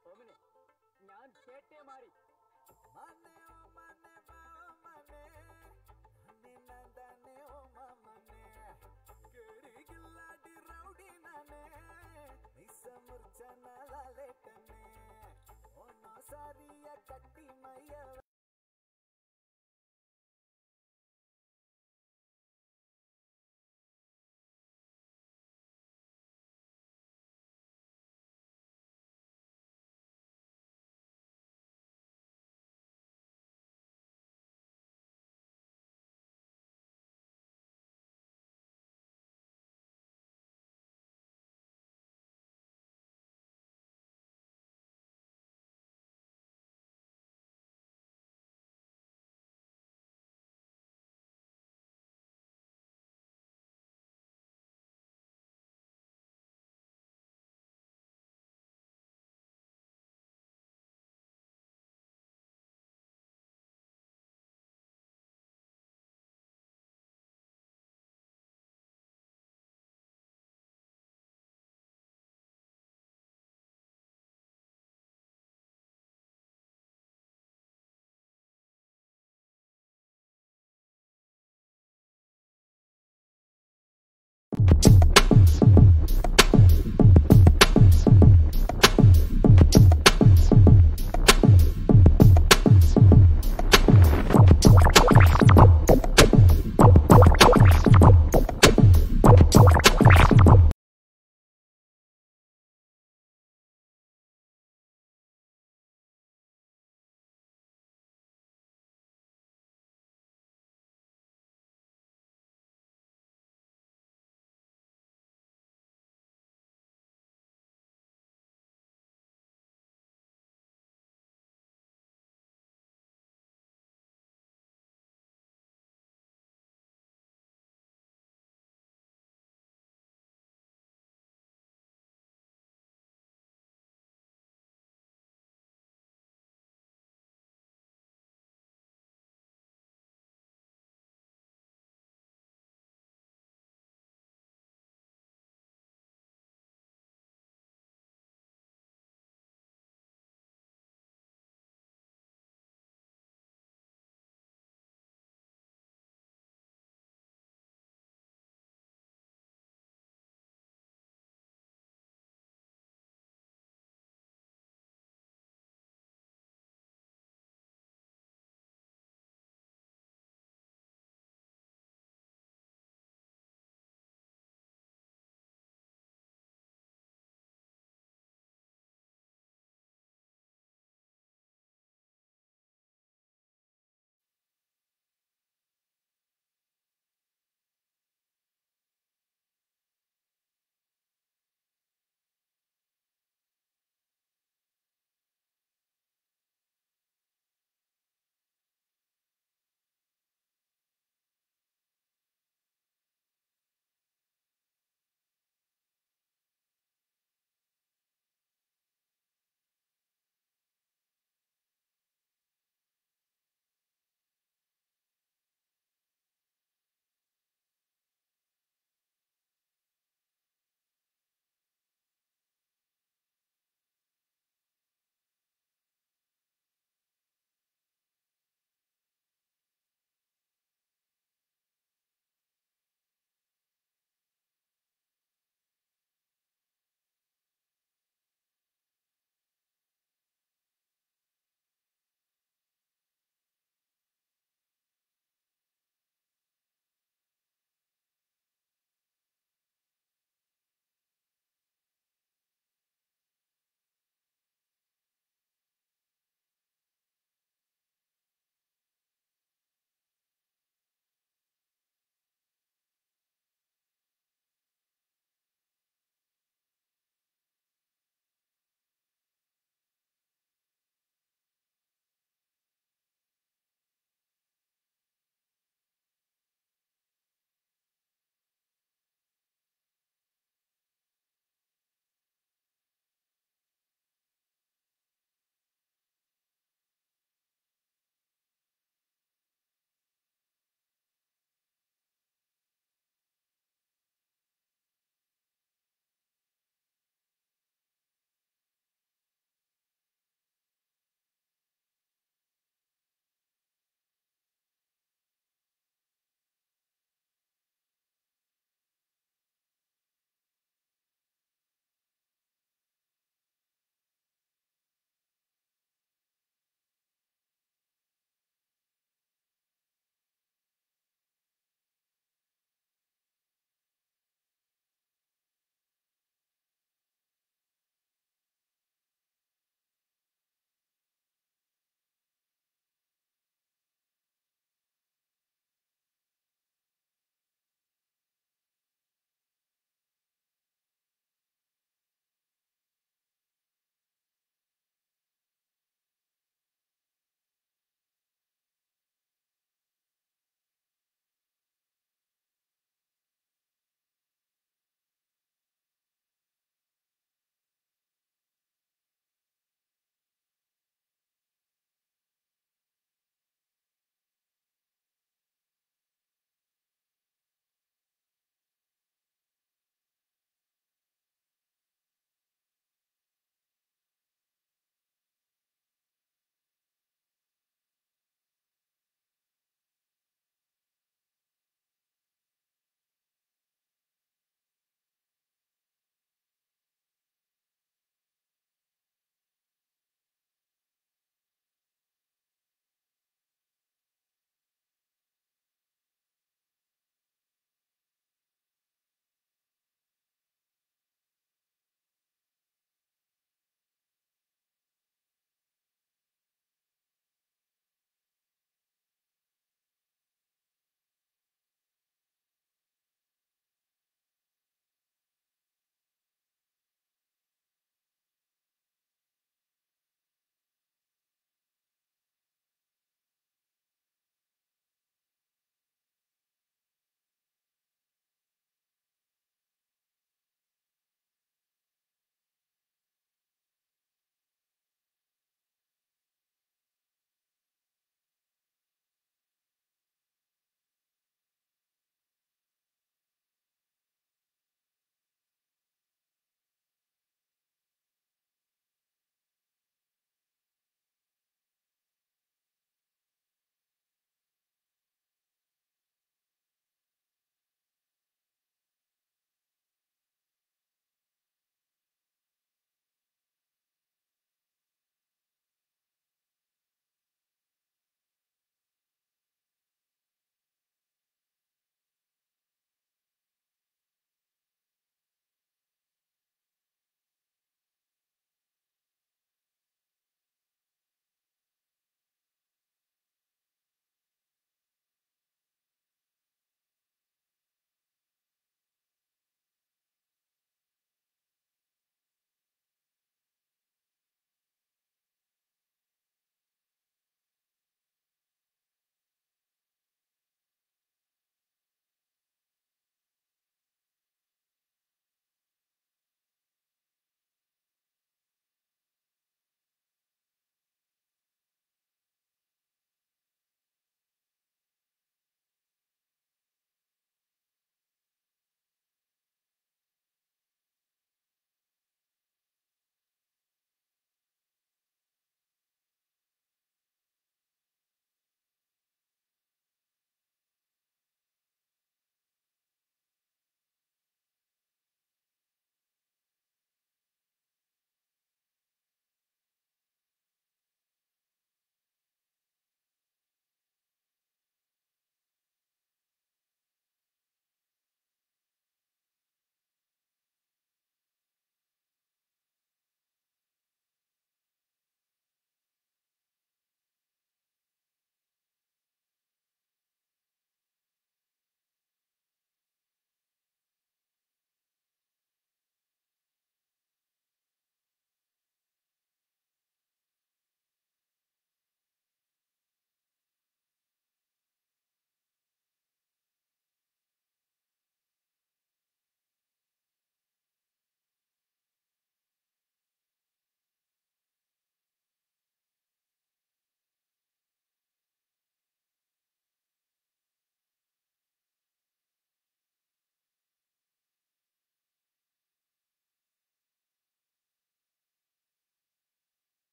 ഓമിനെ ഞാൻ കേട്ടേ മാറി മനെ ഓ മനെ മാമനെ നന്നെ നന്ദനെ ഓ മാമനെ കേടികില്ലാടി റൗഡി നനെ മിസ മുർച്ചന ലാലേട്ടനെ ഓനോ സാരിയ കട്ടി മയ്യ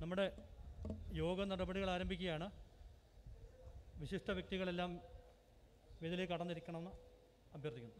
നമ്മുടെ യോഗ നടപടികൾ ആരംഭിക്കുകയാണ് വിശിഷ്ട വ്യക്തികളെല്ലാം വേദിയിലേക്ക് കടന്നിരിക്കണമെന്ന് അഭ്യർത്ഥിക്കുന്നു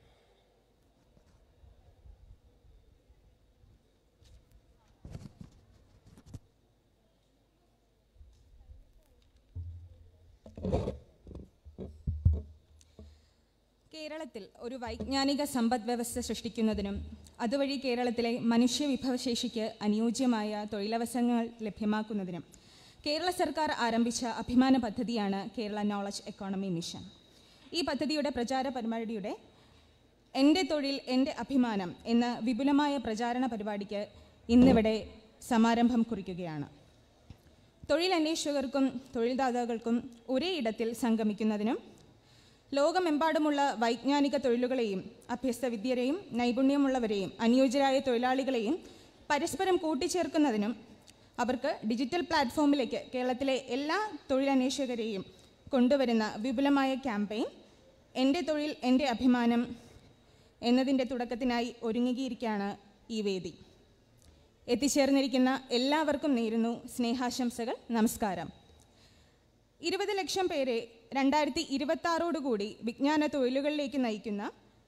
കേരളത്തിൽ ഒരു വൈജ്ഞാനിക സമ്പദ് വ്യവസ്ഥ സൃഷ്ടിക്കുന്നതിനും അതുവഴി കേരളത്തിലെ മനുഷ്യ വിഭവശേഷിക്ക് അനുയോജ്യമായ തൊഴിലവസരങ്ങൾ ലഭ്യമാക്കുന്നതിനും കേരള സർക്കാർ ആരംഭിച്ച അഭിമാന പദ്ധതിയാണ് കേരള നോളജ് എക്കോണമി മിഷൻ ഈ പദ്ധതിയുടെ പ്രചാര പരിപാടിയുടെ എൻ്റെ തൊഴിൽ എൻ്റെ അഭിമാനം എന്ന വിപുലമായ പ്രചാരണ പരിപാടിക്ക് ഇന്നിവിടെ സമാരംഭം കുറിക്കുകയാണ് തൊഴിലന്വേഷകർക്കും തൊഴിൽദാതാക്കൾക്കും ഒരേ ഇടത്തിൽ സംഗമിക്കുന്നതിനും ലോകമെമ്പാടുമുള്ള വൈജ്ഞാനിക തൊഴിലുകളെയും അഭ്യസ്ത വിദ്യരെയും നൈപുണ്യമുള്ളവരെയും അനുയോജ്യരായ തൊഴിലാളികളെയും പരസ്പരം കൂട്ടിച്ചേർക്കുന്നതിനും അവർക്ക് ഡിജിറ്റൽ പ്ലാറ്റ്ഫോമിലേക്ക് കേരളത്തിലെ എല്ലാ തൊഴിലന്വേഷകരെയും കൊണ്ടുവരുന്ന വിപുലമായ ക്യാമ്പയിൻ എൻ്റെ തൊഴിൽ എൻ്റെ അഭിമാനം എന്നതിൻ്റെ തുടക്കത്തിനായി ഒരുങ്ങിയിരിക്കുകയാണ് ഈ വേദി എത്തിച്ചേർന്നിരിക്കുന്ന എല്ലാവർക്കും നേരുന്നു സ്നേഹാശംസകൾ നമസ്കാരം ഇരുപത് ലക്ഷം പേരെ രണ്ടായിരത്തി ഇരുപത്തി വിജ്ഞാന തൊഴിലുകളിലേക്ക് നയിക്കുന്ന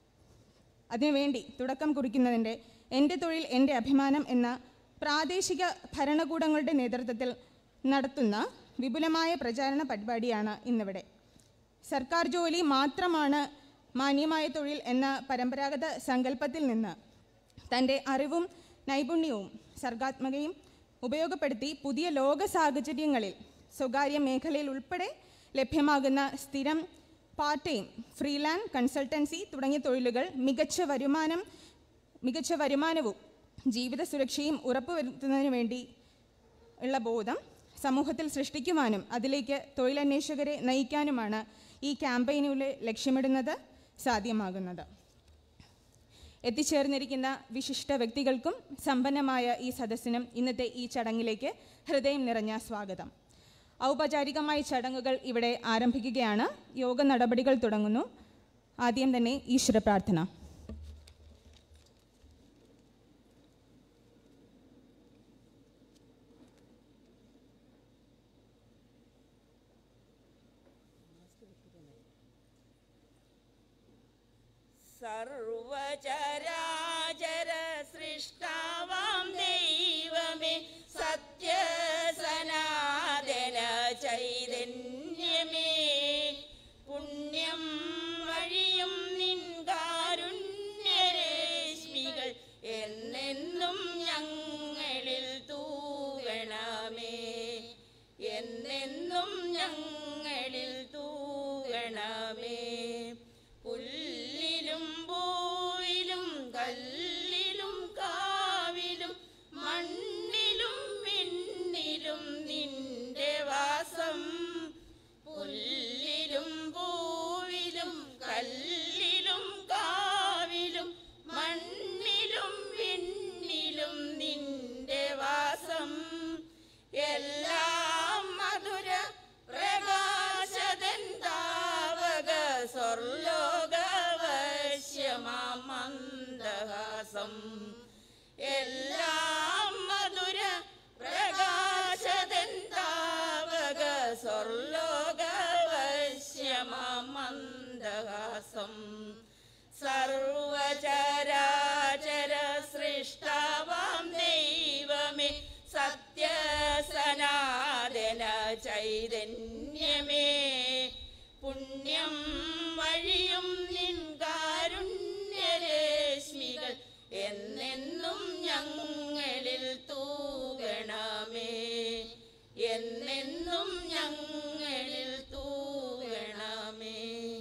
അതിനുവേണ്ടി തുടക്കം കുറിക്കുന്നതിൻ്റെ എൻ്റെ തൊഴിൽ എൻ്റെ അഭിമാനം എന്ന പ്രാദേശിക ഭരണകൂടങ്ങളുടെ നേതൃത്വത്തിൽ നടത്തുന്ന വിപുലമായ പ്രചാരണ പരിപാടിയാണ് ഇന്നിവിടെ സർക്കാർ ജോലി മാത്രമാണ് മാന്യമായ തൊഴിൽ എന്ന പരമ്പരാഗത സങ്കല്പത്തിൽ നിന്ന് തൻ്റെ അറിവും നൈപുണ്യവും സർഗാത്മകയും ഉപയോഗപ്പെടുത്തി പുതിയ ലോക സാഹചര്യങ്ങളിൽ സ്വകാര്യ മേഖലയിൽ ഉൾപ്പെടെ ലഭ്യമാകുന്ന സ്ഥിരം പാർട്ട് ടൈം ഫ്രീലാൻഡ് കൺസൾട്ടൻസി തുടങ്ങിയ തൊഴിലുകൾ മികച്ച വരുമാനം മികച്ച വരുമാനവും ജീവിത സുരക്ഷയും ഉറപ്പുവരുത്തുന്നതിന് വേണ്ടി ഉള്ള ബോധം സമൂഹത്തിൽ സൃഷ്ടിക്കുവാനും അതിലേക്ക് തൊഴിലന്വേഷകരെ നയിക്കാനുമാണ് ഈ ക്യാമ്പയിനിലൂടെ ലക്ഷ്യമിടുന്നത് സാധ്യമാകുന്നത് എത്തിച്ചേർന്നിരിക്കുന്ന വിശിഷ്ട വ്യക്തികൾക്കും സമ്പന്നമായ ഈ സദസ്സിനും ഇന്നത്തെ ഈ ചടങ്ങിലേക്ക് ഹൃദയം നിറഞ്ഞ സ്വാഗതം ഔപചാരികമായ ചടങ്ങുകൾ ഇവിടെ ആരംഭിക്കുകയാണ് യോഗ നടപടികൾ തുടങ്ങുന്നു ആദ്യം തന്നെ ഈശ്വര പ്രാർത്ഥന സർവചരാചര സൃഷ്ടാവാം ദൈവമേ സത്യസനാതന ചൈതന്യമേ പുണ്യം വഴിയും നിൻ കാരുണ്യരശ്മികൾ എന്നെന്നും ഞങ്ങളിൽ തൂകണമേ എന്നെന്നും ഞങ്ങളിൽ തൂകണമേ പുല്ലിലും പൂവിലും കല്ലിലും കാവിലും മണ്ണിലും വിണ്ണിലും നിന്റെ വാസം പുല്ലിലും പൂവിലും കല്ലിലും കാവിലും മണ്ണിലും വിണ്ണിലും നിന്റെ വാസം എല്ലാം മധുര പ്രകാശതൻ താവക സ്വർലോകവശ്യമാമന്ദഹാസം എല്ലാം മധുര പ്രകാശതൻ താവക സ്വർലോകവശ്യമാമന്ദഹാസം സർവചരാചര സൃഷ്ടാവാം ദൈവമേ സത്യസനാതന ചൈതന്യമേ പുണ്യം വഴിയും നിൻ കാരുണ്യരശ്മികൾ എന്നെന്നും ഞങ്ങളിൽ തൂകണമേ എന്നെന്നും ഞങ്ങളിൽ തൂകണമേ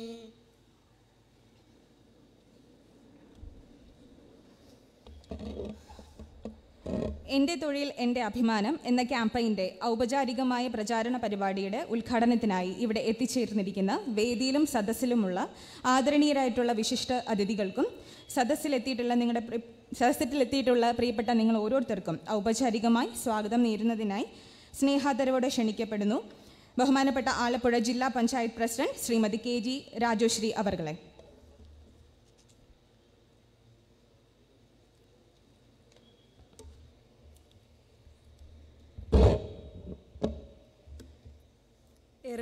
എൻ്റെ തൊഴിൽ എൻ്റെ അഭിമാനം എന്ന ക്യാമ്പയിൻ്റെ ഔപചാരികമായ പ്രചാരണ പരിപാടിയുടെ ഉദ്ഘാടനത്തിനായി ഇവിടെ എത്തിച്ചേർന്നിരിക്കുന്ന വേദിയിലും സദസ്സിലുമുള്ള ആദരണീയരായിട്ടുള്ള വിശിഷ്ട അതിഥികൾക്കും സദസ്സിലെത്തിയിട്ടുള്ള നിങ്ങളുടെ പ്രി- സദസ്സിലെത്തിയിട്ടുള്ള പ്രിയപ്പെട്ട നിങ്ങൾ ഓരോരുത്തർക്കും ഔപചാരികമായി സ്വാഗതം നേരുന്നതിനായി സ്നേഹാദരവോടെ ക്ഷണിക്കപ്പെടുന്നു ബഹുമാനപ്പെട്ട ആലപ്പുഴ ജില്ലാ panchayat president Shrimati K G Rajoshree അവർകളെ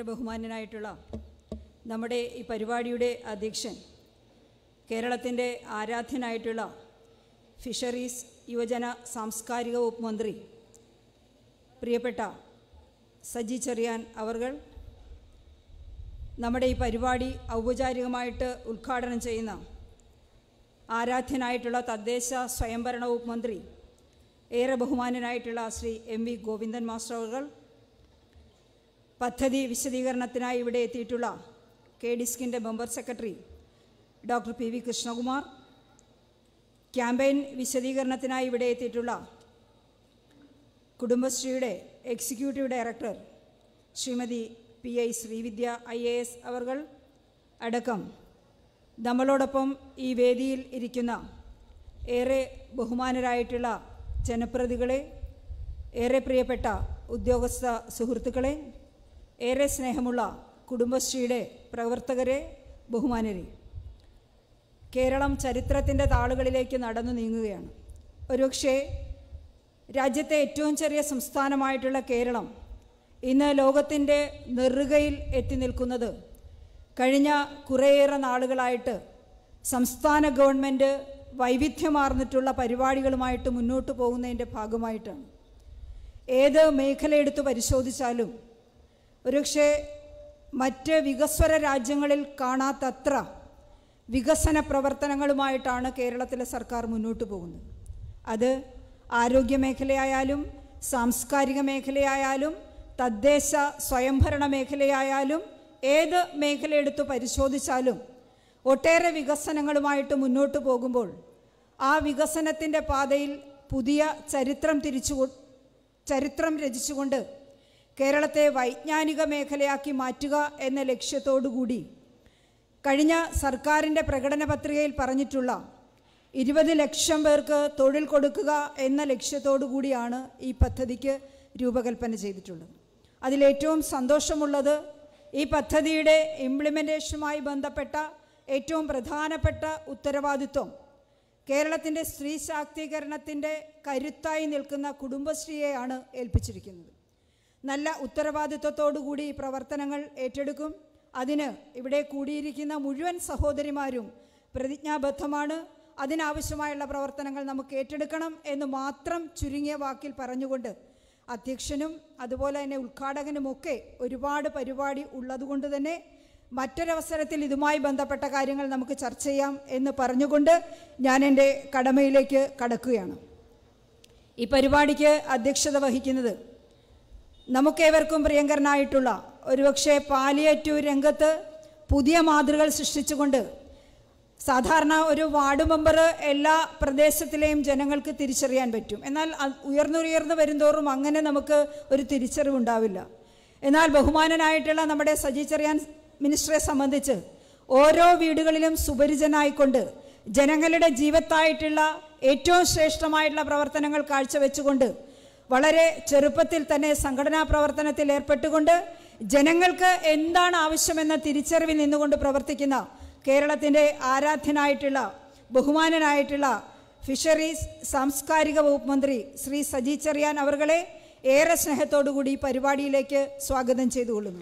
ബഹുമാന്യനായിട്ടുള്ള നമ്മുടെ ഈ പരിപാടിയുടെ അധ്യക്ഷൻ കേരളത്തിൻ്റെ ആരാധ്യനായിട്ടുള്ള ഫിഷറീസ് യുവജന സാംസ്കാരിക വകുപ്പ് മന്ത്രി പ്രിയപ്പെട്ട സജി ചെറിയാൻ അവർകൾ നമ്മുടെ ഈ പരിപാടി ഔപചാരികമായിട്ട് ഉദ്ഘാടനം ചെയ്യുന്ന ആരാധ്യനായിട്ടുള്ള തദ്ദേശ സ്വയംഭരണ വകുപ്പ് മന്ത്രി ഏറെ ബഹുമാനനായിട്ടുള്ള Shri M V Govindan master അവർ പദ്ധതി വിശദീകരണത്തിനായി ഇവിടെ എത്തിയിട്ടുള്ള കെ ഡിസ്കിൻ്റെ member secretary doctor P V Krishnakumar campaign വിശദീകരണത്തിനായി ഇവിടെ എത്തിയിട്ടുള്ള കുടുംബശ്രീയുടെ executive director Shrimati P I Sreevidya I A S അവർകൾ അടക്കം നമ്മളോടൊപ്പം ഈ വേദിയിൽ ഇരിക്കുന്ന ഏറെ ബഹുമാനരായിട്ടുള്ള ജനപ്രതികളെ ഏറെ പ്രിയപ്പെട്ട ഉദ്യോഗസ്ഥ സുഹൃത്തുക്കളെ ഏറെ സ്നേഹമുള്ള കുടുംബശ്രീയുടെ പ്രവർത്തകരെ ബഹുമാനരെ കേരളം ചരിത്രത്തിൻ്റെ താളുകളിലേക്ക് നടന്നു നീങ്ങുകയാണ് ഒരുപക്ഷേ രാജ്യത്തെ ഏറ്റവും ചെറിയ സംസ്ഥാനമായിട്ടുള്ള കേരളം ഇന്ന് ലോകത്തിൻ്റെ നെറുകയിൽ എത്തി നിൽക്കുന്നത് കഴിഞ്ഞ കുറേയേറെ നാളുകളായിട്ട് സംസ്ഥാന ഗവൺമെൻറ് വൈവിധ്യമാർന്നിട്ടുള്ള പരിപാടികളുമായിട്ട് മുന്നോട്ട് പോകുന്നതിൻ്റെ ഭാഗമായിട്ടാണ് ഏത് മേഖല എടുത്ത് പരിശോധിച്ചാലും ഒരുപക്ഷെ മറ്റ് വികസ്വര രാജ്യങ്ങളിൽ കാണാത്തത്ര വികസന പ്രവർത്തനങ്ങളുമായിട്ടാണ് കേരളത്തിലെ സർക്കാർ മുന്നോട്ട് പോകുന്നത് അത് ആരോഗ്യ മേഖലയായാലും സാംസ്കാരിക മേഖലയായാലും തദ്ദേശ സ്വയംഭരണ മേഖലയായാലും ഏത് മേഖല എടുത്തു പരിശോധിച്ചാലും ഒട്ടേറെ വികസനങ്ങളുമായിട്ട് മുന്നോട്ട് പോകുമ്പോൾ ആ വികസനത്തിൻ്റെ പാതയിൽ പുതിയ ചരിത്രം തിരിച്ചു ചരിത്രം രചിച്ചുകൊണ്ട് കേരളത്തെ വൈജ്ഞാനിക മേഖലയാക്കി മാറ്റുക എന്ന ലക്ഷ്യത്തോടു കൂടി കഴിഞ്ഞ സർക്കാരിൻ്റെ പ്രകടന പത്രികയിൽ പറഞ്ഞിട്ടുള്ള ഇരുപത് ലക്ഷം പേർക്ക് തൊഴിൽ കൊടുക്കുക എന്ന ലക്ഷ്യത്തോടു കൂടിയാണ് ഈ പദ്ധതിക്ക് രൂപകൽപ്പന ചെയ്തിട്ടുള്ളത് അതിലേറ്റവും സന്തോഷമുള്ളത് ഈ പദ്ധതിയുടെ ഇംപ്ലിമെൻറ്റേഷനുമായി ബന്ധപ്പെട്ട ഏറ്റവും പ്രധാനപ്പെട്ട ഉത്തരവാദിത്വം കേരളത്തിൻ്റെ സ്ത്രീ ശാക്തീകരണത്തിൻ്റെ കരുത്തായി നിൽക്കുന്ന കുടുംബശ്രീയെയാണ് ഏൽപ്പിച്ചിരിക്കുന്നത് നല്ല ഉത്തരവാദിത്വത്തോടുകൂടി ഈ പ്രവർത്തനങ്ങൾ ഏറ്റെടുക്കും അതിന് ഇവിടെ കൂടിയിരിക്കുന്ന മുഴുവൻ സഹോദരിമാരും പ്രതിജ്ഞാബദ്ധമാണ് അതിനാവശ്യമായുള്ള പ്രവർത്തനങ്ങൾ നമുക്ക് ഏറ്റെടുക്കണം എന്ന് മാത്രം ചുരുങ്ങിയ വാക്കിൽ പറഞ്ഞുകൊണ്ട് അധ്യക്ഷനും അതുപോലെ തന്നെ ഉദ്ഘാടകനുമൊക്കെ ഒരുപാട് പരിപാടി ഉള്ളതുകൊണ്ട് തന്നെ മറ്റൊരവസരത്തിൽ ഇതുമായി ബന്ധപ്പെട്ട കാര്യങ്ങൾ നമുക്ക് ചർച്ച ചെയ്യാം എന്ന് പറഞ്ഞുകൊണ്ട് ഞാൻ എൻ്റെ കടമയിലേക്ക് കടക്കുകയാണ് ഈ പരിപാടിക്ക് അധ്യക്ഷത വഹിക്കുന്നത് നമുക്കേവർക്കും പ്രിയങ്കരനായിട്ടുള്ള ഒരുപക്ഷെ പാലിയേറ്റീവ് രംഗത്ത് പുതിയ മാതൃകൾ സൃഷ്ടിച്ചുകൊണ്ട് സാധാരണ ഒരു വാർഡ് മെമ്പർ എല്ലാ പ്രദേശത്തിലെയും ജനങ്ങൾക്ക് തിരിച്ചറിയാൻ പറ്റും എന്നാൽ അ- ഉയർന്നുയർന്നു വരുന്തോറും അങ്ങനെ നമുക്ക് ഒരു തിരിച്ചറിവുണ്ടാവില്ല എന്നാൽ ബഹുമാനനായിട്ടുള്ള നമ്മുടെ സജി ചെറിയാൻ മിനിസ്റ്ററെ സംബന്ധിച്ച് ഓരോ വീടുകളിലും സുപരിചനായിക്കൊണ്ട് ജനങ്ങളുടെ ജീവത്തായിട്ടുള്ള ഏറ്റവും ശ്രേഷ്ഠമായിട്ടുള്ള പ്രവർത്തനങ്ങൾ കാഴ്ചവെച്ചുകൊണ്ട് വളരെ ചെറുപ്പത്തിൽ തന്നെ സംഘടനാ പ്രവർത്തനത്തിൽ ഏർപ്പെട്ടുകൊണ്ട് ജനങ്ങൾക്ക് എന്താണ് ആവശ്യമെന്ന തിരിച്ചറിവിൽ നിന്നുകൊണ്ട് പ്രവർത്തിക്കുന്ന കേരളത്തിൻ്റെ ആരാധ്യനായിട്ടുള്ള ബഹുമാനനായിട്ടുള്ള ഫിഷറീസ് സാംസ്കാരിക വകുപ്പ് മന്ത്രി ശ്രീ സജി ചെറിയാൻ അവർകളെ ഏറെ സ്നേഹത്തോടുകൂടി ഈ പരിപാടിയിലേക്ക് സ്വാഗതം ചെയ്തുകൊള്ളുന്നു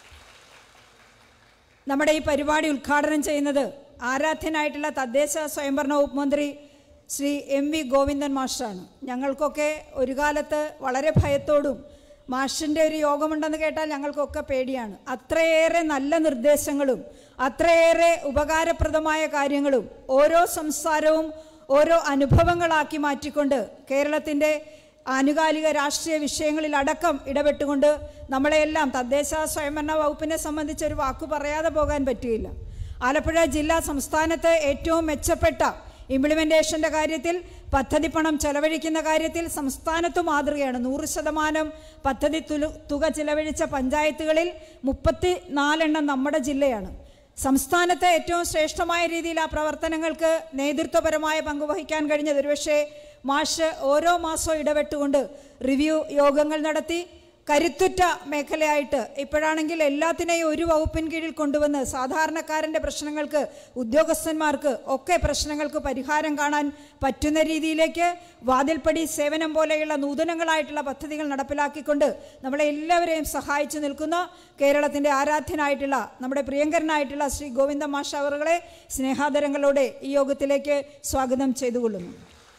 നമ്മുടെ ഈ പരിപാടി ഉദ്ഘാടനം ചെയ്യുന്നത് ആരാധ്യനായിട്ടുള്ള തദ്ദേശ സ്വയംഭരണ വകുപ്പ് മന്ത്രി ശ്രീ എം വി ഗോവിന്ദൻ മാസ്റ്ററാണ് ഞങ്ങൾക്കൊക്കെ ഒരു കാലത്ത് വളരെ ഭയത്തോടും മാഷിൻ്റെ ഒരു യോഗമുണ്ടെന്ന് കേട്ടാൽ ഞങ്ങൾക്കൊക്കെ പേടിയാണ് അത്രയേറെ നല്ല നിർദ്ദേശങ്ങളും അത്രയേറെ ഉപകാരപ്രദമായ കാര്യങ്ങളും ഓരോ സംസാരവും ഓരോ അനുഭവങ്ങളാക്കി മാറ്റിക്കൊണ്ട് കേരളത്തിൻ്റെ ആനുകാലിക രാഷ്ട്രീയ വിഷയങ്ങളിൽ അടക്കം ഇടപെട്ടുകൊണ്ട് നമ്മളെയെല്ലാം തദ്ദേശ സ്വയംഭരണ വകുപ്പിനെ സംബന്ധിച്ച് ഒരു വാക്കു പറയാതെ പോകാൻ പറ്റുകയില്ല ആലപ്പുഴ ജില്ല സംസ്ഥാനത്ത് ഏറ്റവും മെച്ചപ്പെട്ട ഇംപ്ലിമെൻറ്റേഷൻ്റെ കാര്യത്തിൽ പദ്ധതി പണം ചെലവഴിക്കുന്ന കാര്യത്തിൽ സംസ്ഥാനത്ത് മാതൃകയാണ് നൂറ് ശതമാനം പദ്ധതി തുല- തുക ചിലവഴിച്ച പഞ്ചായത്തുകളിൽ മുപ്പത്തി നാലെണ്ണം നമ്മുടെ ജില്ലയാണ് സംസ്ഥാനത്തെ ഏറ്റവും ശ്രേഷ്ഠമായ രീതിയിൽ ആ പ്രവർത്തനങ്ങൾക്ക് നേതൃത്വപരമായ പങ്ക് വഹിക്കാൻ കഴിഞ്ഞത് ഒരുപക്ഷെ മാഷ് ഓരോ മാസവും ഇടപെട്ടുകൊണ്ട് റിവ്യൂ യോഗങ്ങൾ നടത്തി കരുത്തുറ്റ മേഖലയായിട്ട് ഇപ്പോഴാണെങ്കിൽ എല്ലാത്തിനെയും ഒരു വകുപ്പിൻ കീഴിൽ കൊണ്ടുവന്ന് സാധാരണക്കാരൻ്റെ പ്രശ്നങ്ങൾക്ക് ഉദ്യോഗസ്ഥന്മാർക്ക് ഒക്കെ പ്രശ്നങ്ങൾക്ക് പരിഹാരം കാണാൻ പറ്റുന്ന രീതിയിലേക്ക് വാതിൽപ്പടി സേവനം പോലെയുള്ള നൂതനങ്ങളായിട്ടുള്ള പദ്ധതികൾ നടപ്പിലാക്കിക്കൊണ്ട് നമ്മളെ എല്ലാവരെയും സഹായിച്ചു നിൽക്കുന്ന കേരളത്തിൻ്റെ ആരാധ്യനായിട്ടുള്ള നമ്മുടെ പ്രിയങ്കരനായിട്ടുള്ള ശ്രീ ഗോവിന്ദ മാഷവറുകളെ സ്നേഹാദരങ്ങളോടെ ഈ യോഗത്തിലേക്ക് സ്വാഗതം ചെയ്തുകൊള്ളുന്നു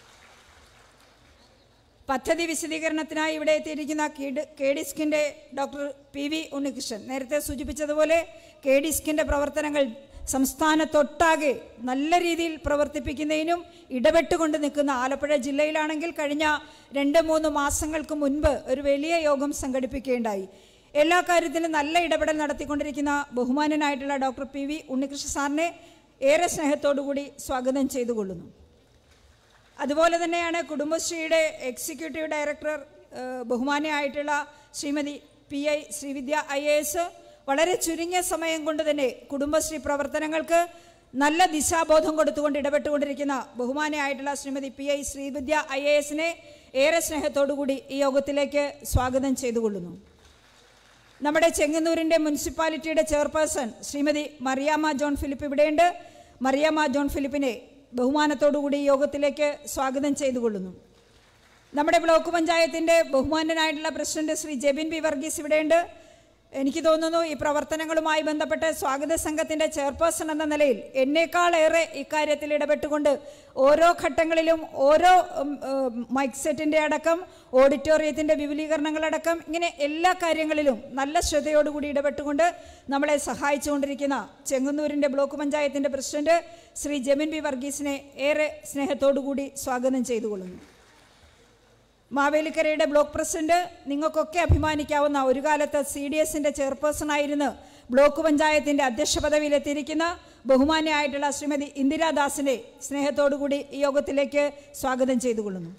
പദ്ധതി വിശദീകരണത്തിനായി ഇവിടെ എത്തിയിരിക്കുന്ന കീഡ് കെ ഡിസ്കിൻ്റെ ഡോക്ടർ പി വി ഉണ്ണികൃഷ്ണൻ നേരത്തെ സൂചിപ്പിച്ചതുപോലെ കെ ഡിസ്കിൻ്റെ പ്രവർത്തനങ്ങൾ സംസ്ഥാനത്തൊട്ടാകെ നല്ല രീതിയിൽ പ്രവർത്തിപ്പിക്കുന്നതിനും ഇടപെട്ടുകൊണ്ട് നിൽക്കുന്ന ആലപ്പുഴ ജില്ലയിലാണെങ്കിൽ കഴിഞ്ഞ രണ്ട് മൂന്ന് മാസങ്ങൾക്ക് മുൻപ് ഒരു വലിയ യോഗം സംഘടിപ്പിക്കുകയുണ്ടായി എല്ലാ കാര്യത്തിലും നല്ല ഇടപെടൽ നടത്തിക്കൊണ്ടിരിക്കുന്ന ബഹുമാനനായിട്ടുള്ള ഡോക്ടർ പി വി ഉണ്ണികൃഷ്ണ സാറിനെ ഏറെ സ്നേഹത്തോടു കൂടി സ്വാഗതം ചെയ്തുകൊള്ളുന്നു അതുപോലെ തന്നെയാണ് കുടുംബശ്രീയുടെ എക്സിക്യൂട്ടീവ് ഡയറക്ടർ ഏഹ്, ബഹുമാനിയായിട്ടുള്ള Shrimati P I Sreevidya I A S വളരെ ചുരുങ്ങിയ സമയം കൊണ്ട് തന്നെ കുടുംബശ്രീ പ്രവർത്തനങ്ങൾക്ക് നല്ല ദിശാബോധം കൊടുത്തുകൊണ്ട് ഇടപെട്ടുകൊണ്ടിരിക്കുന്ന ബഹുമാനിയായിട്ടുള്ള Shrimati P I Sreevidya I A എസിനെ ഏറെ സ്നേഹത്തോടു കൂടി ഈ യോഗത്തിലേക്ക് സ്വാഗതം ചെയ്തുകൊള്ളുന്നു നമ്മുടെ ചെങ്ങന്നൂരിൻ്റെ മുനിസിപ്പാലിറ്റിയുടെ ചെയർപേഴ്സൺ ശ്രീമതി മറിയാമ്മ ജോൺ ഫിലിപ്പ് ഇവിടെയുണ്ട് മറിയാമ്മ ജോൺ ഫിലിപ്പിനെ ബഹുമാനത്തോടുകൂടി ഈ യോഗത്തിലേക്ക് സ്വാഗതം ചെയ്തുകൊള്ളുന്നു നമ്മുടെ ബ്ലോക്ക് പഞ്ചായത്തിൻ്റെ ബഹുമാനനായിട്ടുള്ള പ്രസിഡന്റ് ശ്രീ ജെബിൻ ബി വർഗീസ് ഇവിടെയുണ്ട് എനിക്ക് തോന്നുന്നു ഈ പ്രവർത്തനങ്ങളുമായി ബന്ധപ്പെട്ട് സ്വാഗത സംഘത്തിൻ്റെ ചെയർപേഴ്സൺ എന്ന നിലയിൽ എന്നേക്കാളേറെ ഇക്കാര്യത്തിൽ ഇടപെട്ടുകൊണ്ട് ഓരോ ഘട്ടങ്ങളിലും ഓരോ ഉം, ഉം, മൈക്ക് സെറ്റിൻ്റെ അടക്കം ഓഡിറ്റോറിയത്തിൻ്റെ വിപുലീകരണങ്ങളടക്കം ഇങ്ങനെ എല്ലാ കാര്യങ്ങളിലും നല്ല ശ്രദ്ധയോടുകൂടി ഇടപെട്ടുകൊണ്ട് നമ്മളെ സഹായിച്ചുകൊണ്ടിരിക്കുന്ന ചെങ്ങന്നൂരിൻ്റെ ബ്ലോക്ക് പഞ്ചായത്തിൻ്റെ പ്രസിഡന്റ് ശ്രീ ജെമിൻ ബി വർഗീസിനെ ഏറെ സ്നേഹത്തോടുകൂടി സ്വാഗതം ചെയ്തുകൊള്ളുന്നു മാവേലിക്കരയുടെ ബ്ലോക്ക് പ്രസിഡന്റ് നിങ്ങൾക്കൊക്കെ അഭിമാനിക്കാവുന്ന ഒരു കാലത്ത് സി ഡി എസിൻ്റെ ചെയർപേഴ്സണായിരുന്ന് ബ്ലോക്ക് പഞ്ചായത്തിൻ്റെ അധ്യക്ഷ പദവിയിലെത്തിയിരിക്കുന്ന ബഹുമാന്യായിട്ടുള്ള ശ്രീമതി ഇന്ദിരാദാസിനെ സ്നേഹത്തോടുകൂടി ഈ യോഗത്തിലേക്ക് സ്വാഗതം ചെയ്തുകൊള്ളുന്നു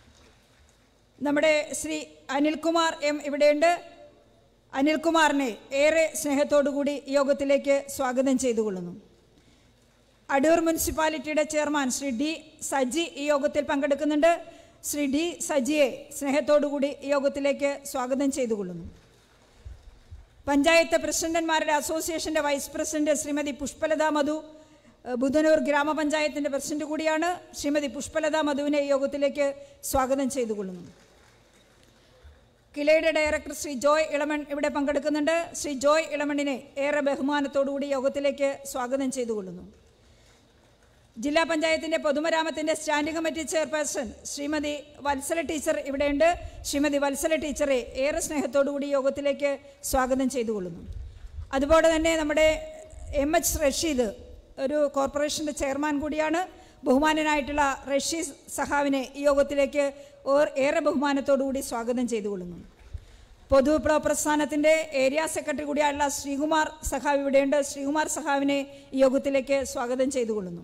നമ്മുടെ ശ്രീ അനിൽകുമാർ എം ഇവിടെയുണ്ട് അനിൽകുമാറിനെ ഏറെ സ്നേഹത്തോടുകൂടി ഈ യോഗത്തിലേക്ക് സ്വാഗതം ചെയ്തുകൊള്ളുന്നു അടൂർ മുനിസിപ്പാലിറ്റിയുടെ ചെയർമാൻ ശ്രീ ഡി സജി ഈ യോഗത്തിൽ പങ്കെടുക്കുന്നുണ്ട് ശ്രീ ഡി സജിയെ സ്നേഹത്തോടുകൂടി ഈ യോഗത്തിലേക്ക് സ്വാഗതം ചെയ്തുകൊള്ളുന്നു പഞ്ചായത്ത് പ്രസിഡന്റ്മാരുടെ അസോസിയേഷന്റെ വൈസ് പ്രസിഡന്റ് ശ്രീമതി പുഷ്പലത മധു ഏഹ്, ബുധനൂർ ഗ്രാമപഞ്ചായത്തിന്റെ പ്രസിഡന്റ് കൂടിയാണ് ശ്രീമതി പുഷ്പലത മധുവിനെ ഈ യോഗത്തിലേക്ക് സ്വാഗതം ചെയ്തുകൊള്ളുന്നു കിലയുടെ ഡയറക്ടർ ശ്രീ ജോയ് ഇളമൺ ഇവിടെ പങ്കെടുക്കുന്നുണ്ട് ശ്രീ ജോയ് ഇളമണിനെ ഏറെ ബഹുമാനത്തോടുകൂടി യോഗത്തിലേക്ക് സ്വാഗതം ചെയ്തുകൊള്ളുന്നു ജില്ലാ പഞ്ചായത്തിന്റെ പൊതുമരാമത്തിന്റെ standing committee chairperson Shrimati Vatsala teacher ഇവിടെയുണ്ട് ശ്രീമതി വത്സല ടീച്ചറെ ഏറെ സ്നേഹത്തോടുകൂടി യോഗത്തിലേക്ക് സ്വാഗതം ചെയ്തുകൊള്ളുന്നു അതുപോലെ തന്നെ നമ്മുടെ എം എച്ച് റഷീദ് ഒരു കോർപ്പറേഷൻ്റെ ചെയർമാൻ കൂടിയാണ് ബഹുമാനനായിട്ടുള്ള റഷീദ് സഹാവിനെ ഈ യോഗത്തിലേക്ക് ഓർ- ഏറെ ബഹുമാനത്തോടുകൂടി സ്വാഗതം ചെയ്തുകൊള്ളുന്നു പൊതുവിപ്ലവ പ്രസ്ഥാനത്തിൻ്റെ ഏരിയ സെക്രട്ടറി കൂടിയായിട്ടുള്ള ശ്രീകുമാർ സഖാവ് ഇവിടെയുണ്ട് ശ്രീകുമാർ സഖാവിനെ ഈ യോഗത്തിലേക്ക് സ്വാഗതം ചെയ്തുകൊള്ളുന്നു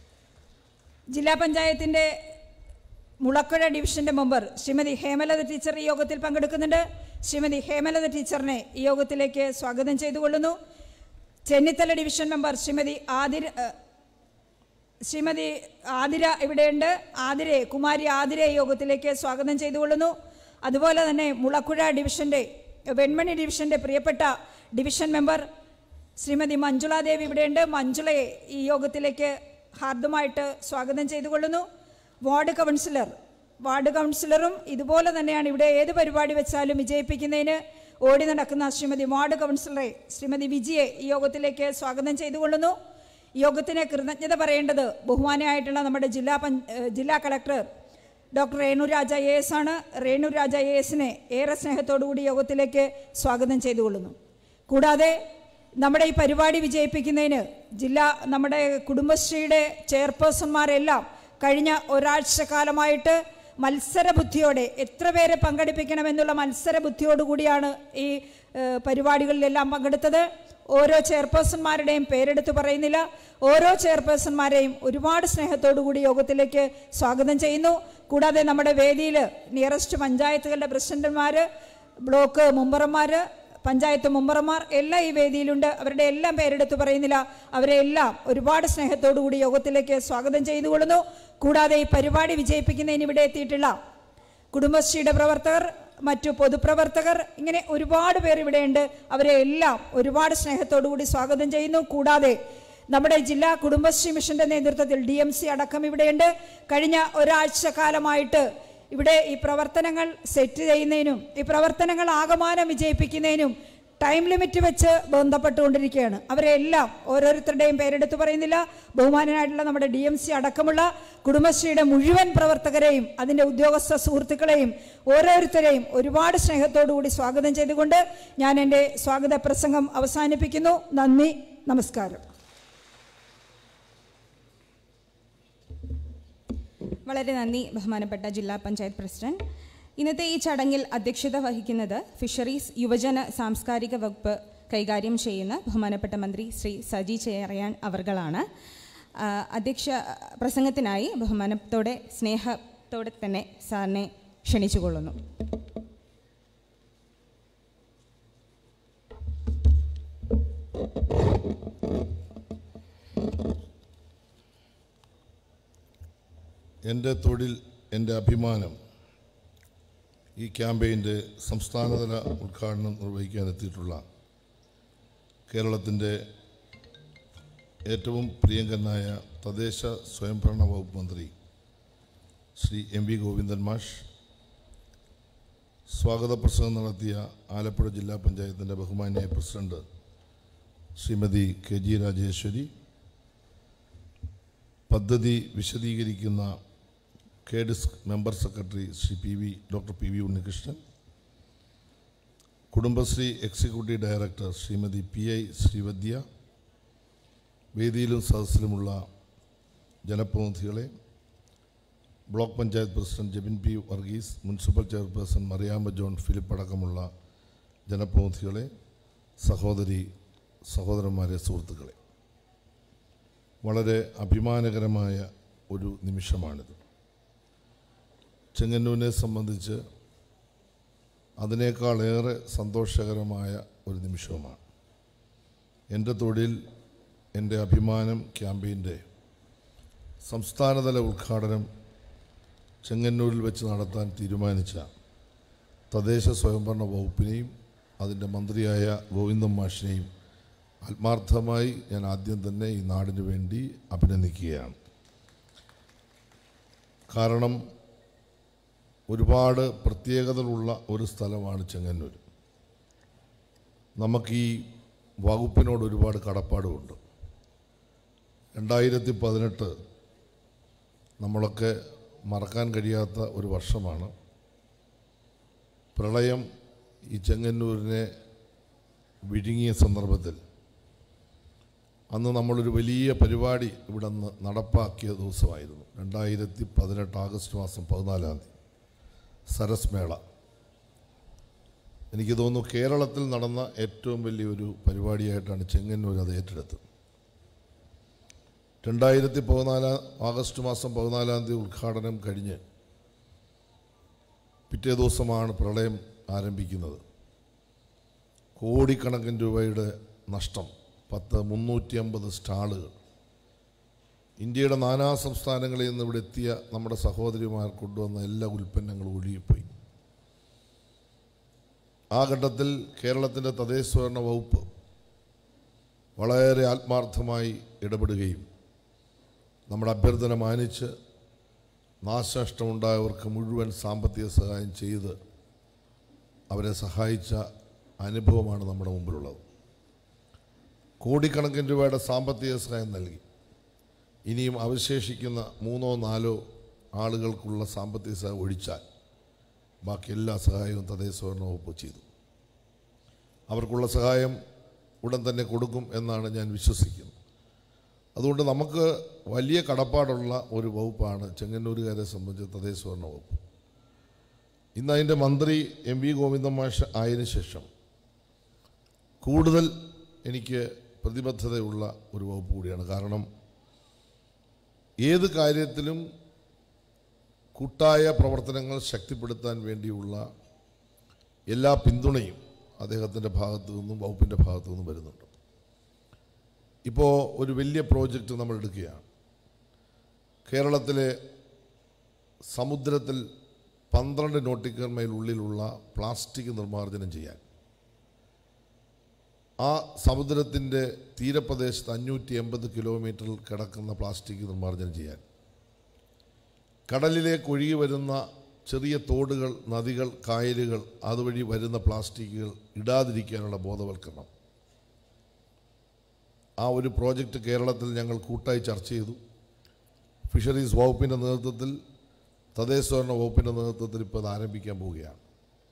ജില്ലാ പഞ്ചായത്തിൻ്റെ മുളക്കുഴ ഡിവിഷന്റെ മെമ്പർ ശ്രീമതി ഹേമലത ടീച്ചർ ഈ യോഗത്തിൽ പങ്കെടുക്കുന്നുണ്ട് ശ്രീമതി ഹേമലത ടീച്ചറിനെ ഈ യോഗത്തിലേക്ക് സ്വാഗതം ചെയ്തുകൊള്ളുന്നു ചെന്നിത്തല ഡിവിഷൻ മെമ്പർ ശ്രീമതി ആതിര ഏഹ്, ശ്രീമതി ആതിര ഇവിടെയുണ്ട് ആതിരയെ കുമാരി ആതിര ഈ യോഗത്തിലേക്ക് സ്വാഗതം ചെയ്തുകൊള്ളുന്നു അതുപോലെ തന്നെ മുളക്കുഴ ഡിവിഷന്റെ വെൺമണി ഡിവിഷന്റെ പ്രിയപ്പെട്ട ഡിവിഷൻ മെമ്പർ ശ്രീമതി മഞ്ജുള ദേവി ഇവിടെയുണ്ട് മഞ്ജുളയെ ഈ യോഗത്തിലേക്ക് ഹാർദമായിട്ട് സ്വാഗതം ചെയ്തുകൊള്ളുന്നു വാർഡ് കൗൺസിലർ വാർഡ് കൗൺസിലറും ഇതുപോലെ തന്നെയാണ് ഇവിടെ ഏത് പരിപാടി വെച്ചാലും വിജയിപ്പിക്കുന്നതിന് ഓടി നടക്കുന്ന ശ്രീമതി വാർഡ് കൗൺസിലറെ ശ്രീമതി വിജിയെ ഈ യോഗത്തിലേക്ക് സ്വാഗതം ചെയ്തുകൊള്ളുന്നു ഈ യോഗത്തിന് കൃതജ്ഞത പറയേണ്ടത് ബഹുമാനായിട്ടുള്ള നമ്മുടെ ജില്ലാ പഞ്ച് ഏഹ് ജില്ലാ collector doctor Renuraja A S ആണ് രേണുരാജ എ എസിനെ ഏറെ സ്നേഹത്തോടുകൂടി യോഗത്തിലേക്ക് സ്വാഗതം ചെയ്തുകൊള്ളുന്നു കൂടാതെ നമ്മുടെ ഈ പരിപാടി വിജയിപ്പിക്കുന്നതിന് ജില്ലാ നമ്മുടെ കുടുംബശ്രീയുടെ ചെയർപേഴ്സൺമാരെല്ലാം കഴിഞ്ഞ ഒരാഴ്ച കാലമായിട്ട് മത്സരബുദ്ധിയോടെ എത്ര പേരെ പങ്കെടുപ്പിക്കണമെന്നുള്ള മത്സരബുദ്ധിയോടുകൂടിയാണ് ഈ ഏഹ്, പരിപാടികളിലെല്ലാം പങ്കെടുത്തത് ഓരോ ചെയർപേഴ്സൺമാരുടെയും പേരെടുത്ത് പറയുന്നില്ല ഓരോ ചെയർപേഴ്സൺമാരെയും ഒരുപാട് സ്നേഹത്തോടു കൂടി യോഗത്തിലേക്ക് സ്വാഗതം ചെയ്യുന്നു കൂടാതെ നമ്മുടെ വേദിയിൽ നിയറസ്റ്റ് പഞ്ചായത്തുകളുടെ പ്രസിഡന്റുമാർ ബ്ലോക്ക് മുമ്പറന്മാർ പഞ്ചായത്ത് മുമ്പറന്മാർ എല്ലാം ഈ വേദിയിലുണ്ട് അവരുടെ എല്ലാം പേരെടുത്ത് പറയുന്നില്ല അവരെ എല്ലാം ഒരുപാട് സ്നേഹത്തോടു കൂടി യോഗത്തിലേക്ക് സ്വാഗതം ചെയ്തുകൊള്ളുന്നു കൂടാതെ ഈ പരിപാടി വിജയിപ്പിക്കുന്നതിന് ഇവിടെ എത്തിയിട്ടുള്ള കുടുംബശ്രീയുടെ പ്രവർത്തകർ മറ്റു പൊതുപ്രവർത്തകർ ഇങ്ങനെ ഒരുപാട് പേർ ഇവിടെയുണ്ട് അവരെ എല്ലാം ഒരുപാട് സ്നേഹത്തോടു കൂടി സ്വാഗതം ചെയ്യുന്നു കൂടാതെ നമ്മുടെ ജില്ലാ കുടുംബശ്രീ മിഷന്റെ നേതൃത്വത്തിൽ ഡി എം സി അടക്കം ഇവിടെയുണ്ട് കഴിഞ്ഞ ഒരാഴ്ച കാലമായിട്ട് ഇവിടെ ഈ പ്രവർത്തനങ്ങൾ സെറ്റ് ചെയ്യുന്നതിനും ഈ പ്രവർത്തനങ്ങൾ ആകമാനം വിജയിപ്പിക്കുന്നതിനും ടൈം ലിമിറ്റ് വെച്ച് ബന്ധപ്പെട്ടുകൊണ്ടിരിക്കുകയാണ് അവരെ എല്ലാം ഓരോരുത്തരുടെയും പേരെടുത്ത് പറയുന്നില്ല ബഹുമാനനായിട്ടുള്ള നമ്മുടെ ഡി എം സി അടക്കമുള്ള കുടുംബശ്രീയുടെ മുഴുവൻ പ്രവർത്തകരെയും അതിൻ്റെ ഉദ്യോഗസ്ഥ സുഹൃത്തുക്കളെയും ഓരോരുത്തരെയും ഒരുപാട് സ്നേഹത്തോടു കൂടി സ്വാഗതം ചെയ്തുകൊണ്ട് ഞാൻ എൻ്റെ സ്വാഗത പ്രസംഗം അവസാനിപ്പിക്കുന്നു നന്ദി നമസ്കാരം വളരെ നന്ദി ബഹുമാനപ്പെട്ട ജില്ലാ പഞ്ചായത്ത് പ്രസിഡന്റ് ഇന്നത്തെ ഈ ചടങ്ങിൽ അധ്യക്ഷത വഹിക്കുന്നത് ഫിഷറീസ് യുവജന സാംസ്കാരിക വകുപ്പ് കൈകാര്യം ചെയ്യുന്ന ബഹുമാനപ്പെട്ട മന്ത്രി ശ്രീ സജി ചേറിയാൻ അവർകളാണ് ആ, അധ്യക്ഷ പ്രസംഗത്തിനായി ബഹുമാനത്തോടെ സ്നേഹത്തോടെ തന്നെ സാറിനെ ക്ഷണിച്ചുകൊള്ളുന്നു എൻ്റെ തൊഴിൽ എൻ്റെ അഭിമാനം ഈ ക്യാമ്പയിൻ്റെ സംസ്ഥാനതല ഉദ്ഘാടനം നിർവഹിക്കാനെത്തിയിട്ടുള്ള കേരളത്തിൻ്റെ ഏറ്റവും പ്രിയങ്കരനായ തദ്ദേശ സ്വയംഭരണ വകുപ്പ് മന്ത്രി ശ്രീ എം വി ഗോവിന്ദൻ മാഷ് സ്വാഗത പ്രസംഗം നടത്തിയ ആലപ്പുഴ ജില്ലാ പഞ്ചായത്തിൻ്റെ ബഹുമാന്യായ president Shrimati K G Rajeshwari പദ്ധതി വിശദീകരിക്കുന്ന K DISC member secretary Shri P V doctor P V Unnikrishnan Kudumbashree executive director Shrimati P I Sreevidya വേദിയിലും സദസ്സിലുമുള്ള ജനപ്രതിനിധികളെ block panchayat president Jebin P Varghese municipal chairperson Mariyamma John Philip അടക്കമുള്ള ജനപ്രതിനിധികളെ സഹോദരി സഹോദരന്മാരെ സുഹൃത്തുക്കളെ വളരെ അഭിമാനകരമായ ഒരു നിമിഷമാണിത് ചെങ്ങന്നൂരിനെ സംബന്ധിച്ച് അതിനേക്കാളേറെ സന്തോഷകരമായ ഒരു നിമിഷവുമാണ് എൻ്റെ തൊഴിൽ എൻ്റെ അഭിമാനം ക്യാമ്പയിൻ്റെ സംസ്ഥാനതല ഉദ്ഘാടനം ചെങ്ങന്നൂരിൽ വെച്ച് നടത്താൻ തീരുമാനിച്ച തദ്ദേശ സ്വയംഭരണ വകുപ്പിനെയും അതിൻ്റെ മന്ത്രിയായ ഗോവിന്ദൻ മാഷിനെയും ആത്മാർത്ഥമായി ഞാൻ ആദ്യം തന്നെ ഈ നാടിന് വേണ്ടി അഭിനന്ദിക്കുകയാണ് കാരണം ഒരുപാട് പ്രത്യേകതകളുള്ള ഒരു സ്ഥലമാണ് ചെങ്ങന്നൂർ നമുക്ക് ഈ വകുപ്പിനോട് ഒരുപാട് കടപ്പാടുമുണ്ട് രണ്ടായിരത്തി പതിനെട്ട് നമ്മളൊക്കെ മറക്കാൻ കഴിയാത്ത ഒരു വർഷമാണ് പ്രളയം ഈ ചെങ്ങന്നൂരിനെ വിഴുങ്ങിയ സന്ദർഭത്തിൽ അന്ന് നമ്മളൊരു വലിയ പരിപാടി ഇവിടെ നിന്ന് നടപ്പാക്കിയ ദിവസമായിരുന്നു രണ്ടായിരത്തി പതിനെട്ട് ആഗസ്റ്റ് മാസം പതിനാലാം തീയതി സരസ് മേള എനിക്ക് തോന്നുന്നു കേരളത്തിൽ നടന്ന ഏറ്റവും വലിയൊരു പരിപാടിയായിട്ടാണ് ചെങ്ങന്നൂർ അത് ഏറ്റെടുത്തത് രണ്ടായിരത്തി പതിനാലാം ആഗസ്റ്റ് മാസം പതിനാലാം തീയതി ഉദ്ഘാടനം കഴിഞ്ഞ് പിറ്റേ ദിവസമാണ് പ്രളയം ആരംഭിക്കുന്നത് കോടിക്കണക്കിന് രൂപയുടെ നഷ്ടം പത്ത് മുന്നൂറ്റി അമ്പത് സ്റ്റാളുകൾ ഇന്ത്യയുടെ നാനാ സംസ്ഥാനങ്ങളിൽ നിന്ന് ഇവിടെ എത്തിയ നമ്മുടെ സഹോദരിമാർ കൊണ്ടുവന്ന എല്ലാ ഉൽപ്പന്നങ്ങളും ഒഴുകിപ്പോയി ആ ഘട്ടത്തിൽ കേരളത്തിൻ്റെ തദ്ദേശഭരണ വകുപ്പ് വളരെ ആത്മാർത്ഥമായി ഇടപെടുകയും നമ്മുടെ അഭ്യർത്ഥന മാനിച്ച് നാശനഷ്ടമുണ്ടായവർക്ക് മുഴുവൻ സാമ്പത്തിക സഹായം ചെയ്ത് അവരെ സഹായിച്ച അനുഭവമാണ് നമ്മുടെ മുമ്പിലുള്ളത് കോടിക്കണക്കിന് രൂപയുടെ സാമ്പത്തിക സഹായം നൽകി ഇനിയും അവശേഷിക്കുന്ന മൂന്നോ നാലോ ആളുകൾക്കുള്ള സാമ്പത്തിക സഹായം ഒഴിച്ചാൽ ബാക്കി എല്ലാ സഹായവും തദ്ദേശഭരണ വകുപ്പ് ചെയ്തു അവർക്കുള്ള സഹായം ഉടൻ തന്നെ കൊടുക്കും എന്നാണ് ഞാൻ വിശ്വസിക്കുന്നത് അതുകൊണ്ട് നമുക്ക് വലിയ കടപ്പാടുള്ള ഒരു വകുപ്പാണ് ചെങ്ങന്നൂരുകാരെ സംബന്ധിച്ച് തദ്ദേശഭരണ വകുപ്പ് ഇന്ന് അതിൻ്റെ മന്ത്രി എം വി ഗോവിന്ദ മാഷ് ആയതിനു ശേഷം കൂടുതൽ എനിക്ക് പ്രതിബദ്ധതയുള്ള ഒരു വകുപ്പ് കൂടിയാണ് കാരണം ഏത് കാര്യത്തിലും കൂട്ടായ പ്രവർത്തനങ്ങൾ ശക്തിപ്പെടുത്താൻ വേണ്ടിയുള്ള എല്ലാ പിന്തുണയും അദ്ദേഹത്തിൻ്റെ ഭാഗത്തു നിന്നും വകുപ്പിൻ്റെ ഭാഗത്തു നിന്നും വരുന്നുണ്ട് ഇപ്പോൾ ഒരു വലിയ പ്രോജക്റ്റ് നമ്മൾ എടുക്കുകയാണ് കേരളത്തിലെ സമുദ്രത്തിൽ പന്ത്രണ്ട് നോട്ടിക്കൽ മൈൽ ഉള്ളിലുള്ള പ്ലാസ്റ്റിക് നിർമ്മാർജ്ജനം ചെയ്യാൻ ആ സമുദ്രത്തിൻ്റെ തീരപ്രദേശത്ത് അഞ്ഞൂറ്റി എൺപത് കിലോമീറ്ററിൽ കിടക്കുന്ന പ്ലാസ്റ്റിക് നിർമ്മാർജ്ജനം ചെയ്യാൻ കടലിലേക്ക് ഒഴുകി വരുന്ന ചെറിയ തോടുകൾ നദികൾ കായലുകൾ അതുവഴി വരുന്ന പ്ലാസ്റ്റിക്കുകൾ ഇടാതിരിക്കാനുള്ള ബോധവൽക്കരണം ആ ഒരു പ്രോജക്റ്റ് കേരളത്തിൽ ഞങ്ങൾ കൂട്ടായി ചർച്ച ചെയ്തു ഫിഷറീസ് വകുപ്പിൻ്റെ നേതൃത്വത്തിൽ തദ്ദേശഭരണ വകുപ്പിൻ്റെ നേതൃത്വത്തിൽ ഇപ്പോൾ അത് ആരംഭിക്കാൻ പോവുകയാണ്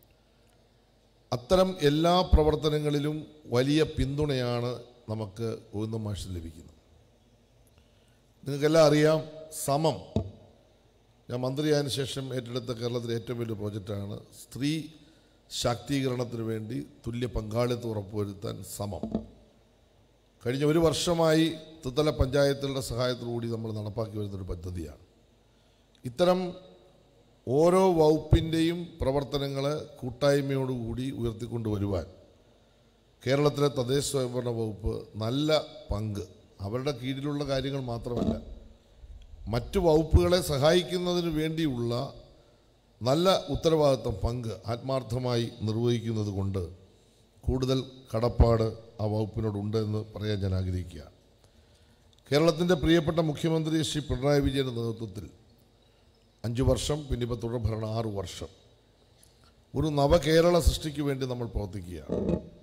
അത്തരം എല്ലാ പ്രവർത്തനങ്ങളിലും വലിയ പിന്തുണയാണ് നമുക്ക് ഗോവിന്ദ മാഷിൽ ലഭിക്കുന്നത് നിങ്ങൾക്കെല്ലാം അറിയാം സമം ഞാൻ മന്ത്രിയായതിനു ശേഷം ഏറ്റെടുത്ത കേരളത്തിലെ ഏറ്റവും വലിയ പ്രോജക്റ്റാണ് സ്ത്രീ ശാക്തീകരണത്തിന് വേണ്ടി തുല്യ പങ്കാളിത്തം ഉറപ്പുവരുത്താൻ സമം കഴിഞ്ഞ ഒരു വർഷമായി ത്രിതല പഞ്ചായത്തുകളുടെ സഹായത്തോടുകൂടി നമ്മൾ നടപ്പാക്കി വരുന്നൊരു പദ്ധതിയാണ് ഇത്തരം ഓരോ വകുപ്പിൻ്റെയും പ്രവർത്തനങ്ങളെ കൂട്ടായ്മയോടുകൂടി ഉയർത്തിക്കൊണ്ടുവരുവാൻ കേരളത്തിലെ തദ്ദേശ സ്വയംഭരണ വകുപ്പ് നല്ല പങ്ക് അവരുടെ കീഴിലുള്ള കാര്യങ്ങൾ മാത്രമല്ല മറ്റു വകുപ്പുകളെ സഹായിക്കുന്നതിന് വേണ്ടിയുള്ള നല്ല ഉത്തരവാദിത്വം പങ്ക് ആത്മാർത്ഥമായി നിർവഹിക്കുന്നത് കൊണ്ട് കൂടുതൽ കടപ്പാട് ആ വകുപ്പിനോടുണ്ട് എന്ന് പറയാൻ ഞാൻ ആഗ്രഹിക്കുകയാണ് കേരളത്തിൻ്റെ പ്രിയപ്പെട്ട മുഖ്യമന്ത്രി ശ്രീ പിണറായി വിജയൻ്റെ നേതൃത്വത്തിൽ അഞ്ച് വർഷം പിന്നെ ഇപ്പോൾ തുടർ ഭരണം ആറ് വർഷം ഒരു നവകേരള സൃഷ്ടിക്ക് വേണ്ടി നമ്മൾ പ്രവർത്തിക്കുകയാണ്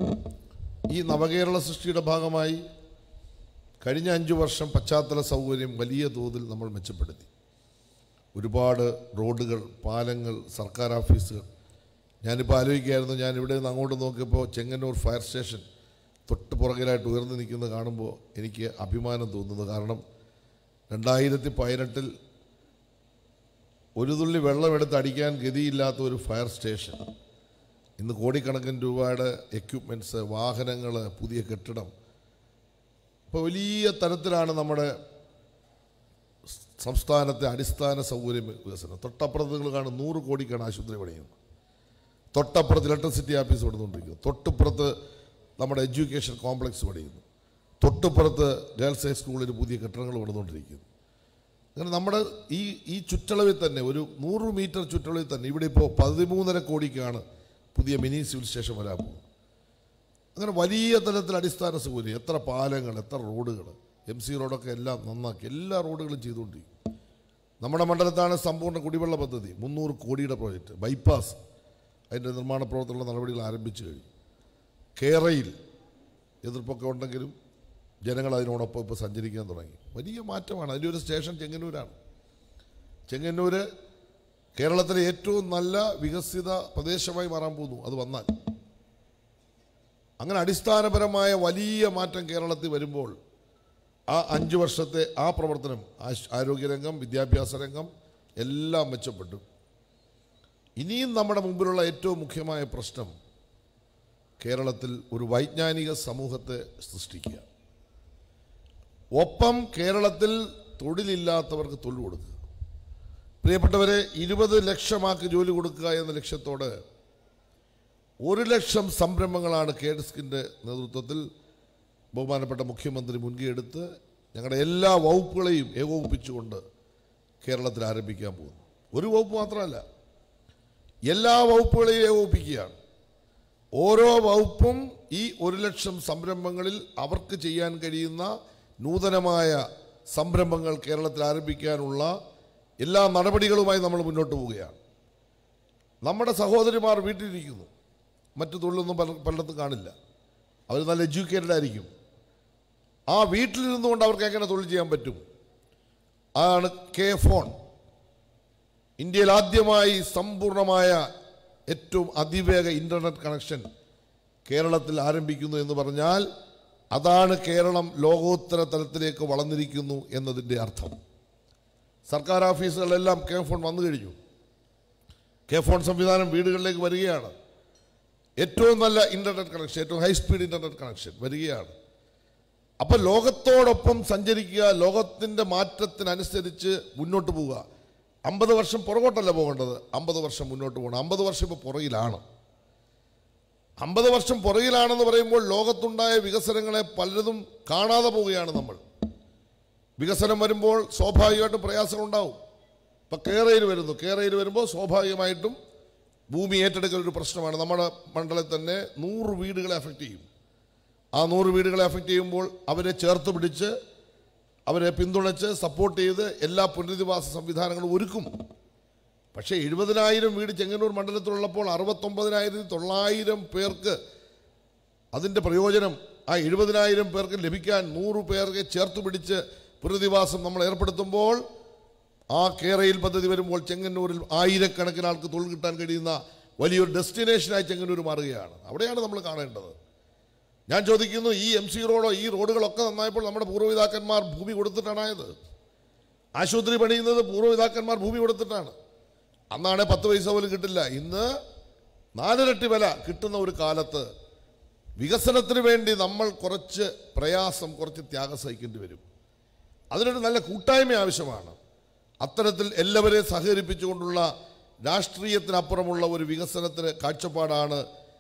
ഈ നവകേരള സൃഷ്ടിയുടെ ഭാഗമായി കഴിഞ്ഞ അഞ്ച് വർഷം പശ്ചാത്തല സൗകര്യം വലിയ തോതിൽ നമ്മൾ മെച്ചപ്പെടുത്തി ഒരുപാട് റോഡുകൾ പാലങ്ങൾ സർക്കാർ ഓഫീസുകൾ ഞാനിപ്പോൾ ആലോചിക്കുകയായിരുന്നു ഞാൻ ഇവിടെ നിന്ന് അങ്ങോട്ട് നോക്കിയപ്പോൾ ചെങ്ങന്നൂർ ഫയർ സ്റ്റേഷൻ തൊട്ട് പുറകിലായിട്ട് ഉയർന്നു നിൽക്കുന്നത് കാണുമ്പോൾ എനിക്ക് അഭിമാനം തോന്നുന്നു കാരണം രണ്ടായിരത്തി പതിനെട്ടിൽ ഒരു തുള്ളി വെള്ളമെടുത്ത് അടിക്കാൻ ഗതിയില്ലാത്ത ഒരു ഫയർ സ്റ്റേഷൻ ഇന്ന് കോടിക്കണക്കിന് രൂപയുടെ എക്യുപ്മെൻറ്റ്സ് വാഹനങ്ങൾ പുതിയ കെട്ടിടം ഇപ്പോൾ വലിയ തരത്തിലാണ് നമ്മുടെ സംസ്ഥാനത്തെ അടിസ്ഥാന സൗകര്യ വികസനം തൊട്ടപ്പുറത്ത് നിങ്ങൾ കാണും നൂറ് കോടിക്കാണ് ആശുപത്രി പണിയുന്നത് തൊട്ടപ്പുറത്ത് ഇലക്ട്രിസിറ്റി ഓഫീസ് പണിതുകൊണ്ടിരിക്കുന്നു തൊട്ടുപുറത്ത് നമ്മുടെ എഡ്യൂക്കേഷൻ കോംപ്ലക്സ് പണിയുന്നു തൊട്ടുപുറത്ത് ഗേൾസ് ഹൈസ്കൂളിൽ പുതിയ കെട്ടിടങ്ങൾ പണിതുകൊണ്ടിരിക്കുന്നു അങ്ങനെ നമ്മുടെ ഈ ഈ ചുറ്റളവിൽ തന്നെ ഒരു നൂറ് മീറ്റർ ചുറ്റളവിൽ തന്നെ ഇവിടെ ഇപ്പോൾ പതിമൂന്നര കോടിക്കാണ് പുതിയ മിനി സിവിൽ സ്റ്റേഷൻ വരാൻ പോകുന്നത് അങ്ങനെ വലിയ തലത്തിൽ അടിസ്ഥാന സൗകര്യം എത്ര പാലങ്ങൾ എത്ര റോഡുകൾ എം സി റോഡൊക്കെ എല്ലാം നന്നാക്കി എല്ലാ റോഡുകളും ചെയ്തുകൊണ്ടിരിക്കും നമ്മുടെ മണ്ഡലത്താണ് സമ്പൂർണ്ണ കുടിവെള്ള പദ്ധതി മുന്നൂറ് കോടിയുടെ പ്രോജക്റ്റ് ബൈപ്പാസ് അതിൻ്റെ നിർമ്മാണ പ്രവർത്തനങ്ങളുടെ നടപടികൾ ആരംഭിച്ചു കഴിഞ്ഞു കേരയിൽ എതിർപ്പൊക്കെ ഉണ്ടെങ്കിലും ജനങ്ങൾ അതിനോടൊപ്പം ഇപ്പോൾ സഞ്ചരിക്കാൻ തുടങ്ങി വലിയ മാറ്റമാണ് അതിൻ്റെ ഒരു സ്റ്റേഷൻ ചെങ്ങന്നൂരാണ് ചെങ്ങന്നൂർ കേരളത്തിലെ ഏറ്റവും നല്ല വികസിത പ്രദേശമായി മാറാൻ പോകുന്നു അത് വന്നാൽ അങ്ങനെ അടിസ്ഥാനപരമായ വലിയ മാറ്റം കേരളത്തിൽ വരുമ്പോൾ ആ അഞ്ച് വർഷത്തെ ആ പ്രവർത്തനം ആശ്- ആരോഗ്യരംഗം വിദ്യാഭ്യാസ രംഗം എല്ലാം മെച്ചപ്പെട്ടു ഇനിയും നമ്മുടെ മുമ്പിലുള്ള ഏറ്റവും മുഖ്യമായ പ്രശ്നം കേരളത്തിൽ ഒരു വൈജ്ഞാനിക സമൂഹത്തെ സൃഷ്ടിക്കുക ഒപ്പം കേരളത്തിൽ തൊഴിലില്ലാത്തവർക്ക് തൊഴിൽ കൊടുക്കുക പ്രിയപ്പെട്ടവരെ ഇരുപത് ലക്ഷമാക്ക് ജോലി കൊടുക്കുക എന്ന ലക്ഷ്യത്തോടെ ഒരു ലക്ഷം സംരംഭങ്ങളാണ് കേഡ്സ്കിൻ്റെ നേതൃത്വത്തിൽ ബഹുമാനപ്പെട്ട മുഖ്യമന്ത്രി മുൻകൈയെടുത്ത് ഞങ്ങളുടെ എല്ലാ വകുപ്പുകളെയും ഏകോപിപ്പിച്ചുകൊണ്ട് കേരളത്തിൽ ആരംഭിക്കാൻ പോകുന്നു ഒരു വകുപ്പ് മാത്രമല്ല എല്ലാ വകുപ്പുകളെയും ഏകോപിപ്പിക്കുകയാണ് ഓരോ വകുപ്പും ഈ ഒരു ലക്ഷം സംരംഭങ്ങളിൽ അവർക്ക് ചെയ്യാൻ കഴിയുന്ന നൂതനമായ സംരംഭങ്ങൾ കേരളത്തിൽ ആരംഭിക്കാനുള്ള എല്ലാ നടപടികളുമായി നമ്മൾ മുന്നോട്ട് പോവുകയാണ് നമ്മുടെ സഹോദരിമാർ വീട്ടിലിരിക്കുന്നു മറ്റു തൊഴിലൊന്നും പല പലയിടത്തും കാണില്ല അവർ നല്ല എഡ്യൂക്കേറ്റഡ് ആയിരിക്കും ആ വീട്ടിലിരുന്നുകൊണ്ട് അവർക്ക് എങ്ങനെ തൊഴിൽ ചെയ്യാൻ പറ്റും അതാണ് കെ ഫോൺ ഇന്ത്യയിൽ ആദ്യമായി സമ്പൂർണമായ ഏറ്റവും അതിവേഗ ഇൻ്റർനെറ്റ് കണക്ഷൻ കേരളത്തിൽ ആരംഭിക്കുന്നു എന്ന് പറഞ്ഞാൽ അതാണ് കേരളം ലോകോത്തര തലത്തിലേക്ക് വളർന്നിരിക്കുന്നു എന്നതിൻ്റെ അർത്ഥം സർക്കാർ ഓഫീസുകളിലെല്ലാം കെ ഫോൺ വന്നു കഴിഞ്ഞു കെ ഫോൺ സംവിധാനം വീടുകളിലേക്ക് വരികയാണ് ഏറ്റവും നല്ല ഇൻ്റർനെറ്റ് കണക്ഷൻ ഏറ്റവും ഹൈ സ്പീഡ് ഇൻ്റർനെറ്റ് കണക്ഷൻ വരികയാണ് അപ്പം ലോകത്തോടൊപ്പം സഞ്ചരിക്കുക ലോകത്തിൻ്റെ മാറ്റത്തിനനുസരിച്ച് മുന്നോട്ട് പോവുക അമ്പത് വർഷം പുറകോട്ടല്ല പോകേണ്ടത് അമ്പത് വർഷം മുന്നോട്ട് പോകണം അമ്പത് വർഷം ഇപ്പോൾ പുറകിലാണ് അമ്പത് വർഷം പുറകിലാണെന്ന് പറയുമ്പോൾ ലോകത്തുണ്ടായ വികസനങ്ങളെ പലതും കാണാതെ പോവുകയാണ് നമ്മൾ വികസനം വരുമ്പോൾ സ്വാഭാവികമായിട്ടും പ്രയാസങ്ങളുണ്ടാവും ഇപ്പം കേരയിൽ വരുന്നു കേരയിൽ വരുമ്പോൾ സ്വാഭാവികമായിട്ടും ഭൂമി ഏറ്റെടുക്കൽ ഒരു പ്രശ്നമാണ് നമ്മുടെ മണ്ഡലത്തിൽ തന്നെ നൂറ് വീടുകളെ അഫക്റ്റ് ചെയ്യും ആ നൂറ് വീടുകളെ അഫക്റ്റ് ചെയ്യുമ്പോൾ അവരെ ചേർത്ത് പിടിച്ച് അവരെ പിന്തുണച്ച് സപ്പോർട്ട് ചെയ്ത് എല്ലാ പുനരധിവാസ സംവിധാനങ്ങളും ഒരുക്കും പക്ഷേ എഴുപതിനായിരം വീട് ചെങ്ങന്നൂർ മണ്ഡലത്തിലുള്ളപ്പോൾ അറുപത്തൊമ്പതിനായിരത്തി തൊള്ളായിരം പേർക്ക് അതിൻ്റെ പ്രയോജനം ആ എഴുപതിനായിരം പേർക്ക് ലഭിക്കാൻ നൂറ് പേർക്ക് ചേർത്ത് പിടിച്ച് പുനരധിവാസം നമ്മൾ ഏർപ്പെടുത്തുമ്പോൾ ആ കേരയിൽ പദ്ധതി വരുമ്പോൾ ചെങ്ങന്നൂരിൽ ആയിരക്കണക്കിന് ആൾക്ക് തൊഴിൽ കിട്ടാൻ കഴിയുന്ന വലിയൊരു ഡെസ്റ്റിനേഷനായി ചെങ്ങന്നൂർ മാറുകയാണ് അവിടെയാണ് നമ്മൾ കാണേണ്ടത് ഞാൻ ചോദിക്കുന്നു ഈ എം സി റോഡോ ഈ റോഡുകളൊക്കെ നന്നായപ്പോൾ നമ്മുടെ പൂർവ്വപിതാക്കന്മാർ ഭൂമി കൊടുത്തിട്ടാണായത് ആശുപത്രി പണിയുന്നത് പൂർവ്വപിതാക്കന്മാർ ഭൂമി കൊടുത്തിട്ടാണ് അന്നാണ് പത്ത് പൈസ പോലും കിട്ടില്ല ഇന്ന് നാലിരട്ടി വില കിട്ടുന്ന ഒരു കാലത്ത് വികസനത്തിന് വേണ്ടി നമ്മൾ കുറച്ച് പ്രയാസം കുറച്ച് ത്യാഗം സഹിക്കേണ്ടി വരും അതിനൊരു നല്ല കൂട്ടായ്മ ആവശ്യമാണ് അത്തരത്തിൽ എല്ലാവരെയും സഹകരിപ്പിച്ചുകൊണ്ടുള്ള രാഷ്ട്രീയത്തിനപ്പുറമുള്ള ഒരു വികസനത്തിന് കാഴ്ചപ്പാടാണ്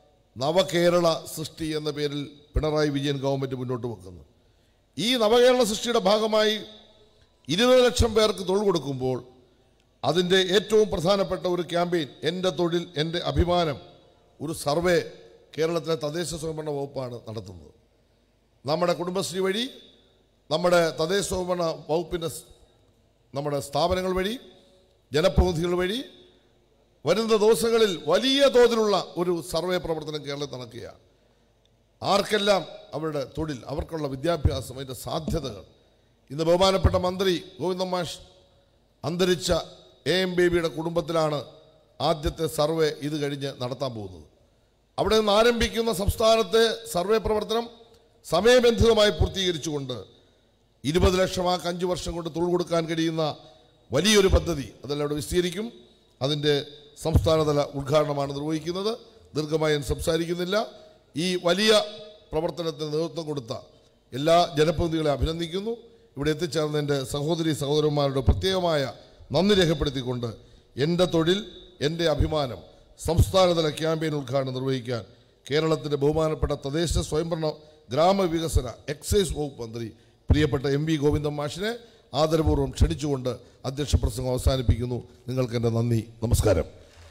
നവകേരള സൃഷ്ടി എന്ന പേരിൽ പിണറായി വിജയൻ ഗവൺമെൻറ് മുന്നോട്ട് വെക്കുന്നത് ഈ നവകേരള സൃഷ്ടിയുടെ ഭാഗമായി ഇരുപത് ലക്ഷം പേർക്ക് തൊഴിൽ കൊടുക്കുമ്പോൾ അതിൻ്റെ ഏറ്റവും പ്രധാനപ്പെട്ട ഒരു ക്യാമ്പയിൻ എൻ്റെ തൊഴിൽ എൻ്റെ അഭിമാനം ഒരു സർവേ കേരളത്തിലെ തദ്ദേശ സ്വയംഭരണ വകുപ്പാണ് നടത്തുന്നത് നമ്മുടെ കുടുംബശ്രീ വഴി നമ്മുടെ തദ്ദേശ സ്വയംഭരണ വകുപ്പിൻ്റെ സ്- നമ്മുടെ സ്ഥാപനങ്ങൾ വഴി ജനപ്രതിനിധികൾ വഴി വരുന്ന ദിവസങ്ങളിൽ വലിയ തോതിലുള്ള ഒരു സർവേ പ്രവർത്തനം കേരളത്തിൽ നടക്കുകയാണ് ആർക്കെല്ലാം അവരുടെ തൊഴിൽ അവർക്കുള്ള വിദ്യാഭ്യാസം അതിൻ്റെ സാധ്യതകൾ ഇന്ന് ബഹുമാനപ്പെട്ട മന്ത്രി ഗോവിന്ദ മാഷ് അന്തരിച്ച എ എം ബേബിയുടെ കുടുംബത്തിലാണ് ആദ്യത്തെ സർവേ ഇത് കഴിഞ്ഞ് നടത്താൻ പോകുന്നത് അവിടെ നിന്ന് ആരംഭിക്കുന്ന സംസ്ഥാനത്തെ സർവേ പ്രവർത്തനം സമയബന്ധിതമായി പൂർത്തീകരിച്ചുകൊണ്ട് ഇരുപത് ലക്ഷമാക്ക് അഞ്ച് വർഷം കൊണ്ട് തൊഴിൽ കൊടുക്കാൻ കഴിയുന്ന വലിയൊരു പദ്ധതി അതെല്ലാം അവിടെ വിസ്തീരിക്കും അതിൻ്റെ സംസ്ഥാനതല ഉദ്ഘാടനമാണ് നിർവഹിക്കുന്നത് ദീർഘമായി ഞാൻ സംസാരിക്കുന്നില്ല ഈ വലിയ പ്രവർത്തനത്തിന് നേതൃത്വം കൊടുത്ത എല്ലാ ജനപ്രതിനിധികളെ അഭിനന്ദിക്കുന്നു ഇവിടെ എത്തിച്ചേർന്ന എൻ്റെ സഹോദരി സഹോദരന്മാരുടെ പ്രത്യേകമായ നന്ദി രേഖപ്പെടുത്തിക്കൊണ്ട് എൻ്റെ തൊഴിൽ എൻ്റെ അഭിമാനം സംസ്ഥാനതല ക്യാമ്പയിൻ ഉദ്ഘാടനം നിർവഹിക്കാൻ കേരളത്തിൻ്റെ ബഹുമാനപ്പെട്ട തദ്ദേശ സ്വയംഭരണ ഗ്രാമവികസന എക്സൈസ് വകുപ്പ് മന്ത്രി പ്രിയപ്പെട്ട എം വി ഗോവിന്ദൻ മാഷിനെ ആദരപൂർവ്വം ക്ഷണിച്ചുകൊണ്ട് അധ്യക്ഷ പ്രസംഗം അവസാനിപ്പിക്കുന്നു നിങ്ങൾക്ക് എൻ്റെ നന്ദി നമസ്കാരം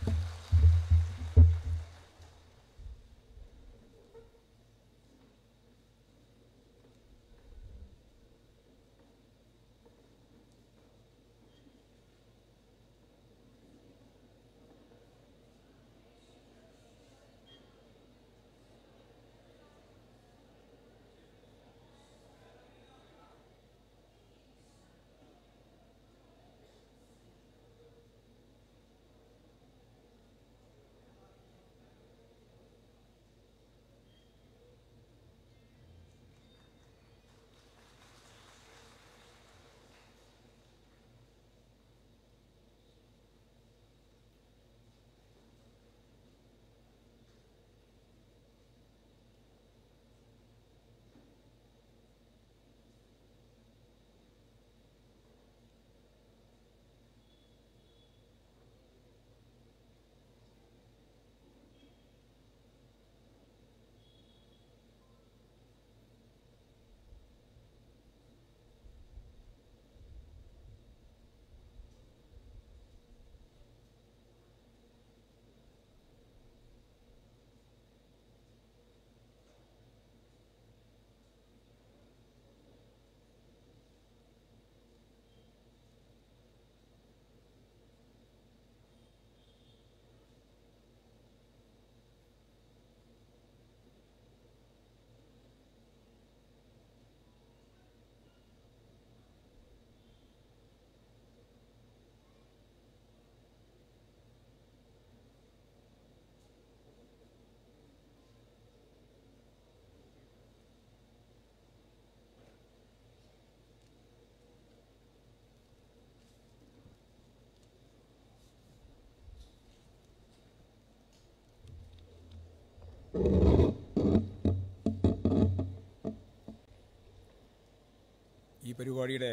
ഈ പരിപാടിയുടെ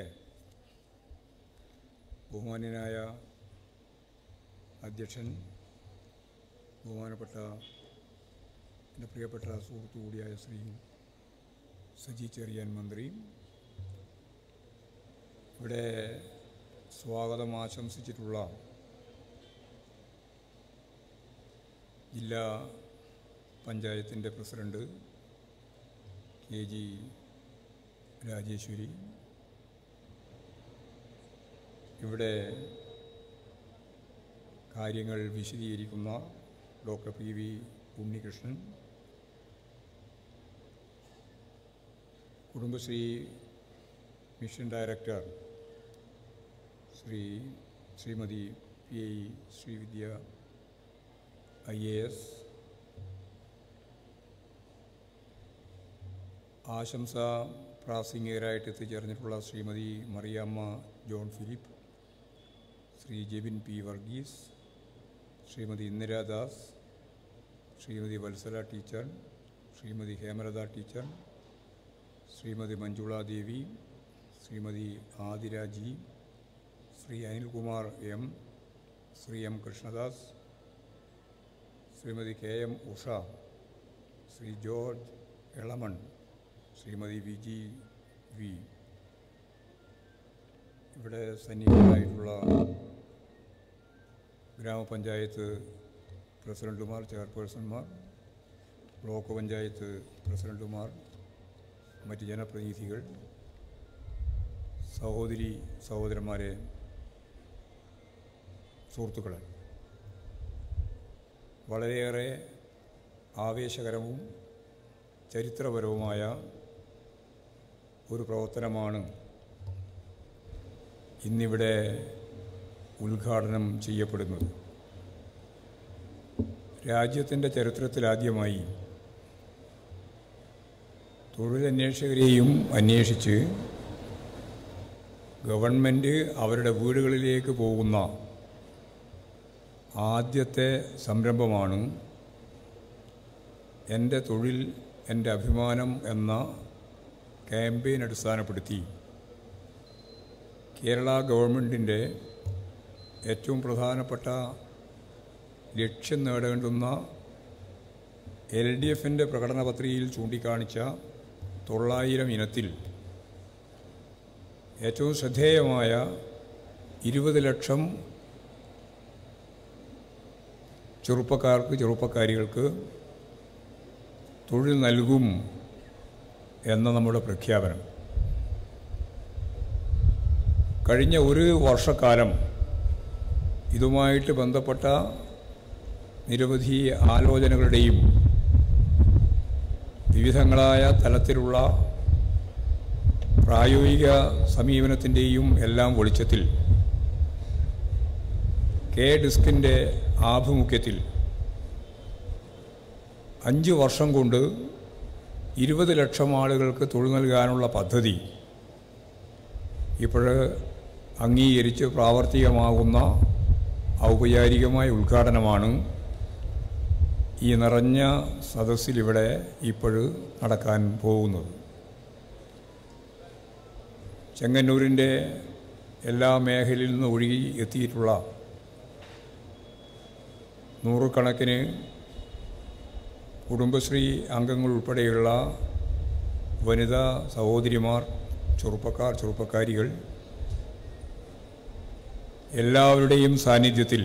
ബഹുമാന്യനായ അധ്യക്ഷൻ ബഹുമാനപ്പെട്ട എൻ്റെ പ്രിയപ്പെട്ട സുഹൃത്തു കൂടിയായ ശ്രീ സജി ചെറിയാൻ മന്ത്രി ഇവിടെ സ്വാഗതം ആശംസിച്ചിട്ടുള്ള ജില്ലാ പഞ്ചായത്തിൻ്റെ പ്രസിഡന്റ് കെ ജി രാജേശ്വരി ഇവിടെ കാര്യങ്ങൾ വിശദീകരിക്കുന്ന doctor P V Unnikrishnan Kudumbashree mission director Shri Shrimati P I Sreevidya I A S ആശംസ പ്രാസംഗികരായിട്ട് എത്തിച്ചേർന്നിട്ടുള്ള Shrimati Mariyamma John Philip Shri Jebin P Varghese Shrimati Indiradas Shrimati Vatsala teacher Shrimati Hemalatha teacher Shrimati Manjula Devi Shrimati Athiraji Shri Anilkumar M Shri M Krishnadas Shrimati K M Usha Shri George Elamon Shrimati V G V ഇവിടെ സന്നിഹിതരായിട്ടുള്ള ഗ്രാമപഞ്ചായത്ത് പ്രസിഡന്റുമാർ ചെയർപേഴ്സൺമാർ ബ്ലോക്ക് പഞ്ചായത്ത് പ്രസിഡന്റുമാർ മറ്റ് ജനപ്രതിനിധികൾ സഹോദരി സഹോദരന്മാരെ സുഹൃത്തുക്കളെ വളരെയേറെ ആവേശകരവും ചരിത്രപരവുമായ ഒരു പ്രവർത്തനമാണ് ഇന്നിവിടെ ഉദ്ഘാടനം ചെയ്യപ്പെടുന്നത് രാജ്യത്തിൻ്റെ ചരിത്രത്തിലാദ്യമായി തൊഴിലന്വേഷകരെയും അന്വേഷിച്ച് ഗവൺമെൻറ് അവരുടെ വീടുകളിലേക്ക് പോകുന്ന ആദ്യത്തെ സംരംഭമാണ് എൻ്റെ തൊഴിൽ എൻ്റെ അഭിമാനം എന്ന ക്യാമ്പയിൻ അടിസ്ഥാനപ്പെടുത്തി കേരള ഗവൺമെൻറ്റിൻ്റെ ഏറ്റവും പ്രധാനപ്പെട്ട ലക്ഷ്യം നേടേണ്ടുന്ന എൽ ഡി എഫിൻ്റെ പ്രകടന പത്രികയിൽ ചൂണ്ടിക്കാണിച്ച തൊള്ളായിരം ഇനത്തിൽ ഏറ്റവും ശ്രദ്ധേയമായ ഇരുപത് ലക്ഷം ചെറുപ്പക്കാർക്ക് ചെറുപ്പക്കാരികൾക്ക് തൊഴിൽ നൽകും എന്ന നമ്മുടെ പ്രഖ്യാപനം കഴിഞ്ഞ ഒരു വർഷക്കാലം ഇതുമായിട്ട് ബന്ധപ്പെട്ട നിരവധി ആലോചനകളുടെയും വിവിധങ്ങളായ തലത്തിലുള്ള പ്രായോഗിക സമീപനത്തിൻ്റെയും എല്ലാം വെളിച്ചത്തിൽ കെ ഡിസ്കിൻ്റെ ആഭിമുഖ്യത്തിൽ അഞ്ച് വർഷം കൊണ്ട് ഇരുപത് ലക്ഷം ആളുകൾക്ക് തൊഴിൽ നൽകാനുള്ള പദ്ധതി ഇപ്പോൾ അംഗീകരിച്ച് പ്രാവർത്തികമാകുന്ന ഔപചാരികമായ ഉദ്ഘാടനമാണ് ഈ നിറഞ്ഞ സദസ്സിൽ ഇവിടെ ഇപ്പോൾ നടക്കാൻ പോകുന്നത് ചെങ്ങന്നൂരിൻ്റെ എല്ലാ മേഖലയിൽ നിന്ന് ഒഴുകി എത്തിയിട്ടുള്ള നൂറുകണക്കിന് കുടുംബശ്രീ അംഗങ്ങൾ ഉൾപ്പെടെയുള്ള വനിതാ സഹോദരിമാർ ചെറുപ്പക്കാർ ചെറുപ്പക്കാരികൾ എല്ലാവരുടെയും സാന്നിധ്യത്തിൽ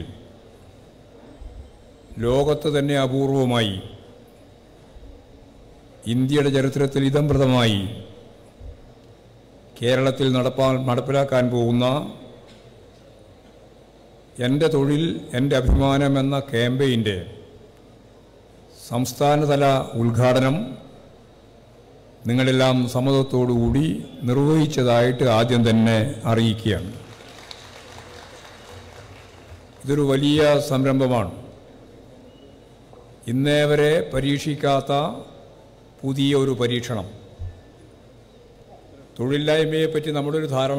ലോകത്ത് തന്നെ അപൂർവമായി ഇന്ത്യയുടെ ചരിത്രത്തിൽ ഇതംപ്രദമായി കേരളത്തിൽ നടപ്പാ നടപ്പിലാക്കാൻ പോകുന്ന എൻ്റെ തൊഴിൽ എൻ്റെ അഭിമാനം എന്ന ക്യാമ്പയിൻ്റെ സംസ്ഥാനതല ഉദ്ഘാടനം നിങ്ങളെല്ലാം സമ്മതത്തോടുകൂടി നിർവഹിച്ചതായിട്ട് ആദ്യം തന്നെ അറിയിക്കുകയാണ് ഇതൊരു വലിയ സംരംഭമാണ് ഇന്നേ വരെ പരീക്ഷിക്കാത്ത പുതിയ ഒരു പരീക്ഷണം തൊഴിലില്ലായ്മയെപ്പറ്റി നമ്മുടെ ഒരു ധാരണ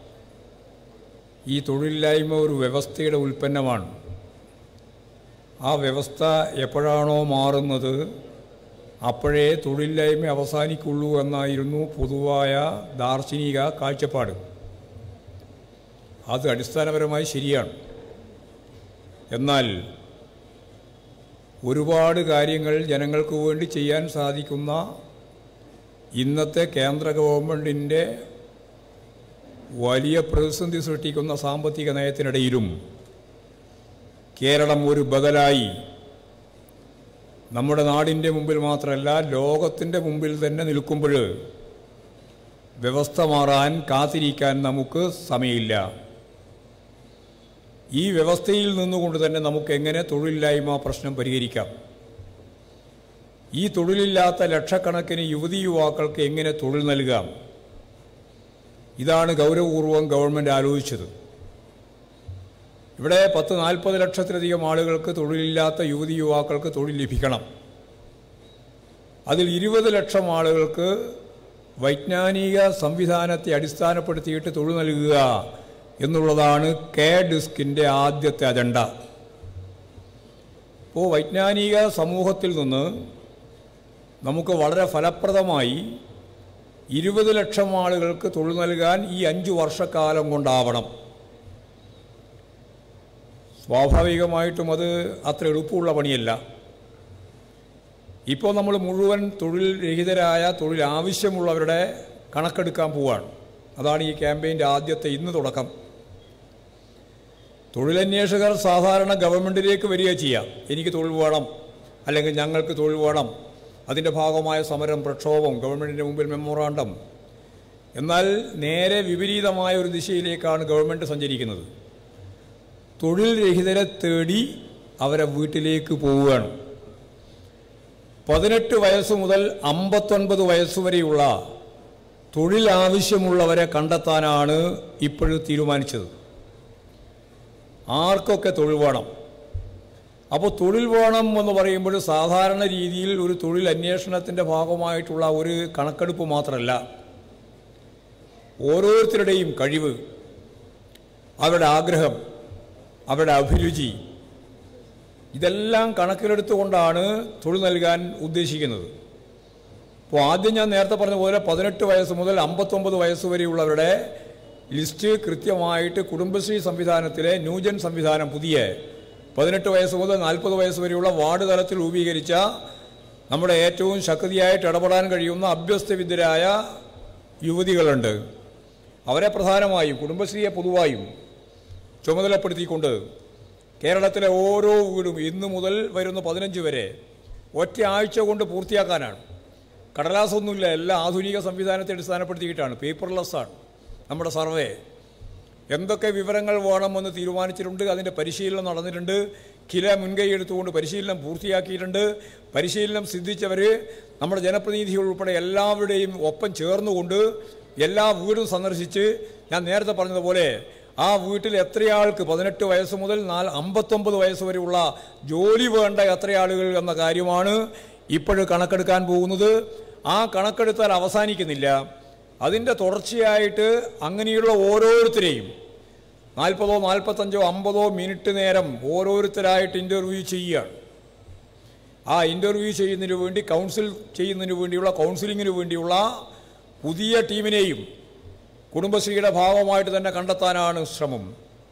ഈ തൊഴിലില്ലായ്മ ഒരു വ്യവസ്ഥയുടെ ഉൽപ്പന്നമാണ് ആ വ്യവസ്ഥ എപ്പോഴാണോ മാറുന്നത് അപ്പോഴേ തൊഴിലില്ലായ്മ അവസാനിക്കുള്ളൂ എന്നായിരുന്നു പൊതുവായ ദാർശനിക കാഴ്ചപ്പാട് അത് അടിസ്ഥാനപരമായി ശരിയാണ് എന്നാൽ ഒരുപാട് കാര്യങ്ങൾ ജനങ്ങൾക്ക് വേണ്ടി ചെയ്യാൻ സാധിക്കുന്ന ഇന്നത്തെ കേന്ദ്ര ഗവൺമെൻറ്റിൻ്റെ വലിയ പ്രതിസന്ധി സൃഷ്ടിക്കുന്ന സാമ്പത്തിക നയത്തിനിടയിലും കേരളം ഒരു ബദലായി നമ്മുടെ നാടിൻ്റെ മുമ്പിൽ മാത്രമല്ല ലോകത്തിൻ്റെ മുമ്പിൽ തന്നെ നിൽക്കുമ്പോൾ വ്യവസ്ഥ മാറാൻ കാത്തിരിക്കാൻ നമുക്ക് സമയമില്ല ഈ വ്യവസ്ഥയിൽ നിന്നുകൊണ്ട് തന്നെ നമുക്ക് എങ്ങനെ തൊഴിലില്ലായ്മ പ്രശ്നം പരിഹരിക്കാം ഈ തൊഴിലില്ലാത്ത ലക്ഷക്കണക്കിന് യുവതി യുവാക്കൾക്ക് എങ്ങനെ തൊഴിൽ നൽകാം ഇതാണ് ഗൗരവപൂർവ്വം ഗവൺമെൻറ് ആലോചിച്ചത് ഇവിടെ പത്ത് നാൽപ്പത് ലക്ഷത്തിലധികം ആളുകൾക്ക് തൊഴിലില്ലാത്ത യുവതി യുവാക്കൾക്ക് തൊഴിൽ ലഭിക്കണം അതിൽ ഇരുപത് ലക്ഷം ആളുകൾക്ക് വൈജ്ഞാനിക സംവിധാനത്തെ അടിസ്ഥാനപ്പെടുത്തിയിട്ട് തൊഴിൽ നൽകുക എന്നുള്ളതാണ് കെ ഡിസ്കിൻ്റെ ആദ്യത്തെ അജണ്ട ഇപ്പോൾ വൈജ്ഞാനിക സമൂഹത്തിൽ നിന്ന് നമുക്ക് വളരെ ഫലപ്രദമായി ഇരുപത് ലക്ഷം ആളുകൾക്ക് തൊഴിൽ നൽകാൻ ഈ അഞ്ചു വർഷക്കാലം കൊണ്ടാവണം സ്വാഭാവികമായിട്ടും അത് അത്ര എളുപ്പമുള്ള പണിയല്ല ഇപ്പോൾ നമ്മൾ മുഴുവൻ തൊഴിൽ രഹിതരായ തൊഴിൽ ആവശ്യമുള്ളവരുടെ കണക്കെടുക്കാൻ പോവുകയാണ് അതാണ് ഈ ക്യാമ്പയിൻ്റെ ആദ്യത്തെ ഇന്ന് തുടക്കം തൊഴിലന്വേഷകർ സാധാരണ ഗവൺമെൻറ്റിലേക്ക് വരിക ചെയ്യാം എനിക്ക് തൊഴിൽ വേണം അല്ലെങ്കിൽ ഞങ്ങൾക്ക് തൊഴിൽ വേണം അതിൻ്റെ ഭാഗമായ സമരം പ്രക്ഷോഭം ഗവൺമെൻറ്റിൻ്റെ മുമ്പിൽ മെമ്മോറാണ്ടം എന്നാൽ നേരെ വിപരീതമായ ഒരു ദിശയിലേക്കാണ് ഗവൺമെൻറ് സഞ്ചരിക്കുന്നത് തൊഴിൽ രഹിതരെ തേടി അവരെ വീട്ടിലേക്ക് പോവുകയാണ് പതിനെട്ട് വയസ്സ് മുതൽ അമ്പത്തൊൻപത് വയസ്സ് വരെയുള്ള തൊഴിൽ ആവശ്യമുള്ളവരെ കണ്ടെത്താനാണ് ഇപ്പോഴും തീരുമാനിച്ചത് ആർക്കൊക്കെ തൊഴിൽ വേണം അപ്പോൾ തൊഴിൽ വേണം എന്ന് പറയുമ്പോൾ സാധാരണ രീതിയിൽ ഒരു തൊഴിൽ അന്വേഷണത്തിൻ്റെ ഭാഗമായിട്ടുള്ള ഒരു കണക്കെടുപ്പ് മാത്രമല്ല ഓരോരുത്തരുടെയും കഴിവ് അവരുടെ ആഗ്രഹം അവരുടെ അഭിരുചി ഇതെല്ലാം കണക്കിലെടുത്തുകൊണ്ടാണ് തൊഴിൽ നൽകാൻ ഉദ്ദേശിക്കുന്നത് അപ്പോൾ ആദ്യം ഞാൻ നേരത്തെ പറഞ്ഞ പോലെ പതിനെട്ട് വയസ്സ് മുതൽ അമ്പത്തൊമ്പത് വയസ്സ് വരെയുള്ളവരുടെ ലിസ്റ്റ് കൃത്യമായിട്ട് കുടുംബശ്രീ സംവിധാനത്തിലെ ന്യൂജൻ സംവിധാനം പുതിയ പതിനെട്ട് വയസ്സ് മുതൽ നാൽപ്പത് വയസ്സ് വരെയുള്ള വാർഡ് തലത്തിൽ രൂപീകരിച്ച നമ്മുടെ ഏറ്റവും ശക്തിയായിട്ട് ഇടപെടാൻ കഴിയുന്ന അഭ്യസ്തവിദ്യരായ യുവതികളുണ്ട് അവരെ പ്രധാനമായും കുടുംബശ്രീയെ പൊതുവായും ചുമതലപ്പെടുത്തിക്കൊണ്ട് കേരളത്തിലെ ഓരോ വീടും ഇന്നു മുതൽ വരുന്ന പതിനഞ്ച് വരെ ഒറ്റ ആഴ്ച കൊണ്ട് പൂർത്തിയാക്കാനാണ് കടലാസൊന്നുമില്ല എല്ലാം ആധുനിക സംവിധാനത്തെ അടിസ്ഥാനപ്പെടുത്തിയിട്ടാണ് പേപ്പർലെസ് ആണ് നമ്മുടെ സർവേ എന്തൊക്കെ വിവരങ്ങൾ വേണമെന്ന് തീരുമാനിച്ചിട്ടുണ്ട് അതിൻ്റെ പരിശീലനം നടന്നിട്ടുണ്ട് കില മുൻകൈ എടുത്തുകൊണ്ട് പരിശീലനം പൂർത്തിയാക്കിയിട്ടുണ്ട് പരിശീലനം സിദ്ധിച്ചവർ നമ്മുടെ ജനപ്രതിനിധികൾ ഉൾപ്പെടെ എല്ലാവരുടെയും ഒപ്പം ചേർന്നുകൊണ്ട് എല്ലാ വീടും സന്ദർശിച്ച് ഞാൻ നേരത്തെ പറഞ്ഞതുപോലെ ആ വീട്ടിൽ എത്രയാൾക്ക് പതിനെട്ട് വയസ്സ് മുതൽ നാല് അമ്പത്തൊമ്പത് വയസ്സ് വരെയുള്ള ജോലി വേണ്ട എത്ര ആളുകൾ എന്ന കാര്യമാണ് ഇപ്പോഴും കണക്കെടുക്കാൻ പോകുന്നത് ആ കണക്കെടുത്താൽ അവസാനിക്കുന്നില്ല അതിൻ്റെ തുടർച്ചയായിട്ട് അങ്ങനെയുള്ള ഓരോരുത്തരെയും നാൽപ്പതോ നാൽപ്പത്തഞ്ചോ അമ്പതോ മിനിറ്റ് നേരം ഓരോരുത്തരായിട്ട് ഇൻ്റർവ്യൂ ചെയ്യുകയാണ് ആ ഇൻ്റർവ്യൂ ചെയ്യുന്നതിന് വേണ്ടി കൗൺസിൽ ചെയ്യുന്നതിന് വേണ്ടിയുള്ള കൗൺസിലിങ്ങിന് വേണ്ടിയുള്ള പുതിയ ടീമിനെയും കുടുംബശ്രീയുടെ ഭാഗമായിട്ട് തന്നെ കണ്ടെത്താനാണ് ശ്രമം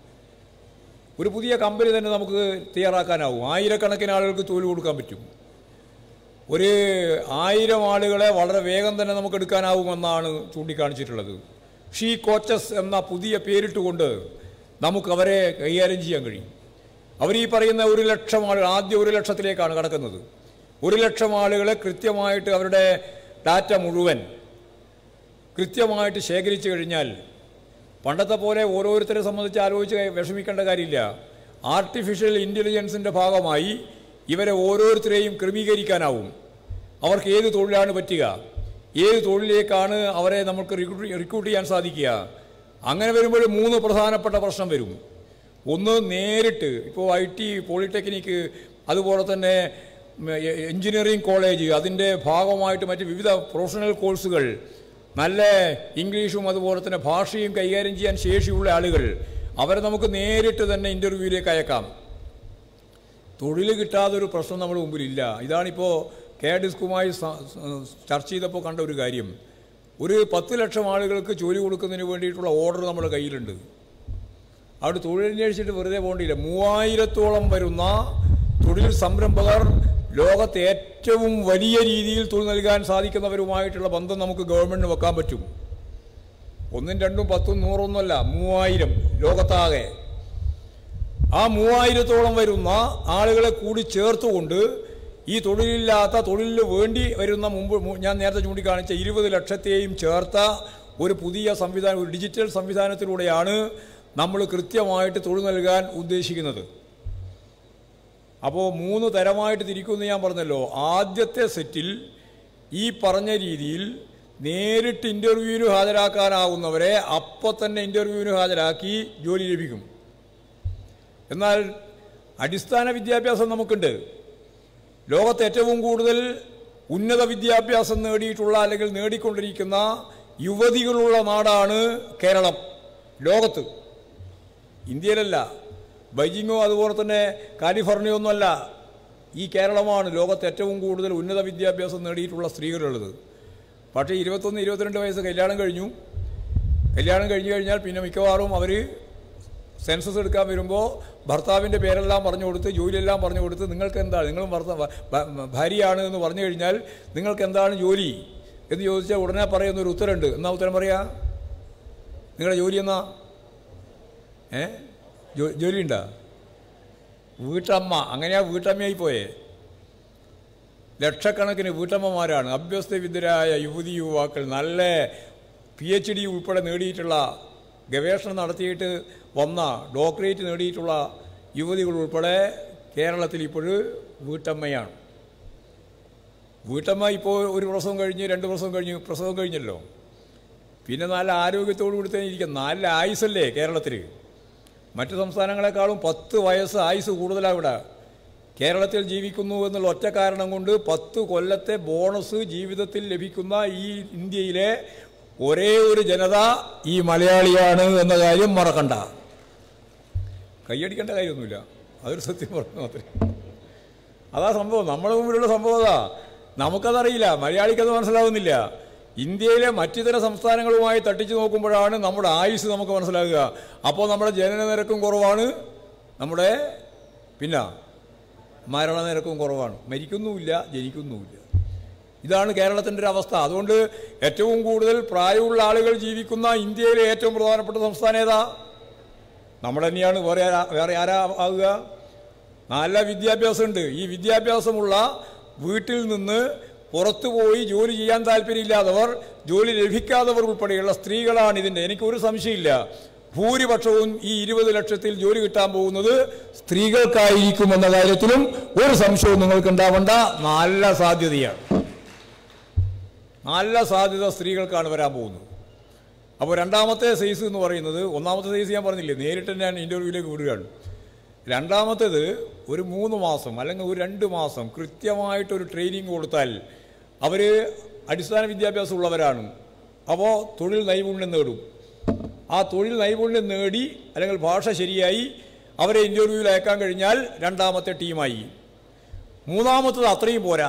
ഒരു പുതിയ കമ്പനി തന്നെ നമുക്ക് തയ്യാറാക്കാനാവും ആയിരക്കണക്കിന് ആളുകൾക്ക് തൊഴിൽ കൊടുക്കാൻ പറ്റും ഒരു ആയിരം ആളുകളെ വളരെ വേഗം തന്നെ നമുക്ക് എടുക്കാനാവുമെന്നാണ് ചൂണ്ടിക്കാണിച്ചിട്ടുള്ളത് ഷീ കോച്ചസ് എന്ന പുതിയ പേരിട്ടുകൊണ്ട് നമുക്ക് അവരെ കൈകാര്യം ചെയ്യാൻ കഴിയും അവർ ഈ പറയുന്ന ഒരു ലക്ഷം ആളുകൾ ആദ്യം ഒരു ലക്ഷത്തിലേക്കാണ് കടക്കുന്നത് ഒരു ലക്ഷം ആളുകളെ കൃത്യമായിട്ട് അവരുടെ ഡാറ്റ മുഴുവൻ കൃത്യമായിട്ട് ശേഖരിച്ചു കഴിഞ്ഞാൽ പണ്ടത്തെ പോലെ ഓരോരുത്തരെ സംബന്ധിച്ച് ആലോചിച്ച് വിഷമിക്കേണ്ട കാര്യമില്ല ആർട്ടിഫിഷ്യൽ ഇൻ്റലിജൻസിൻ്റെ ഭാഗമായി ഇവരെ ഓരോരുത്തരെയും ക്രമീകരിക്കാനാവും അവർക്ക് ഏത് തൊഴിലാണ് പറ്റുക ഏത് തൊഴിലിലേക്കാണ് അവരെ നമുക്ക് റിക്രൂട്ട് റിക്രൂട്ട് ചെയ്യാൻ സാധിക്കുക അങ്ങനെ വരുമ്പോൾ മൂന്ന് പ്രധാനപ്പെട്ട പ്രശ്നം വരും ഒന്ന് നേരിട്ട് ഇപ്പോൾ ഐ ടി പോളിടെക്നിക്ക് അതുപോലെ തന്നെ എഞ്ചിനീയറിംഗ് കോളേജ് അതിൻ്റെ ഭാഗമായിട്ട് മറ്റ് വിവിധ പ്രൊഫഷണൽ കോഴ്സുകൾ നല്ല ഇംഗ്ലീഷും അതുപോലെ തന്നെ ഭാഷയും കൈകാര്യം ചെയ്യാൻ ശേഷിയുള്ള ആളുകൾ അവരെ നമുക്ക് നേരിട്ട് തന്നെ ഇൻ്റർവ്യൂവിലേക്ക് അയക്കാം തൊഴിൽ കിട്ടാതൊരു പ്രശ്നം നമ്മുടെ മുമ്പിലില്ല ഇതാണിപ്പോൾ കെ ഡിസ്കുമായി സ- സ- ചർച്ച ചെയ്തപ്പോൾ കണ്ട ഒരു കാര്യം ഒരു പത്ത് ലക്ഷം ആളുകൾക്ക് ജോലി കൊടുക്കുന്നതിന് വേണ്ടിയിട്ടുള്ള ഓർഡർ നമ്മുടെ കയ്യിലുണ്ട് അവിടെ തൊഴിലന്വേഷിച്ചിട്ട് വെറുതെ പോകേണ്ടിയില്ല മൂവായിരത്തോളം വരുന്ന തൊഴിൽ സംരംഭകർ ലോകത്തെ ഏറ്റവും വലിയ രീതിയിൽ തൊഴിൽ നൽകാൻ സാധിക്കുന്നവരുമായിട്ടുള്ള ബന്ധം നമുക്ക് ഗവൺമെൻറ്റിന് വെക്കാൻ പറ്റും ഒന്നും രണ്ടും പത്തും നൂറൊന്നുമല്ല മൂവായിരം ലോകത്താകെ ആ മൂവായിരത്തോളം വരുന്ന ആളുകളെ കൂടി ചേർത്തുകൊണ്ട് ഈ തൊഴിലില്ലാത്ത തൊഴിലിന് വേണ്ടി വരുന്ന മുമ്പ് മു- ഞാൻ നേരത്തെ ചൂണ്ടിക്കാണിച്ച ഇരുപത് ലക്ഷത്തെയും ചേർത്ത ഒരു പുതിയ സംവിധാനം ഒരു ഡിജിറ്റൽ സംവിധാനത്തിലൂടെയാണ് നമ്മൾ കൃത്യമായിട്ട് തൊഴിൽ നൽകാൻ ഉദ്ദേശിക്കുന്നത് അപ്പോൾ മൂന്ന് തരമായിട്ട് തിരിക്കുമെന്ന് ഞാൻ പറഞ്ഞല്ലോ ആദ്യത്തെ സെറ്റിൽ ഈ പറഞ്ഞ രീതിയിൽ നേരിട്ട് ഇൻ്റർവ്യൂവിന് ഹാജരാക്കാനാവുന്നവരെ അപ്പോൾ തന്നെ ഇൻ്റർവ്യൂവിന് ഹാജരാക്കി ജോലി ലഭിക്കും എന്നാൽ അടിസ്ഥാന വിദ്യാഭ്യാസം നമുക്കുണ്ട് ലോകത്ത് ഏറ്റവും കൂടുതൽ ഉന്നത വിദ്യാഭ്യാസം നേടിയിട്ടുള്ള അല്ലെങ്കിൽ നേടിക്കൊണ്ടിരിക്കുന്ന യുവതികളുള്ള നാടാണ് കേരളം ലോകത്ത് ഇന്ത്യയിലല്ല ബൈജിങ്ങോ അതുപോലെ തന്നെ കാലിഫോർണിയ ഒന്നുമല്ല ഈ കേരളമാണ് ലോകത്ത് ഏറ്റവും കൂടുതൽ ഉന്നത വിദ്യാഭ്യാസം നേടിയിട്ടുള്ള സ്ത്രീകളുള്ളത് പക്ഷേ ഇരുപത്തൊന്ന് ഇരുപത്തിരണ്ട് വയസ്സ് കല്യാണം കഴിഞ്ഞു കല്യാണം കഴിഞ്ഞു കഴിഞ്ഞാൽ പിന്നെ മിക്കവാറും അവർ സെൻസസ് എടുക്കാൻ വരുമ്പോൾ ഭർത്താവിൻ്റെ പേരെല്ലാം പറഞ്ഞു കൊടുത്ത് ജോലിയെല്ലാം പറഞ്ഞു കൊടുത്ത് നിങ്ങൾക്ക് എന്താണ് നിങ്ങൾ ഭർത്ത ഭ- ഭ- ഭാര്യയാണ് എന്ന് പറഞ്ഞു കഴിഞ്ഞാൽ നിങ്ങൾക്ക് എന്താണ് ജോലി എന്ന് ചോദിച്ചാൽ ഉടനെ പറയുന്ന ഒരു ഉത്തരമുണ്ട് എന്നാ ഉത്തരം പറയാ നിങ്ങളുടെ ജോലി എന്നാ ഏ ജോ ജോലി ഉണ്ടോ വീട്ടമ്മ അങ്ങനെയാ വീട്ടമ്മയായി പോയേ ലക്ഷക്കണക്കിന് വീട്ടമ്മമാരാണ് അഭ്യസ്തവിദ്യരായ യുവതി യുവാക്കൾ നല്ല പി എച്ച് ഡി ഉൾപ്പെടെ നേടിയിട്ടുള്ള ഗവേഷണം നടത്തിയിട്ട് വന്ന ഡോക്ടറേറ്റ് നേടിയിട്ടുള്ള യുവതികൾ ഉൾപ്പെടെ കേരളത്തിൽ ഇപ്പോൾ വീട്ടമ്മയാണ് വീട്ടമ്മ ഇപ്പോൾ ഒരു പ്രസവം കഴിഞ്ഞ് രണ്ട് പ്രസവം കഴിഞ്ഞ് പ്രസവം കഴിഞ്ഞല്ലോ പിന്നെ നല്ല ആരോഗ്യത്തോടു കൂടി തന്നെ ഇരിക്കും നല്ല ആയുസല്ലേ കേരളത്തിൽ മറ്റു സംസ്ഥാനങ്ങളെക്കാളും പത്ത് വയസ്സ് ആയുസ് കൂടുതലാണ് ഇവിടെ കേരളത്തിൽ ജീവിക്കുന്നു എന്നുള്ള ഒറ്റ കാരണം കൊണ്ട് പത്ത് കൊല്ലത്തെ ബോണസ് ജീവിതത്തിൽ ലഭിക്കുന്ന ഈ ഇന്ത്യയിലെ ഒരേ ഒരു ജനത ഈ മലയാളിയാണ് എന്ന കാര്യം മറക്കണ്ട കൈയടിക്കേണ്ട കാര്യമൊന്നുമില്ല അതൊരു സത്യം പറഞ്ഞു മാത്രമേ അതാ സംഭവം നമ്മുടെ മുമ്പിലുള്ള സംഭവം അതാ നമുക്കതറിയില്ല മലയാളിക്കത് മനസ്സിലാവുന്നില്ല ഇന്ത്യയിലെ മറ്റിതര സംസ്ഥാനങ്ങളുമായി തട്ടിച്ചു നോക്കുമ്പോഴാണ് നമ്മുടെ ആയുസ് നമുക്ക് മനസ്സിലാകുക അപ്പോൾ നമ്മുടെ ജനന നിരക്കും കുറവാണ് നമ്മുടെ പിന്നെ മരണനിരക്കും കുറവാണ് മരിക്കുന്നുമില്ല ജനിക്കുന്നുമില്ല ഇതാണ് കേരളത്തിൻ്റെ ഒരു അവസ്ഥ അതുകൊണ്ട് ഏറ്റവും കൂടുതൽ പ്രായമുള്ള ആളുകൾ ജീവിക്കുന്ന ഇന്ത്യയിലെ ഏറ്റവും പ്രധാനപ്പെട്ട സംസ്ഥാനം ഏതാ നമ്മൾ തന്നെയാണ് വേറെ ആരാ വേറെ ആരാ ആകുക നല്ല വിദ്യാഭ്യാസമുണ്ട് ഈ വിദ്യാഭ്യാസമുള്ള വീട്ടിൽ നിന്ന് പുറത്തു പോയി ജോലി ചെയ്യാൻ താല്പര്യമില്ലാത്തവർ ജോലി ലഭിക്കാത്തവർ ഉൾപ്പെടെയുള്ള സ്ത്രീകളാണ് ഇതിൻ്റെ എനിക്കൊരു സംശയമില്ല ഭൂരിപക്ഷവും ഈ ഇരുപത് ലക്ഷത്തിൽ ജോലി കിട്ടാൻ പോകുന്നത് സ്ത്രീകൾക്കായിരിക്കും എന്ന കാര്യത്തിലും ഒരു സംശയവും നിങ്ങൾക്ക് ഉണ്ടാവേണ്ട നല്ല സാധ്യതയാണ് നല്ല സാധ്യത സ്ത്രീകൾക്കാണ് വരാൻ പോകുന്നത് അപ്പോൾ രണ്ടാമത്തെ സൈസ് എന്ന് പറയുന്നത് ഒന്നാമത്തെ സൈസ് ഞാൻ പറഞ്ഞില്ലേ നേരിട്ട് ഞാൻ ഇൻ്റർവ്യൂവിലേക്ക് വിടുകയാണ് രണ്ടാമത്തേത് ഒരു മൂന്ന് മാസം അല്ലെങ്കിൽ ഒരു രണ്ട് മാസം കൃത്യമായിട്ടൊരു ട്രെയിനിങ് കൊടുത്താൽ അവർ അടിസ്ഥാന വിദ്യാഭ്യാസം ഉള്ളവരാണ് അപ്പോൾ തൊഴിൽ നൈപുണ്യം നേടും ആ തൊഴിൽ നൈപുണ്യം നേടി അല്ലെങ്കിൽ ഭാഷ ശരിയായി അവരെ ഇൻ്റർവ്യൂവിൽ അയക്കാൻ കഴിഞ്ഞാൽ രണ്ടാമത്തെ ടീമായി മൂന്നാമത്തത് അത്രയും പോരാ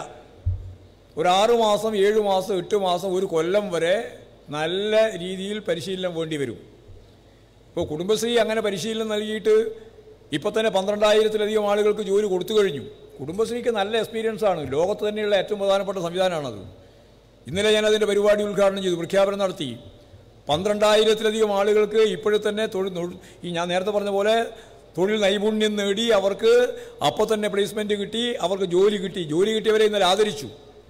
ഒരു ആറ് മാസം ഏഴ് മാസം എട്ട് മാസം ഒരു കൊല്ലം വരെ നല്ല രീതിയിൽ പരിശീലനം വേണ്ടി വരും ഇപ്പോൾ കുടുംബശ്രീ അങ്ങനെ പരിശീലനം നൽകിയിട്ട് ഇപ്പോൾ തന്നെ പന്ത്രണ്ടായിരത്തിലധികം ആളുകൾക്ക് ജോലി കൊടുത്തു കഴിഞ്ഞു കുടുംബശ്രീക്ക് നല്ല എക്സ്പീരിയൻസ് ആണ് ലോകത്ത് തന്നെയുള്ള ഏറ്റവും പ്രധാനപ്പെട്ട സംവിധാനമാണത് ഇന്നലെ ഞാൻ അതിൻ്റെ പരിപാടി ഉദ്ഘാടനം ചെയ്തു പ്രഖ്യാപനം നടത്തി പന്ത്രണ്ടായിരത്തിലധികം ആളുകൾക്ക് ഇപ്പോഴും തന്നെ തൊഴിൽ നൊ- ഈ ഞാൻ നേരത്തെ പറഞ്ഞ പോലെ തൊഴിൽ നൈപുണ്യം നേടി അവർക്ക് അപ്പോൾ തന്നെ പ്ലേസ്മെൻറ്റ് കിട്ടി അവർക്ക് ജോലി കിട്ടി ജോലി കിട്ടിയവരെ ഇന്നലെ ആദരിച്ചു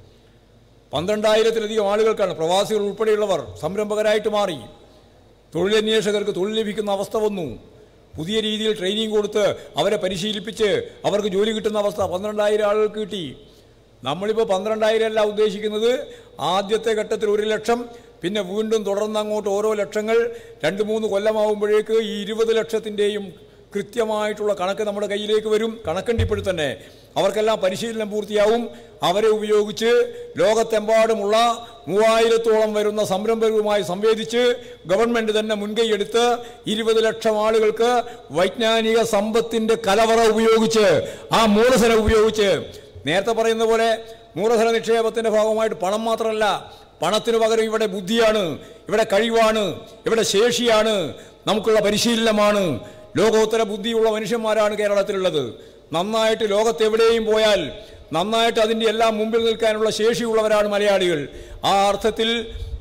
പന്ത്രണ്ടായിരത്തിലധികം ആളുകൾക്കാണ് പ്രവാസികൾ ഉൾപ്പെടെയുള്ളവർ സംരംഭകരായിട്ട് മാറി തൊഴിലന്വേഷകർക്ക് തൊഴിൽ ലഭിക്കുന്ന അവസ്ഥ വന്നു പുതിയ രീതിയിൽ ട്രെയിനിങ് കൊടുത്ത് അവരെ പരിശീലിപ്പിച്ച് അവർക്ക് ജോലി കിട്ടുന്ന അവസ്ഥ പന്ത്രണ്ടായിരം ആളുകൾക്ക് കിട്ടി നമ്മളിപ്പോൾ പന്ത്രണ്ടായിരം അല്ല ഉദ്ദേശിക്കുന്നത് ആദ്യത്തെ ഘട്ടത്തിൽ ഒരു ലക്ഷം പിന്നെ വീണ്ടും തുടർന്ന് അങ്ങോട്ട് ഓരോ ലക്ഷങ്ങൾ രണ്ട് മൂന്ന് കൊല്ലമാകുമ്പോഴേക്ക് ഈ ഇരുപത് ലക്ഷത്തിൻ്റെയും കൃത്യമായിട്ടുള്ള കണക്ക് നമ്മുടെ കയ്യിലേക്ക് വരും കണക്കുണ്ട് ഇപ്പോഴും തന്നെ അവർക്കെല്ലാം പരിശീലനം പൂർത്തിയാവും അവരെ ഉപയോഗിച്ച് ലോകത്തെമ്പാടുമുള്ള മൂവായിരത്തോളം വരുന്ന സംരംഭകരുമായി സംവേദിച്ച് ഗവൺമെൻറ് തന്നെ മുൻകൈയെടുത്ത് ഇരുപത് ലക്ഷം ആളുകൾക്ക് വൈജ്ഞാനിക സമ്പത്തിൻ്റെ കലവറ ഉപയോഗിച്ച് ആ മൂലധനം ഉപയോഗിച്ച് നേരത്തെ പറയുന്ന പോലെ മൂലധന നിക്ഷേപത്തിൻ്റെ ഭാഗമായിട്ട് പണം മാത്രമല്ല പണത്തിന് പകരം ഇവിടെ ബുദ്ധിയാണ് ഇവിടെ കഴിവാണ് ഇവിടെ ശേഷിയാണ് നമുക്കുള്ള പരിശീലനമാണ് ലോകോത്തര ബുദ്ധിയുള്ള മനുഷ്യന്മാരാണ് കേരളത്തിലുള്ളത് നന്നായിട്ട് ലോകത്തെവിടെയും പോയാൽ നന്നായിട്ട് അതിൻ്റെ എല്ലാം മുമ്പിൽ നിൽക്കാനുള്ള ശേഷിയുള്ളവരാണ് മലയാളികൾ ആ അർത്ഥത്തിൽ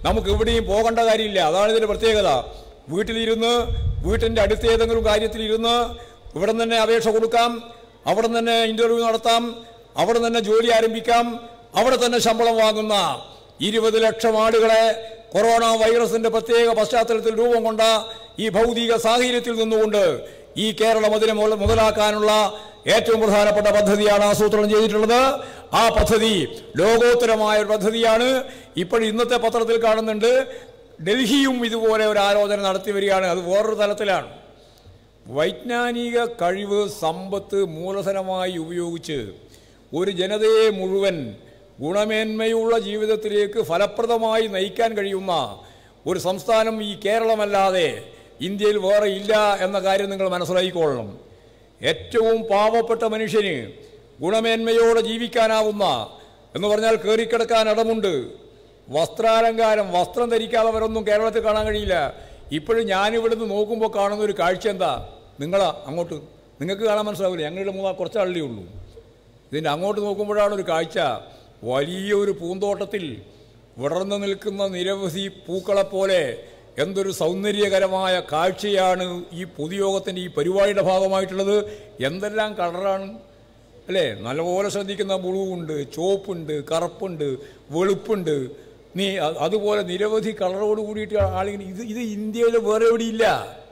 നമുക്ക് എവിടെയും പോകേണ്ട കാര്യമില്ല അതാണ് ഇതിൻ്റെ പ്രത്യേകത വീട്ടിലിരുന്ന് വീട്ടിൻ്റെ അടുത്ത ഏതെങ്കിലും കാര്യത്തിലിരുന്ന് ഇവിടെ തന്നെ അപേക്ഷ കൊടുക്കാം അവിടെ തന്നെ ഇൻ്റർവ്യൂ നടത്താം അവിടെ തന്നെ ജോലി ആരംഭിക്കാം അവിടെ തന്നെ ശമ്പളം വാങ്ങുന്ന ഇരുപത് ലക്ഷം ആളുകളെ കൊറോണ വൈറസിന്റെ പ്രത്യേക പശ്ചാത്തലത്തിൽ രൂപം കൊണ്ട ഈ ഭൗതിക സാഹചര്യത്തിൽ നിന്നുകൊണ്ട് ഈ കേരളം അതിനെ മുതൽ- മുതലാക്കാനുള്ള ഏറ്റവും പ്രധാനപ്പെട്ട പദ്ധതിയാണ് ആസൂത്രണം ചെയ്തിട്ടുള്ളത് ആ പദ്ധതി ലോകോത്തരമായ ഒരു പദ്ധതിയാണ് ഇപ്പോൾ ഇന്നത്തെ പത്രത്തിൽ കാണുന്നുണ്ട് ഡൽഹിയും ഇതുപോലെ ഒരു ആലോചന നടത്തി വരികയാണ് അത് വേറൊരു തലത്തിലാണ് വൈജ്ഞാനിക കഴിവ് സമ്പത്ത് മൂലധനമായി ഉപയോഗിച്ച് ഒരു ജനതയെ മുഴുവൻ ഗുണമേന്മയുള്ള ജീവിതത്തിലേക്ക് ഫലപ്രദമായി നയിക്കാൻ കഴിയുന്ന ഒരു സംസ്ഥാനം ഈ കേരളമല്ലാതെ ഇന്ത്യയിൽ വേറെ ഇല്ല എന്ന കാര്യം നിങ്ങൾ മനസ്സിലാക്കിക്കൊള്ളണം ഏറ്റവും പാവപ്പെട്ട മനുഷ്യന് ഗുണമേന്മയോടെ ജീവിക്കാനാവുന്ന എന്ന് പറഞ്ഞാൽ കയറിക്കിടക്കാൻ ഇടമുണ്ട് വസ്ത്രാലങ്കാരം വസ്ത്രം ധരിക്കാത്തവരൊന്നും കേരളത്തിൽ കാണാൻ കഴിയില്ല ഇപ്പോഴും ഞാനിവിടുന്ന് നോക്കുമ്പോൾ കാണുന്ന ഒരു കാഴ്ച എന്താ നിങ്ങളാ അങ്ങോട്ട് നിങ്ങൾക്ക് കാണാൻ മനസ്സിലാവില്ല ഞങ്ങളുടെ മൂന്നാ കുറച്ചാളേ ഉള്ളൂ ഇതിൻ്റെ അങ്ങോട്ട് നോക്കുമ്പോഴാണ് ഒരു കാഴ്ച വലിയൊരു പൂന്തോട്ടത്തിൽ വിടർന്നു നിൽക്കുന്ന നിരവധി പൂക്കളെപ്പോലെ എന്തൊരു സൗന്ദര്യകരമായ കാഴ്ചയാണ് ഈ പൊതുയോഗത്തിൻ്റെ ഈ പരിപാടിയുടെ ഭാഗമായിട്ടുള്ളത് എന്തെല്ലാം കളറാണ് അല്ലേ നല്ലപോലെ ശ്രദ്ധിക്കുന്ന ബ്ലൂ ഉണ്ട് ചുവപ്പുണ്ട് കറുപ്പുണ്ട് വെളുപ്പുണ്ട് നീ അ- അതുപോലെ നിരവധി കളറോട് കൂടിയിട്ട് ആളുകൾ ഇത് ഇത് ഇന്ത്യയിൽ വേറെ എവിടെയില്ല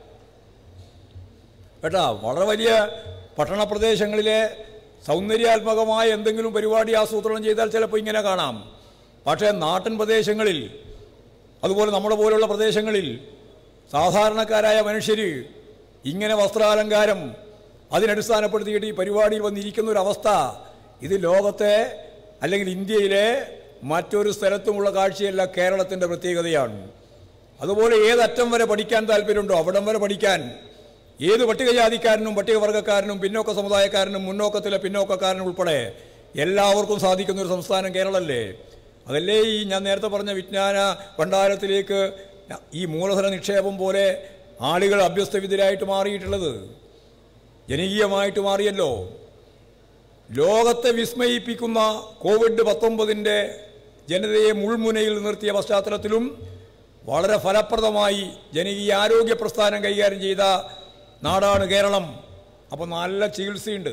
കേട്ടാ വളരെ വലിയ പട്ടണ പ്രദേശങ്ങളിലെ സൗന്ദര്യാത്മകമായ എന്തെങ്കിലും പരിപാടി ആസൂത്രണം ചെയ്താൽ ചിലപ്പോൾ ഇങ്ങനെ കാണാം പക്ഷേ നാട്ടിൻ പ്രദേശങ്ങളിൽ അതുപോലെ നമ്മുടെ പോലുള്ള പ്രദേശങ്ങളിൽ സാധാരണക്കാരായ മനുഷ്യർ ഇങ്ങനെ വസ്ത്രാലങ്കാരം അതിനടിസ്ഥാനപ്പെടുത്തിയിട്ട് ഈ പരിപാടിയിൽ വന്നിരിക്കുന്ന ഒരു അവസ്ഥ ഇത് ലോകത്തെ അല്ലെങ്കിൽ ഇന്ത്യയിലെ മറ്റൊരു സ്ഥലത്തുമുള്ള കാഴ്ചയല്ല കേരളത്തിൻ്റെ പ്രത്യേകതയാണ് അതുപോലെ ഏതറ്റം വരെ പഠിക്കാൻ താല്പര്യമുണ്ടോ അവിടം വരെ പഠിക്കാൻ ഏത് പട്ടികജാതിക്കാരനും പട്ടികവർഗക്കാരനും പിന്നോക്ക സമുദായക്കാരനും മുന്നോക്കത്തിലെ പിന്നോക്കക്കാരനും ഉൾപ്പെടെ എല്ലാവർക്കും സാധിക്കുന്ന ഒരു സംസ്ഥാനം കേരളമല്ലേ അതല്ലേ ഈ ഞാൻ നേരത്തെ പറഞ്ഞ വിജ്ഞാന ഭണ്ഡാരത്തിലേക്ക് ഈ മൂലധന നിക്ഷേപം പോലെ ആളുകൾ അഭ്യസ്തവിദ്യരായിട്ട് മാറിയിട്ടുള്ളത് ജനകീയമായിട്ട് മാറിയല്ലോ ലോകത്തെ വിസ്മയിപ്പിക്കുന്ന കോവിഡ് പത്തൊമ്പതിൻ്റെ ജനതയെ മുൾമുനയിൽ നിർത്തിയ പശ്ചാത്തലത്തിലും വളരെ ഫലപ്രദമായി ജനകീയ ആരോഗ്യ പ്രസ്ഥാനം കൈകാര്യം ചെയ്ത നാടാണ് കേരളം അപ്പോൾ നല്ല ചികിത്സയുണ്ട്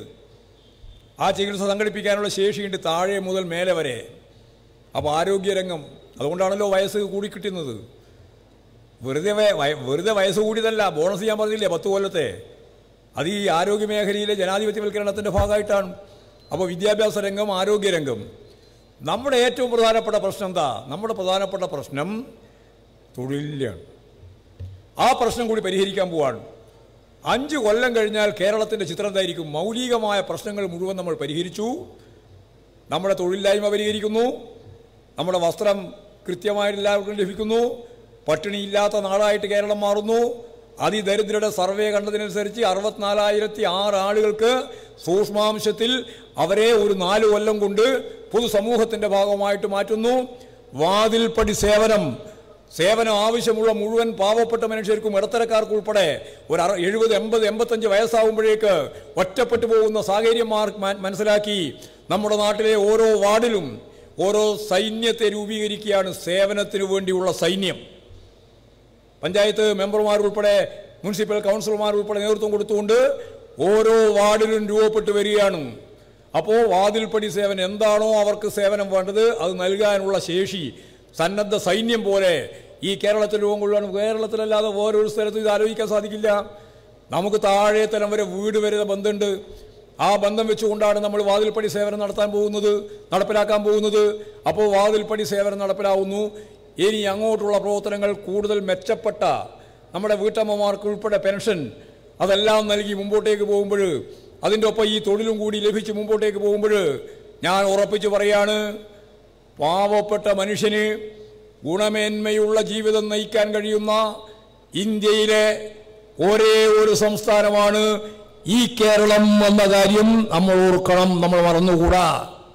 ആ ചികിത്സ സംഘടിപ്പിക്കാനുള്ള ശേഷിയുണ്ട് താഴെ മുതൽ മേലെ വരെ അപ്പോൾ ആരോഗ്യരംഗം അതുകൊണ്ടാണല്ലോ വയസ്സ് കൂടിക്കിട്ടുന്നത് വെറുതെ വയ- വയ- വെറുതെ വയസ്സ് കൂടിയതല്ല ബോണസ് ഞാൻ പറഞ്ഞില്ലേ പത്ത് കൊല്ലത്തെ അത് ഈ ആരോഗ്യ മേഖലയിലെ ജനാധിപത്യവൽക്കരണത്തിൻ്റെ ഭാഗമായിട്ടാണ് അപ്പോൾ വിദ്യാഭ്യാസ രംഗം ആരോഗ്യരംഗം നമ്മുടെ ഏറ്റവും പ്രധാനപ്പെട്ട പ്രശ്നം എന്താ നമ്മുടെ പ്രധാനപ്പെട്ട പ്രശ്നം തൊഴിലാണ് ആ പ്രശ്നം കൂടി പരിഹരിക്കാൻ പോവാണ് അഞ്ച് കൊല്ലം കഴിഞ്ഞാൽ കേരളത്തിൻ്റെ ചിത്രം എന്തായിരിക്കും മൗലികമായ പ്രശ്നങ്ങൾ മുഴുവൻ നമ്മൾ പരിഹരിച്ചു നമ്മുടെ തൊഴിലില്ലായ്മ പരിഹരിക്കുന്നു നമ്മുടെ വസ്ത്രം കൃത്യമായിട്ട് എല്ലാവർക്കും ലഭിക്കുന്നു പട്ടിണിയില്ലാത്ത നാടായിട്ട് കേരളം മാറുന്നു അതിദരിദ്രരുടെ സർവേ കണ്ടതിനനുസരിച്ച് അറുപത്തിനാലായിരത്തി ആറ് ആളുകൾക്ക് സൂക്ഷ്മാംശത്തിൽ അവരെ ഒരു നാല് കൊല്ലം കൊണ്ട് പൊതുസമൂഹത്തിന്റെ ഭാഗമായിട്ട് മാറ്റുന്നു വാതിൽപ്പടി സേവനം സേവനം ആവശ്യമുള്ള മുഴുവൻ പാവപ്പെട്ട മനുഷ്യർക്കും ഇടത്തരക്കാർക്കും ഉൾപ്പെടെ ഒരു അറ എഴുപത് എൺപത് എൺപത്തഞ്ച് വയസ്സാവുമ്പോഴേക്ക് ഒറ്റപ്പെട്ടു പോകുന്ന സാഹചര്യം മാർ- മ- മനസ്സിലാക്കി നമ്മുടെ നാട്ടിലെ ഓരോ വാർഡിലും ഓരോ സൈന്യത്തെ രൂപീകരിക്കുകയാണ് സേവനത്തിനു വേണ്ടിയുള്ള സൈന്യം പഞ്ചായത്ത് മെമ്പർമാർ ഉൾപ്പെടെ മുനിസിപ്പൽ കൗൺസിലർമാർ ഉൾപ്പെടെ നേതൃത്വം കൊടുത്തുകൊണ്ട് ഓരോ വാർഡിലും രൂപപ്പെട്ട് വരികയാണ് അപ്പോൾ വാതിൽപ്പടി സേവനം എന്താണോ അവർക്ക് സേവനം വേണ്ടത് അത് നൽകാനുള്ള ശേഷി സന്നദ്ധ സൈന്യം പോലെ ഈ കേരളത്തിൽ രൂപം കൊള്ളുകയാണ് കേരളത്തിലല്ലാതെ വേറൊരു സ്ഥലത്തും ഇത് ആലോചിക്കാൻ സാധിക്കില്ല നമുക്ക് താഴെ തലം വരെ വീട് വരെ ബന്ധമുണ്ട് ആ ബന്ധം വെച്ചുകൊണ്ടാണ് നമ്മൾ വാതിൽപ്പടി സേവനം നടത്താൻ പോകുന്നത് നടപ്പിലാക്കാൻ പോകുന്നത് അപ്പോൾ വാതിൽപ്പടി സേവനം നടപ്പിലാവുന്നു ഇനി അങ്ങോട്ടുള്ള പ്രവർത്തനങ്ങൾ കൂടുതൽ മെച്ചപ്പെട്ട നമ്മുടെ വീട്ടമ്മമാർക്ക് ഉൾപ്പെടെ പെൻഷൻ അതെല്ലാം നൽകി മുമ്പോട്ടേക്ക് പോകുമ്പോൾ അതിൻ്റെ ഒപ്പം ഈ തൊഴിലും കൂടി ലഭിച്ച് മുമ്പോട്ടേക്ക് പോകുമ്പോൾ ഞാൻ ഉറപ്പിച്ച് പറയാണ് പാവപ്പെട്ട മനുഷ്യന് ഗുണമേന്മയുള്ള ജീവിതം നയിക്കാൻ കഴിയുന്ന ഇന്ത്യയിലെ ഒരേ ഒരു സംസ്ഥാനമാണ് ഈ കേരളം എന്ന കാര്യം നമ്മൾ ഓർക്കണം നമ്മൾ മറന്നുകൂടാ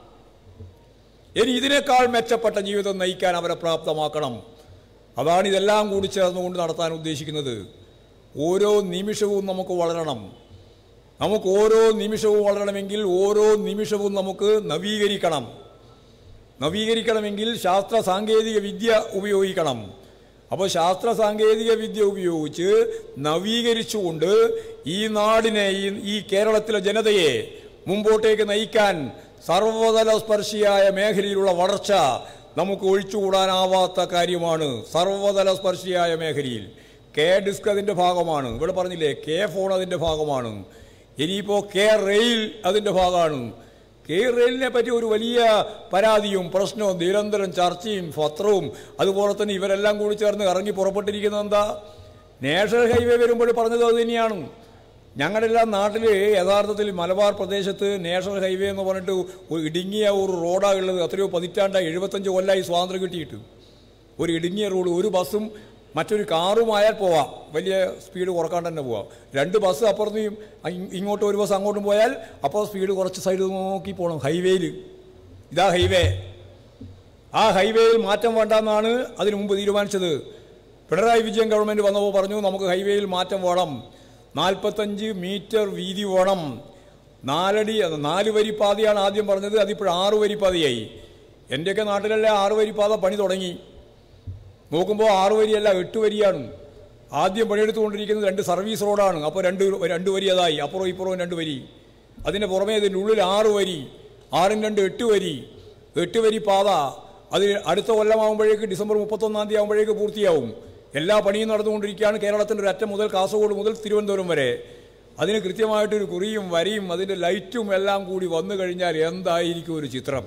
ഇനി ഇതിനേക്കാൾ മെച്ചപ്പെട്ട ജീവിതം നയിക്കാൻ അവരെ പ്രാപ്തമാക്കണം അതാണ് ഇതെല്ലാം കൂടി ചേർന്നുകൊണ്ട് നടത്താൻ ഉദ്ദേശിക്കുന്നത് ഓരോ നിമിഷവും നമുക്ക് വളരണം നമുക്ക് ഓരോ നിമിഷവും വളരണമെങ്കിൽ ഓരോ നിമിഷവും നമുക്ക് നവീകരിക്കണം നവീകരിക്കണമെങ്കിൽ ശാസ്ത്ര സാങ്കേതിക വിദ്യ ഉപയോഗിക്കണം അപ്പോൾ ശാസ്ത്ര സാങ്കേതിക വിദ്യ ഉപയോഗിച്ച് നവീകരിച്ചുകൊണ്ട് ഈ നാടിനെ ഈ ഈ കേരളത്തിലെ ജനതയെ മുമ്പോട്ടേക്ക് നയിക്കാൻ സർവതല സ്പർശിയായ മേഖലയിലുള്ള വളർച്ച നമുക്ക് ഒഴിച്ചുകൂടാനാവാത്ത കാര്യമാണ് സർവതല സ്പർശിയായ മേഖലയിൽ കെ ഡിസ്ക് അതിൻ്റെ ഭാഗമാണ് ഇവിടെ പറഞ്ഞില്ലേ കെ ഫോൺ അതിൻ്റെ ഭാഗമാണ് ഇനിയിപ്പോൾ കെ റെയിൽ അതിൻ്റെ ഭാഗമാണ് കെ റെയിലിനെ പറ്റി ഒരു വലിയ പരാതിയും പ്രശ്നവും നിരന്തരം ചർച്ചയും പത്രവും അതുപോലെ തന്നെ ഇവരെല്ലാം കൂടി ചേർന്ന് ഇറങ്ങി പുറപ്പെട്ടിരിക്കുന്നത് എന്താ നാഷണൽ ഹൈവേ വരുമ്പോൾ പറഞ്ഞത് അത് തന്നെയാണ് ഞങ്ങളെല്ലാം നാട്ടിൽ യഥാർത്ഥത്തിൽ മലബാർ പ്രദേശത്ത് നാഷണൽ ഹൈവേ എന്ന് പറഞ്ഞിട്ട് ഒരു ഇടുങ്ങിയ ഒരു റോഡാണ് ഉള്ളത് എത്രയോ പതിറ്റാണ്ടായി എഴുപത്തഞ്ച് കൊല്ലമായി സ്വാതന്ത്ര്യം കിട്ടിയിട്ട് ഒരു ഇടുങ്ങിയ റോഡ് ഒരു ബസ്സും മറ്റൊരു കാറുമായാൽ പോവാം വലിയ സ്പീഡ് കുറക്കാണ്ട് തന്നെ പോവാം രണ്ട് ബസ് അപ്പുറത്തും ഇങ്ങോട്ട് ഒരു ബസ് അങ്ങോട്ടും പോയാൽ അപ്പോൾ സ്പീഡ് കുറച്ച് സൈഡ് നോക്കി പോകണം ഹൈവേയിൽ ഇതാ ഹൈവേ ആ ഹൈവേയിൽ മാറ്റം വേണ്ടെന്നാണ് അതിനു മുമ്പ് തീരുമാനിച്ചത് പിണറായി വിജയൻ ഗവൺമെൻറ് വന്നപ്പോൾ പറഞ്ഞു നമുക്ക് ഹൈവേയിൽ മാറ്റം വേണം നാൽപ്പത്തഞ്ച് മീറ്റർ വീതി വേണം നാലടി അത് നാല് വരി പാതയാണ് ആദ്യം പറഞ്ഞത് അതിപ്പോൾ ആറ് വരി പാതയായി എൻ്റെയൊക്കെ നാട്ടിലല്ലേ ആറ് വരി പാത പണി തുടങ്ങി നോക്കുമ്പോൾ ആറ് വരിയല്ല എട്ട് വരിയാണ് ആദ്യം പണിയെടുത്തുകൊണ്ടിരിക്കുന്നത് രണ്ട് സർവീസ് റോഡാണ് അപ്പോൾ രണ്ട് രണ്ട് വരി അതായി അപ്പുറവും ഇപ്പുറവും രണ്ട് വരി അതിൻ്റെ പുറമേ ഇതിൻ്റെ ഉള്ളിൽ ആറ് വരി ആറും രണ്ട് എട്ട് വരി എട്ട് വരി പാത അത് അടുത്ത കൊല്ലമാകുമ്പോഴേക്ക് ഡിസംബർ മുപ്പത്തൊന്നാം തീയതി ആകുമ്പോഴേക്ക് പൂർത്തിയാവും എല്ലാ പണിയും നടന്നുകൊണ്ടിരിക്കുകയാണ് കേരളത്തിൻ്റെ ഒരു അറ്റം മുതൽ കാസർഗോഡ് മുതൽ തിരുവനന്തപുരം വരെ അതിന് കൃത്യമായിട്ടൊരു കുറിയും വരിയും അതിൻ്റെ ലൈറ്റും എല്ലാം കൂടി വന്നു കഴിഞ്ഞാൽ എന്തായിരിക്കും ഒരു ചിത്രം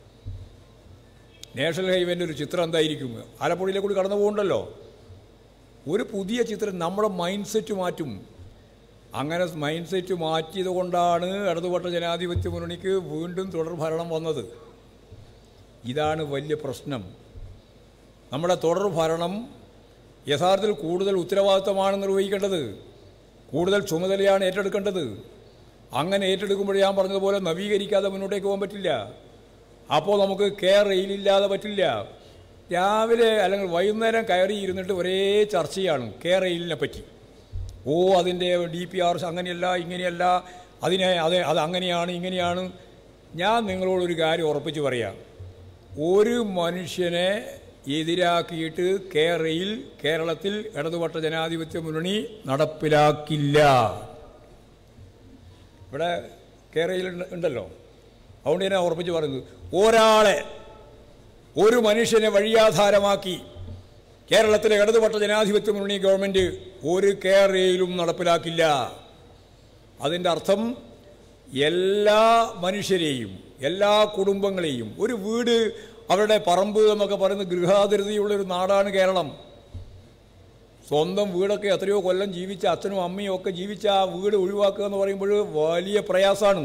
നാഷണൽ ഹൈവേൻ്റെ ഒരു ചിത്രം എന്തായിരിക്കും ആലപ്പുഴയിലെ കൂടി കടന്നു പോകുന്നുണ്ടല്ലോ ഒരു പുതിയ ചിത്രം നമ്മുടെ മൈൻഡ് സെറ്റ് മാറ്റും അങ്ങനെ മൈൻഡ് സെറ്റ് മാറ്റിയത് കൊണ്ടാണ് ഇടതുപക്ഷ ജനാധിപത്യ മുന്നണിക്ക് വീണ്ടും തുടർ ഭരണം വന്നത് ഇതാണ് വലിയ പ്രശ്നം നമ്മുടെ തുടർ ഭരണം യഥാർത്ഥത്തിൽ കൂടുതൽ ഉത്തരവാദിത്തമാണ് നിർവഹിക്കേണ്ടത് കൂടുതൽ ചുമതലയാണ് ഏറ്റെടുക്കേണ്ടത് അങ്ങനെ ഏറ്റെടുക്കുമ്പോൾ ഞാൻ പറഞ്ഞതുപോലെ നവീകരിക്കാതെ മുന്നോട്ടേക്ക് പോകാൻ പറ്റില്ല അപ്പോൾ നമുക്ക് കെ റെയിലില്ലാതെ പറ്റില്ല രാവിലെ അല്ലെങ്കിൽ വൈകുന്നേരം കയറി ഇരുന്നിട്ട് ഒരേ ചർച്ചയാണ് കെ റെയിലിനെ പറ്റി ഓ അതിൻ്റെ ഡി പി ആർ അങ്ങനെയല്ല ഇങ്ങനെയല്ല അതിനെ അത് അത് അങ്ങനെയാണ് ഇങ്ങനെയാണ് ഞാൻ നിങ്ങളോടൊരു കാര്യം ഉറപ്പിച്ച് പറയാം ഒരു മനുഷ്യനെ എതിരാക്കിയിട്ട് കെ റെയിൽ കേരളത്തിൽ ഇടതുപക്ഷ ജനാധിപത്യ മുന്നണി നടപ്പിലാക്കില്ല ഇവിടെ കെ റെയിൽ ഉണ്ട്- ഉണ്ടല്ലോ അതുകൊണ്ട് ഞാൻ ഉറപ്പിച്ച് പറയുന്നത് ഒരാളെ ഒരു മനുഷ്യനെ വഴിയാധാരമാക്കി കേരളത്തിലെ ഇടതുപക്ഷ ജനാധിപത്യ മുന്നണി ഗവൺമെൻറ് ഒരു കെയറേയിലും നടപ്പിലാക്കില്ല അതിൻ്റെ അർത്ഥം എല്ലാ മനുഷ്യരെയും എല്ലാ കുടുംബങ്ങളെയും ഒരു വീട് അവരുടെ പറമ്പ് എന്നൊക്കെ പറയുന്ന ഗൃഹാതിരതിയുള്ള ഒരു നാടാണ് കേരളം സ്വന്തം വീടൊക്കെ എത്രയോ കൊല്ലം ജീവിച്ച അച്ഛനും അമ്മയും ഒക്കെ ജീവിച്ച ആ വീട് ഒഴിവാക്കുക എന്ന് പറയുമ്പോൾ വലിയ പ്രയാസമാണ്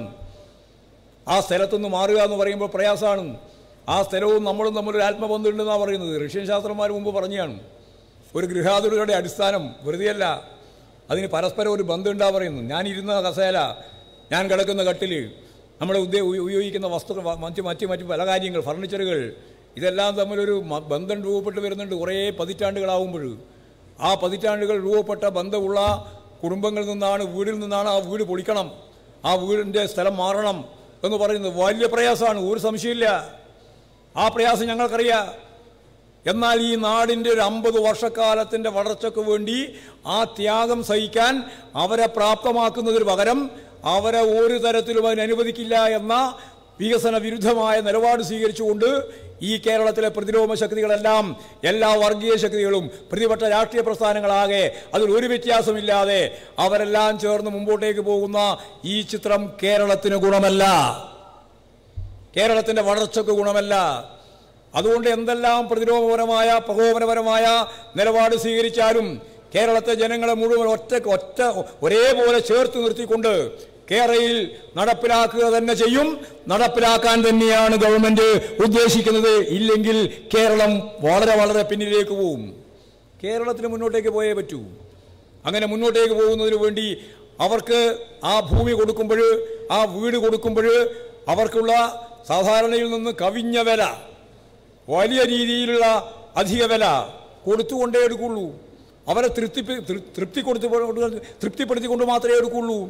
ആ സ്ഥലത്തുനിന്ന് മാറുക എന്ന് പറയുമ്പോൾ പ്രയാസമാണ് ആ സ്ഥലവും നമ്മളും തമ്മിലൊരു ആത്മബന്ധമുണ്ടെന്നാണ് പറയുന്നത് റഷ്യൻ ശാസ്ത്രന്മാർ മുമ്പ് പറഞ്ഞാണ് ഒരു ഗൃഹാതുരയുടെ അടിസ്ഥാനം വെറുതെയല്ല അതിന് പരസ്പരം ഒരു ബന്ധമുണ്ടാ പറയുന്നു ഞാൻ ഇരുന്ന കസേല ഞാൻ കിടക്കുന്ന കട്ടിൽ നമ്മുടെ ഉദ്ദേ ഉപ- ഉപയോഗിക്കുന്ന വസ്തുക്കൾ വ- മറ്റ് മറ്റ് മറ്റ് പല കാര്യങ്ങൾ ഫർണിച്ചറുകൾ ഇതെല്ലാം തമ്മിലൊരു മ- ബന്ധം രൂപപ്പെട്ട് വരുന്നുണ്ട് കുറേ പതിറ്റാണ്ടുകളാവുമ്പോൾ ആ പതിറ്റാണ്ടുകൾ രൂപപ്പെട്ട ബന്ധമുള്ള കുടുംബങ്ങളിൽ നിന്നാണ് വീടിൽ നിന്നാണ് ആ വീട് പൊളിക്കണം ആ വീടിൻ്റെ സ്ഥലം മാറണം എന്ന് പറയുന്നത് വലിയ പ്രയാസമാണ് ഒരു സംശയമില്ല ആ പ്രയാസം ഞങ്ങൾക്കറിയാം എന്നാൽ ഈ നാടിൻ്റെ ഒരു അമ്പത് വർഷക്കാലത്തിൻ്റെ വളർച്ചയ്ക്ക് വേണ്ടി ആ ത്യാഗം സഹിക്കാൻ അവരെ പ്രാപ്തമാക്കുന്നതിന് പകരം അവരെ ഒരു തരത്തിലും അതിന് അനുവദിക്കില്ല എന്ന വികസന വിരുദ്ധമായ നിലപാട് സ്വീകരിച്ചുകൊണ്ട് ഈ കേരളത്തിലെ പ്രതിരോധ ശക്തികളെല്ലാം എല്ലാ വർഗീയ ശക്തികളും പ്രതിപക്ഷ രാഷ്ട്രീയ പ്രസ്ഥാനങ്ങളാകെ അതിൽ ഒരു വ്യത്യാസമില്ലാതെ അവരെല്ലാം ചേർന്ന് മുമ്പോട്ടേക്ക് പോകുന്ന ഈ ചിത്രം കേരളത്തിന് ഗുണമല്ല കേരളത്തിൻ്റെ വളർച്ചയ്ക്ക് ഗുണമല്ല അതുകൊണ്ട് എന്തെല്ലാം പ്രതിരോധപരമായ പ്രകോപനപരമായ നിലപാട് സ്വീകരിച്ചാലും കേരളത്തെ ജനങ്ങളെ മുഴുവൻ ഒറ്റ ഒറ്റ ഒരേപോലെ ചേർത്ത് നിർത്തിക്കൊണ്ട് കേരളയിൽ നടപ്പിലാക്കുക തന്നെ ചെയ്യും നടപ്പിലാക്കാൻ തന്നെയാണ് ഗവൺമെന്റ് ഉദ്ദേശിക്കുന്നത് ഇല്ലെങ്കിൽ കേരളം വളരെ വളരെ പിന്നിലേക്ക് പോവും കേരളത്തിന് മുന്നോട്ടേക്ക് പോയേ പറ്റൂ അങ്ങനെ മുന്നോട്ടേക്ക് പോകുന്നതിന് വേണ്ടി അവർക്ക് ആ ഭൂമി കൊടുക്കുമ്പോൾ ആ വീട് കൊടുക്കുമ്പോൾ അവർക്കുള്ള സാധാരണയിൽ നിന്ന് കവിഞ്ഞ വില വലിയ രീതിയിലുള്ള അധിക വില കൊടുത്തുകൊണ്ടേ എടുക്കുള്ളൂ അവരെ തൃപ്തി തൃപ്തി കൊടുത്ത് തൃപ്തിപ്പെടുത്തിക്കൊണ്ട് മാത്രമേ എടുക്കുള്ളൂ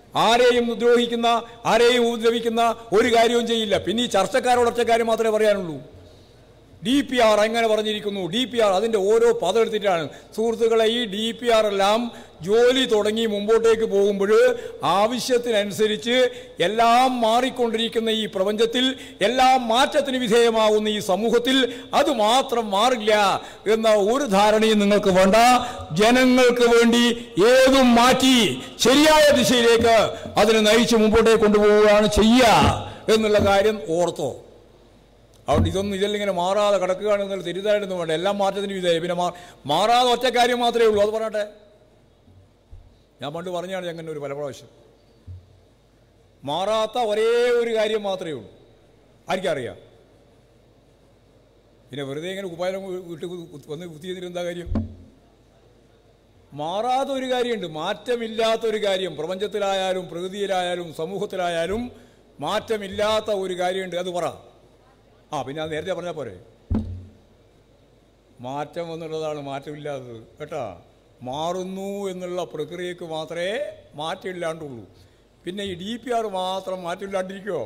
ആരെയും ദ്രോഹിക്കുന്ന ആരെയും ഉപദ്രവിക്കുന്ന ഒരു കാര്യവും ചെയ്യില്ല പിന്നെ ഈ ചർച്ചക്കാരോട് ഒറ്റ കാര്യം മാത്രമേ പറയാനുള്ളൂ ഡി പി ആർ എങ്ങനെ പറഞ്ഞിരിക്കുന്നു ഡി പി ആർ അതിൻ്റെ ഓരോ പദം എടുത്തിട്ടാണ് സുഹൃത്തുക്കളെ ഈ ഡി പി ആർ എല്ലാം ജോലി തുടങ്ങി മുമ്പോട്ടേക്ക് പോകുമ്പോൾ ആവശ്യത്തിനനുസരിച്ച് എല്ലാം മാറിക്കൊണ്ടിരിക്കുന്ന ഈ പ്രപഞ്ചത്തിൽ എല്ലാം മാറ്റത്തിന് വിധേയമാവുന്ന ഈ സമൂഹത്തിൽ അത് മാത്രം മാറില്ല എന്ന ഒരു ധാരണയും നിങ്ങൾക്ക് വേണ്ട ജനങ്ങൾക്ക് വേണ്ടി ഏതും മാറ്റി ശരിയായ ദിശയിലേക്ക് അതിനെ നയിച്ച് മുമ്പോട്ടേക്ക് കൊണ്ടുപോവുകയാണ് ചെയ്യുക എന്നുള്ള കാര്യം ഓർത്തോ അതുകൊണ്ട് ഇതൊന്നും ഇതെല്ലാം ഇങ്ങനെ മാറാതെ കിടക്കുകയാണ് എന്നുള്ള തെറ്റിദ്ധാരണയൊന്നും വേണ്ട എല്ലാം മാറ്റത്തിന് വിധേയം പിന്നെ മാ- മാറാതെ ഒറ്റ കാര്യം മാത്രമേ ഉള്ളൂ അത് പറയട്ടെ ഞാൻ പണ്ട് പറഞ്ഞാണ് അങ്ങനെ ഒരു പല പ്രാവശ്യം മാറാത്ത ഒരേ ഒരു കാര്യം മാത്രമേ ഉള്ളൂ ആർക്കറിയാം പിന്നെ വെറുതെ ഇങ്ങനെ ഉപായം വീട്ടിൽ വന്ന് കുത്തിയതിന് എന്താ കാര്യം മാറാത്ത ഒരു കാര്യമുണ്ട് മാറ്റമില്ലാത്ത ഒരു കാര്യം പ്രപഞ്ചത്തിലായാലും പ്രകൃതിയിലായാലും സമൂഹത്തിലായാലും മാറ്റമില്ലാത്ത ഒരു കാര്യമുണ്ട് അത് പറ ആ പിന്നെ അത് നേരത്തെ പറഞ്ഞാൽ പോരെ മാറ്റം എന്നുള്ളതാണ് മാറ്റമില്ലാത്തത് കേട്ടാ മാറുന്നു എന്നുള്ള പ്രക്രിയക്ക് മാത്രമേ മാറ്റമില്ലാണ്ടുള്ളൂ പിന്നെ ഈ ഡി പി ആർ മാത്രം മാറ്റമില്ലാണ്ടിരിക്കുമോ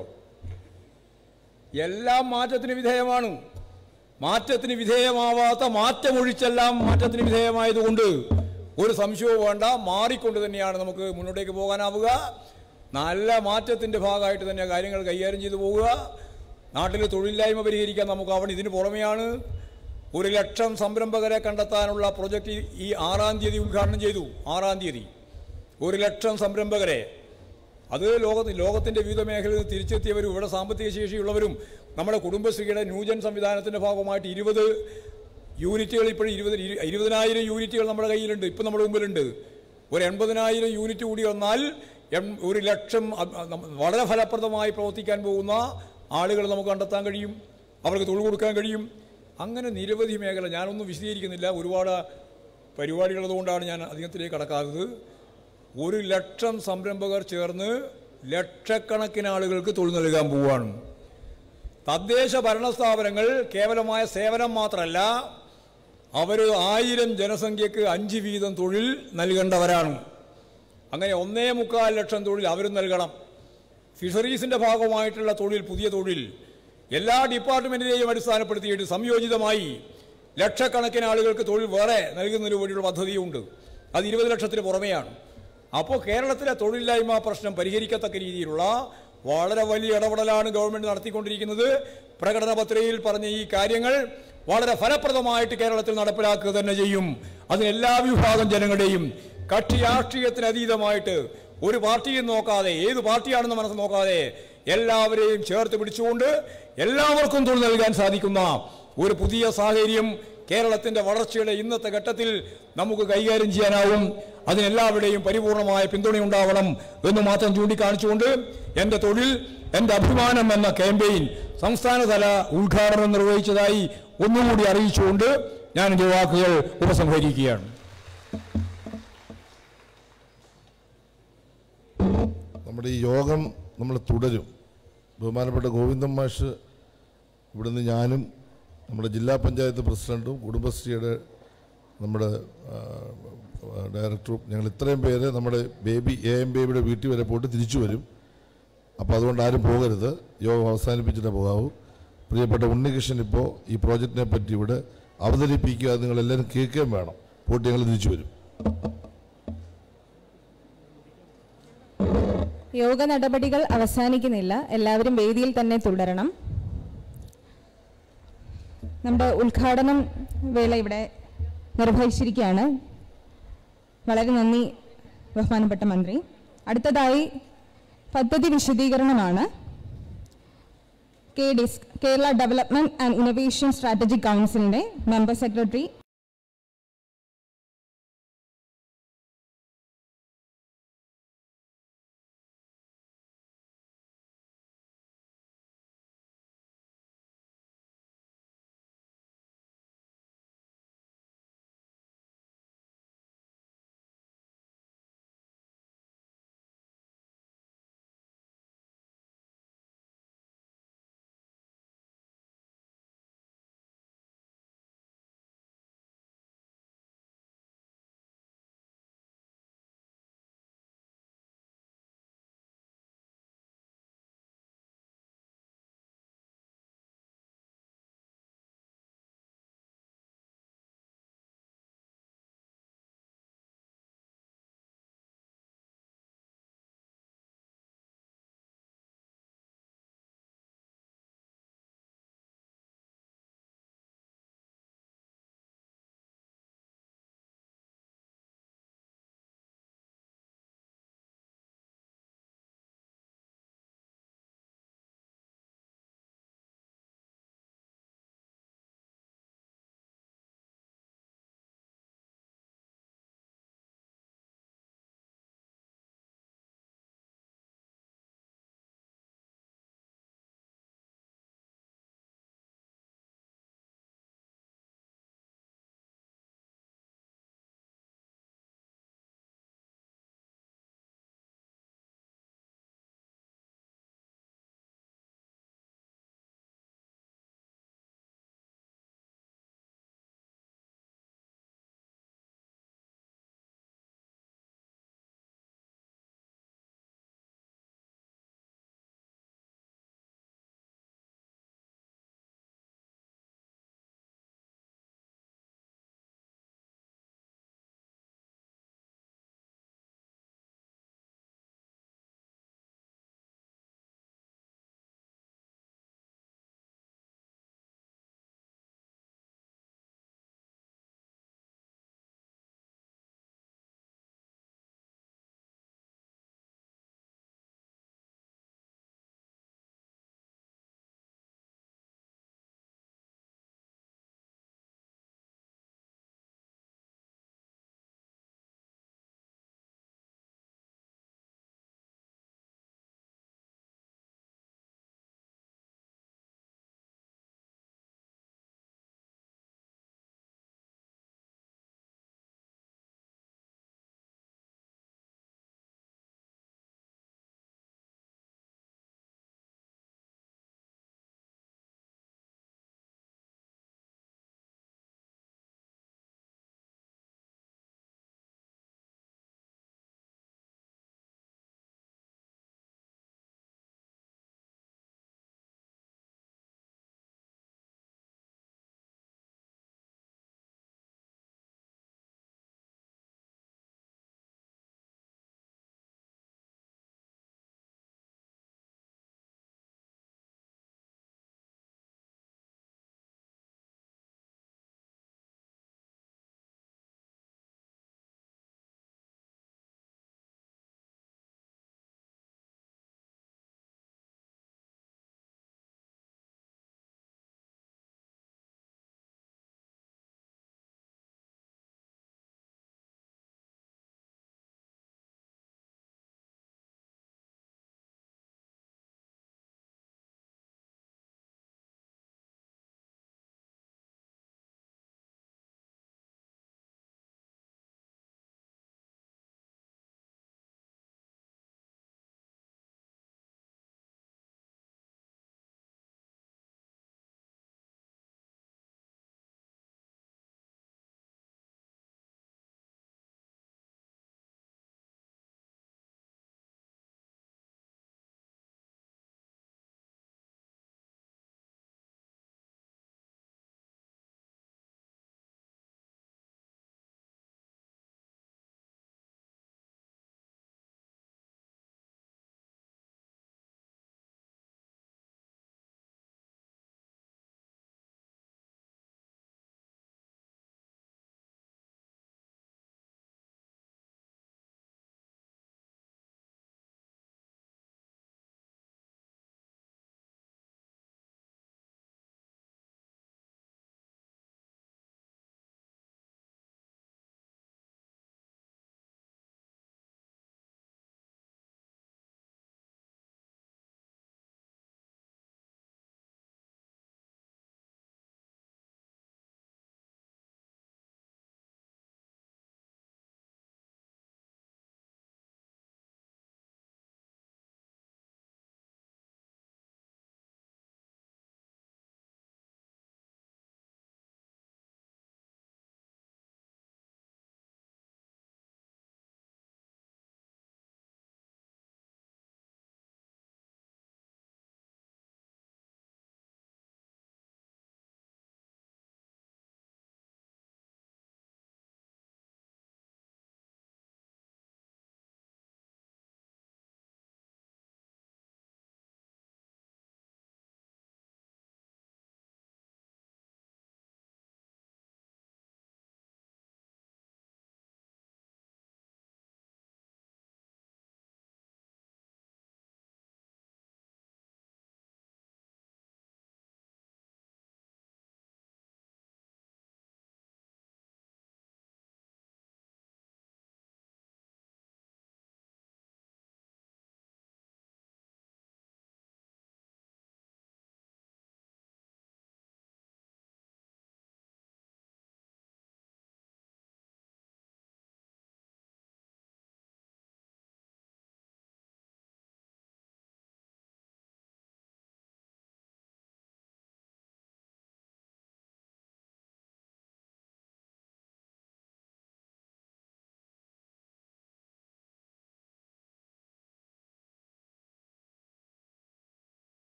എല്ലാം മാറ്റത്തിന് വിധേയമാണ് മാറ്റത്തിന് വിധേയമാവാത്ത മാറ്റമൊഴിച്ചെല്ലാം മാറ്റത്തിന് വിധേയമായതുകൊണ്ട് ഒരു സംശയവും വേണ്ട മാറിക്കൊണ്ട് തന്നെയാണ് നമുക്ക് മുന്നോട്ടേക്ക് പോകാനാവുക നല്ല മാറ്റത്തിൻ്റെ ഭാഗമായിട്ട് തന്നെ കാര്യങ്ങൾ കൈകാര്യം ചെയ്തു പോവുക നാട്ടിൽ തൊഴിലില്ലായ്മ പരിഹരിക്കാൻ നമുക്ക് അവിടെ ഇതിന് പുറമെയാണ് ഒരു ലക്ഷം സംരംഭകരെ കണ്ടെത്താനുള്ള പ്രൊജക്റ്റ് ഈ ആറാം തീയതി ഉദ്ഘാടനം ചെയ്തു ആറാം തീയതി ഒരു ലക്ഷം സംരംഭകരെ അത് ലോകത്ത് ലോകത്തിൻ്റെ വിവിധ മേഖലയിൽ തിരിച്ചെത്തിയവരും ഇവിടെ സാമ്പത്തിക ശേഷിയുള്ളവരും നമ്മുടെ കുടുംബശ്രീയുടെ ന്യൂജൻ സംവിധാനത്തിൻ്റെ ഭാഗമായിട്ട് ഇരുപത് യൂണിറ്റുകൾ ഇപ്പോഴും ഇരുപത് ഇരു- ഇരുപതിനായിരം യൂണിറ്റുകൾ നമ്മുടെ കയ്യിലുണ്ട് ഇപ്പം നമ്മുടെ മുമ്പിലുണ്ട് ഒരു എൺപതിനായിരം യൂണിറ്റ് കൂടി വന്നാൽ എം- ഒരു ലക്ഷം അ- അ- നമ്മ- വളരെ ഫലപ്രദമായി പ്രവർത്തിക്കാൻ പോകുന്ന ആളുകൾ നമുക്ക് കണ്ടെത്താൻ കഴിയും അവർക്ക് തൊഴിൽ കൊടുക്കാൻ കഴിയും അങ്ങനെ നിരവധി മേഖല ഞാനൊന്നും വിശദീകരിക്കുന്നില്ല ഒരുപാട് പരിപാടികളതുകൊണ്ടാണ് ഞാൻ അധികത്തിലേക്ക് കടക്കാത്തത് ഒരു ലക്ഷം സംരംഭകർ ചേർന്ന് ലക്ഷക്കണക്കിന് ആളുകൾക്ക് തൊഴിൽ നൽകാൻ പോവുകയാണ് തദ്ദേശ ഭരണ സ്ഥാപനങ്ങൾ കേവലമായ സേവനം മാത്രമല്ല അവർ ആയിരം ജനസംഖ്യക്ക് അഞ്ച് വീതം തൊഴിൽ നൽകേണ്ടവരാണ് അങ്ങനെ ഒന്നേ മുക്കാൽ ലക്ഷം തൊഴിൽ അവരും നൽകണം ഫിഷറീസിൻ്റെ ഭാഗമായിട്ടുള്ള തൊഴിൽ പുതിയ തൊഴിൽ എല്ലാ ഡിപ്പാർട്ട്മെൻറ്റിനെയും അടിസ്ഥാനപ്പെടുത്തിയിട്ട് സംയോജിതമായി ലക്ഷക്കണക്കിന് ആളുകൾക്ക് തൊഴിൽ വേറെ നൽകുന്നതിന് വേണ്ടിയുള്ള പദ്ധതിയുണ്ട് അത് ഇരുപത് ലക്ഷത്തിന് പുറമെയാണ് അപ്പോൾ കേരളത്തിലെ തൊഴിലില്ലായ്മ പ്രശ്നം പരിഹരിക്കത്തക്ക രീതിയിലുള്ള വളരെ വലിയ ഇടപെടലാണ് ഗവൺമെൻറ് നടത്തിക്കൊണ്ടിരിക്കുന്നത് പ്രകടന പത്രികയിൽ പറഞ്ഞ ഈ കാര്യങ്ങൾ വളരെ ഫലപ്രദമായിട്ട് കേരളത്തിൽ നടപ്പിലാക്കുക തന്നെ ചെയ്യും അതിന് എല്ലാ വിഭാഗം ജനങ്ങളുടെയും കക്ഷി രാഷ്ട്രീയത്തിന് അതീതമായിട്ട് ഒരു പാർട്ടിയും നോക്കാതെ ഏത് പാർട്ടിയാണെന്ന് മനസ്സ് നോക്കാതെ എല്ലാവരെയും ചേർത്ത് പിടിച്ചുകൊണ്ട് എല്ലാവർക്കും തൊഴിൽ നൽകാൻ സാധിക്കുന്ന ഒരു പുതിയ സാഹചര്യം കേരളത്തിന്റെ വളർച്ചയുടെ ഇന്നത്തെ ഘട്ടത്തിൽ നമുക്ക് കൈകാര്യം ചെയ്യാനാവും അതിനെല്ലാവരുടെയും പരിപൂർണമായ പിന്തുണയുണ്ടാവണം എന്ന് മാത്രം ചൂണ്ടിക്കാണിച്ചുകൊണ്ട് എൻ്റെ തൊഴിൽ എൻ്റെ അഭിമാനം എന്ന ക്യാമ്പയിൻ സംസ്ഥാനതല ഉദ്ഘാടനം നിർവഹിച്ചതായി ഒന്നുകൂടി അറിയിച്ചുകൊണ്ട് ഞാൻ എൻ്റെ വാക്കുകൾ ഉപസംഹരിക്കുകയാണ് നമ്മുടെ ഈ യോഗം നമ്മൾ തുടരും ബഹുമാനപ്പെട്ട ഗോവിന്ദൻ മാഷ് ഇവിടുന്ന് ഞാനും നമ്മുടെ ജില്ലാ പഞ്ചായത്ത് പ്രസിഡൻറ്റും കുടുംബശ്രീയുടെ നമ്മുടെ ആ, ഡയറക്ടറും ഞങ്ങൾ ഇത്രയും പേര് നമ്മുടെ ബേബി എ എം ബേബിയുടെ വീട്ടിൽ വരെ പോയിട്ട് തിരിച്ചു വരും അപ്പോൾ അതുകൊണ്ട് ആരും പോകരുത് യോഗം അവസാനിപ്പിച്ചിട്ടേ പോകാവൂ പ്രിയപ്പെട്ട ഉണ്ണികൃഷ്ണൻ ഇപ്പോൾ ഈ പ്രോജക്റ്റിനെ പറ്റി ഇവിടെ അവതരിപ്പിക്കുക അത് നിങ്ങളെല്ലാവരും കേൾക്കുകയും വേണം പോയിട്ട് ഞങ്ങൾ തിരിച്ചു വരും യോഗ നടപടികൾ അവസാനിക്കുന്നില്ല എല്ലാവരും വേദിയിൽ തന്നെ തുടരണം നമ്മുടെ ഉദ്ഘാടനം വേള ഇവിടെ നിർവഹിച്ചിരിക്കുകയാണ് വളരെ നന്ദി ബഹുമാനപ്പെട്ട മന്ത്രി അടുത്തതായി പദ്ധതി വിശദീകരണമാണ് K DISC Kerala development and innovation strategic കൗൺസിലിന്റെ മെമ്പർ സെക്രട്ടറി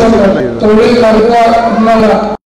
തൊഴിൽ നൽകുക എന്നുള്ള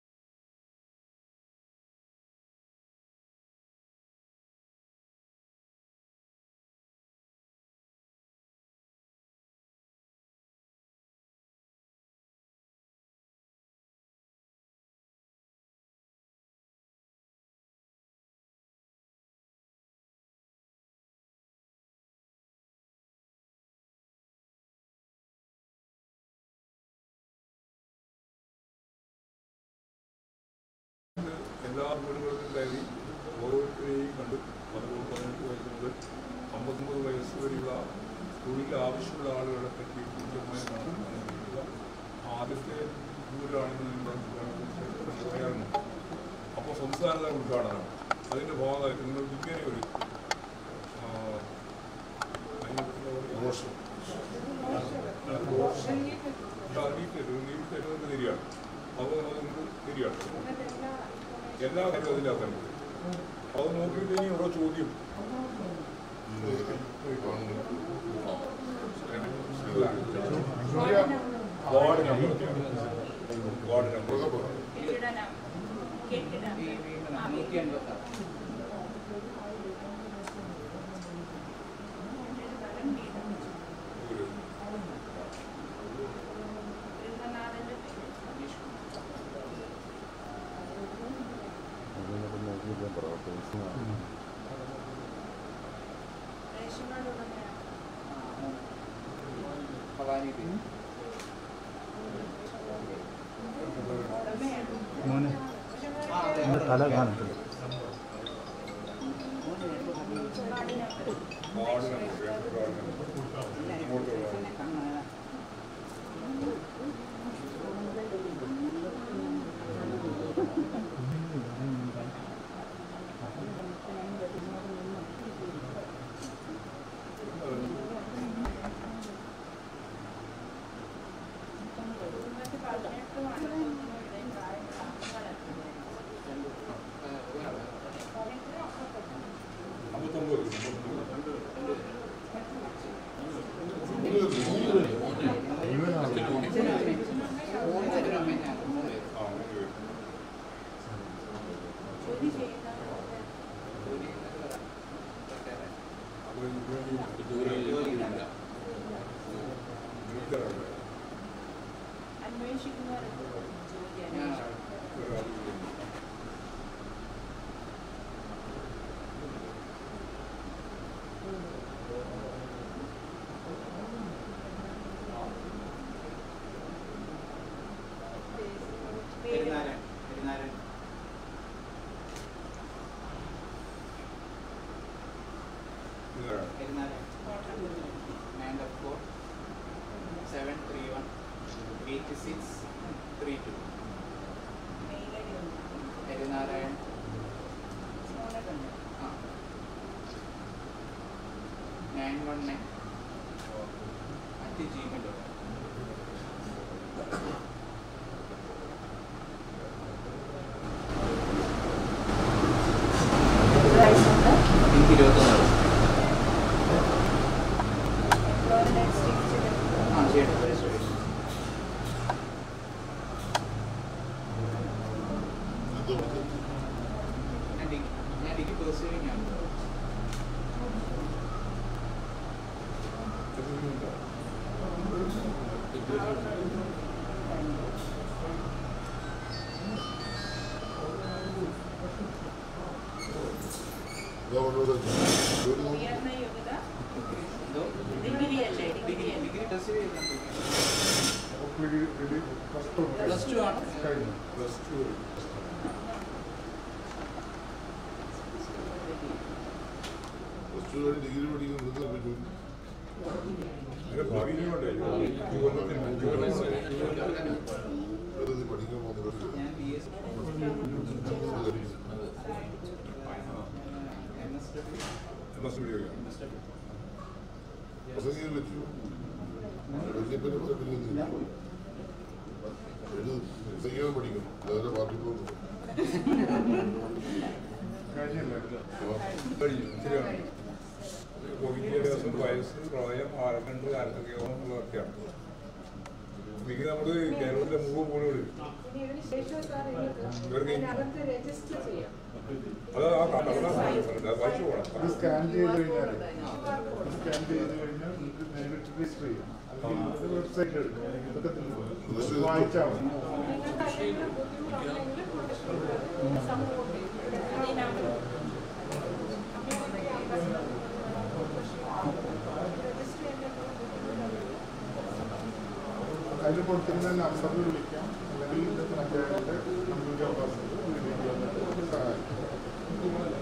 എല്ലാ വീടുകളിലും കയറി ഓരോരുത്തരെയും കണ്ട് പതിനൊന്ന് പതിനെട്ട് വയസ്സ് മുതൽ അമ്പത്തൊമ്പത് വയസ്സ് വരെയുള്ള തൊഴിൽ ആവശ്യമുള്ള ആളുകളെ പറ്റി കൃത്യമായ കണക്ക് നൽകുക ആദ്യത്തെ വീടാണെന്ന് പറയാറുണ്ട് അപ്പോൾ സംസ്ഥാനതല ഉദ്ഘാടനം അതിൻ്റെ ഭാഗമായിട്ട് നിങ്ങൾക്ക് ഇങ്ങനെ ഒരു ആ, നീട്ടി തരുന്നത് ശരിയാണ് അത് നമുക്ക് ശരിയാണ് എല്ലാ കാര്യവും അതിനകത്തുണ്ട് അത് നോക്കിയിട്ട് ഇനി ഓരോ ചോദ്യം വാർഡ് നമ്പർ വാർഡ് നമ്പർ തല കാണത്തില്ല വാർഡ് നമ്പർ വാർഡ് നമ്പർ ഇങ്ങോട്ടുള്ള അമ്പത്തൊമ്പത് ആ മൂന്ന് പേര് അപ്പോൾ ജോലി ജോലിക്കാരാണ് seven three one eight six three two Harinarayan ആ nine one nine at Gmail dot എനിക്ക് ഇരുപത്തൊന്ന് ആ ചെയ്യട്ടെ രജിസ്ട്രേഷൻ ഞാൻ ഡിഗ്രി ഞാൻ ഡിഗ്രി പെർസീവിംഗ് ആണ് degree degree pursue plus two ആണ് പ്ലസ് ടു ഡിഗ്രി പഠിക്കുന്നത് അതിന്റെ ഭാവിയിലും ഉണ്ട് ഈ കൊല്ലത്തിന് അഞ്ച് കൊല്ലം വെറുതെ പഠിക്കാൻ പോകുന്നത് ഞാൻ B S M S W M S W പ്രസംഗം വെച്ചു വല്യപ്പനെ പഠിക്കുന്നില്ല എഴുത് പ്രസംഗം പഠിക്കണം വേറെ പാർട്ടി പോകുന്നു കഴിഞ്ഞു ശരിയാണ് ഇപ്പോൾ വിദ്യാഭ്യാസം വയസ്സ് പ്രായം ആരക്കണ്ട് ആരൊക്കെയോ എന്നുള്ളതൊക്കെയാണ് ഡിഗ്രി നമുക്ക് കേരളത്തിലെ മുഴുവൻ കോളുകളിൽ ഇവർക്ക് അത് ആ കടലാസ് അത് വായിച്ചു പോകണം ഇത് സ്കാൻ ചെയ്ത് കഴിഞ്ഞാൽ സ്കാൻ ചെയ്ത് കഴിഞ്ഞാൽ നിങ്ങൾക്ക് നേരിട്ട് രജിസ്റ്റർ ചെയ്യാം അല്ലെങ്കിൽ വെബ്സൈറ്റ് എടുക്കാം ഇതൊക്കെ നിങ്ങൾക്ക് വായിച്ചാൽ മതി അതിൽ കൊടുത്തിരുന്ന നമ്പറിൽ വിളിക്കാം അല്ലെങ്കിൽ പഞ്ചായത്തിന്റെ കമ്പ്യൂട്ടർ ഓഫീസിൽ വീട്ടിൽ വന്നിട്ട് സഹായിക്കും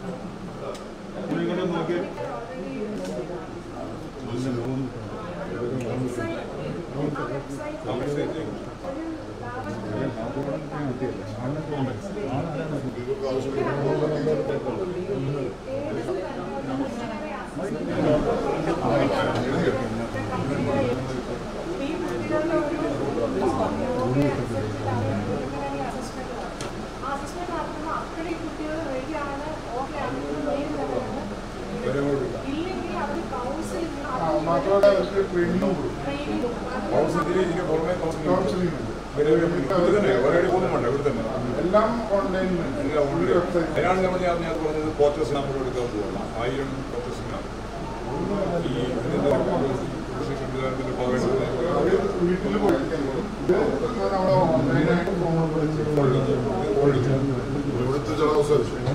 ആ, മാത്രമല്ല അവർക്ക് ട്രെയിനിങ് കൊടുക്കും കൗൺസിലിംഗ് ഇതിന് പുറമെ കൗൺസിലിംഗ് കൗൺസിലിംഗ് ഉണ്ട് ഇവരെ ഇവിടെ തന്നെ ഒരടി പോകുന്നു വേണ്ട ഇവിടെ തന്നെ എല്ലാം ഓൺലൈനിലുണ്ട് എല്ലാം ഉണ്ട് വെബ്സൈറ്റ് അതിനാണ് നമ്മൾ ഞാൻ ഞാൻ പറഞ്ഞത് ക്വാർട്ടേഴ്സ് നമ്മൾ എടുക്കാൻ പോകണം ആയിരം ക്വാർട്ടേഴ്സിനാണ് ഈ ഇതിന്റെ കൃഷി സംവിധാനത്തിന്റെ ഭാഗമായിട്ട് അവര് വീട്ടിൽ പോയിരിക്കാൻ പോകും ഇത് നമ്മൾ ഓൺലൈനായിട്ട് ഫോൺ വിളിച്ച് ഇവിടുത്തെ ചില അവസരം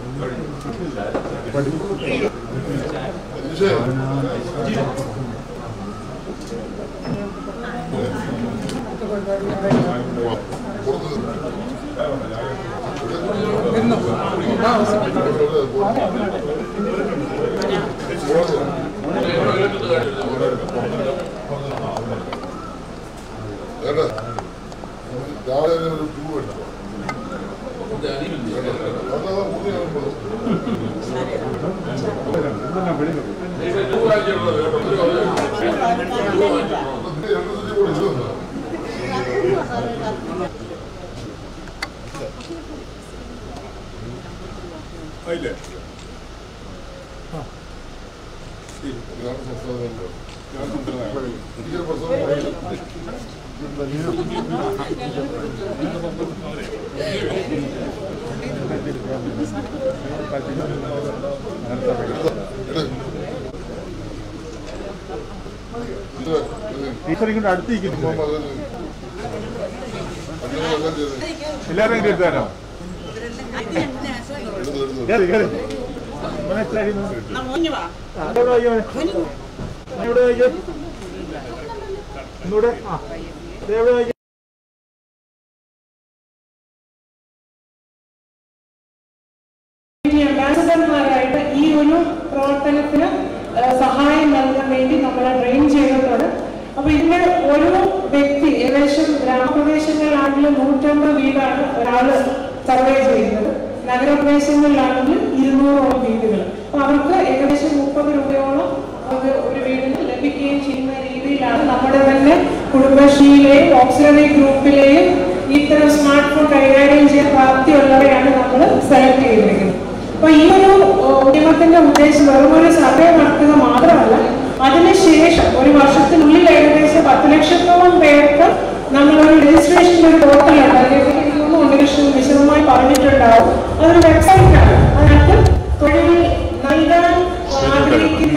രാവിലെ തന്നെ ഒരു ടൂ എടുത്തു അതില്ലേ ഇതാണ് സംസ്ഥാനം ഞാൻ സംസ്ഥാനം എനിക്ക് പ്രസവം ടീച്ചർ ഇങ്ങോട്ട് അടുത്തിരിക്കുന്നു എല്ലാവരും ഇങ്ങോട്ട് എടുത്തു തരാം കയറി കയറി മനസ്സിലായിരുന്നു ഇവിടെ വയ്യോ ഇവിടെ വയ്യോ ഒന്നുകൂടെ ആ ദേ ഇവിടെ വയ്യോ അംബാസഡർമാരായിട്ട് ഈ ഒരു പ്രവർത്തനത്തിന് ആ, സഹായം നൽകാൻ വേണ്ടി നമ്മൾ ട്രെയിൻ ചെയ്തിട്ടുണ്ട് അപ്പൊ ഇതിന് ഒരു വ്യക്തി ഏകദേശം ഗ്രാമപ്രദേശങ്ങളിലാണെങ്കിൽ നൂറ്റമ്പത് വീടാണ് ഒരാള് സർവേ ചെയ്യുന്നത് നഗരപ്രദേശങ്ങളിലാണെങ്കിൽ ഇരുന്നൂറോളം വീടുകൾ അപ്പൊ അവർക്ക് ഏകദേശം മുപ്പത് രൂപയോളം അത് ഒരു വീടിന് ലഭിക്കുകയും ചെയ്യുന്ന രീതിയിലാണ് നമ്മുടെ തന്നെ കുടുംബശ്രീയിലെയും ഓക്സിലറി ഗ്രൂപ്പിലെയും ഇത്തരം സ്മാർട്ട് ഫോൺ കൈകാര്യം ചെയ്യാൻ പ്രാപ്തിയുള്ളവരെയാണ് നമ്മൾ സെലക്ട് ചെയ്തിരിക്കുന്നത് അപ്പൊ ഈ ഒരു ഏഹ്, ഉദ്യമത്തിന്റെ ഉദ്ദേശം വെറും ഒരു സർവേ നടത്തുക മാത്രമല്ല അതിനുശേഷം ഒരു വർഷത്തിനുള്ളിൽ ഏകദേശം പത്ത് ലക്ഷത്തോളം പേർക്ക് നമ്മളൊരു രജിസ്ട്രേഷൻ ഒരു പോർട്ടലുണ്ട് അതിനെപ്പറ്റി എനിക്ക് തോന്നുന്നു ഉണ്ണികൃഷ്ണൻ വിശദമായി പറഞ്ഞിട്ടുണ്ടാവും അതൊരു വെബ്സൈറ്റാണ് അതിനകത്ത് തൊഴിൽ നൽകാൻ ആഗ്രഹിക്കുന്ന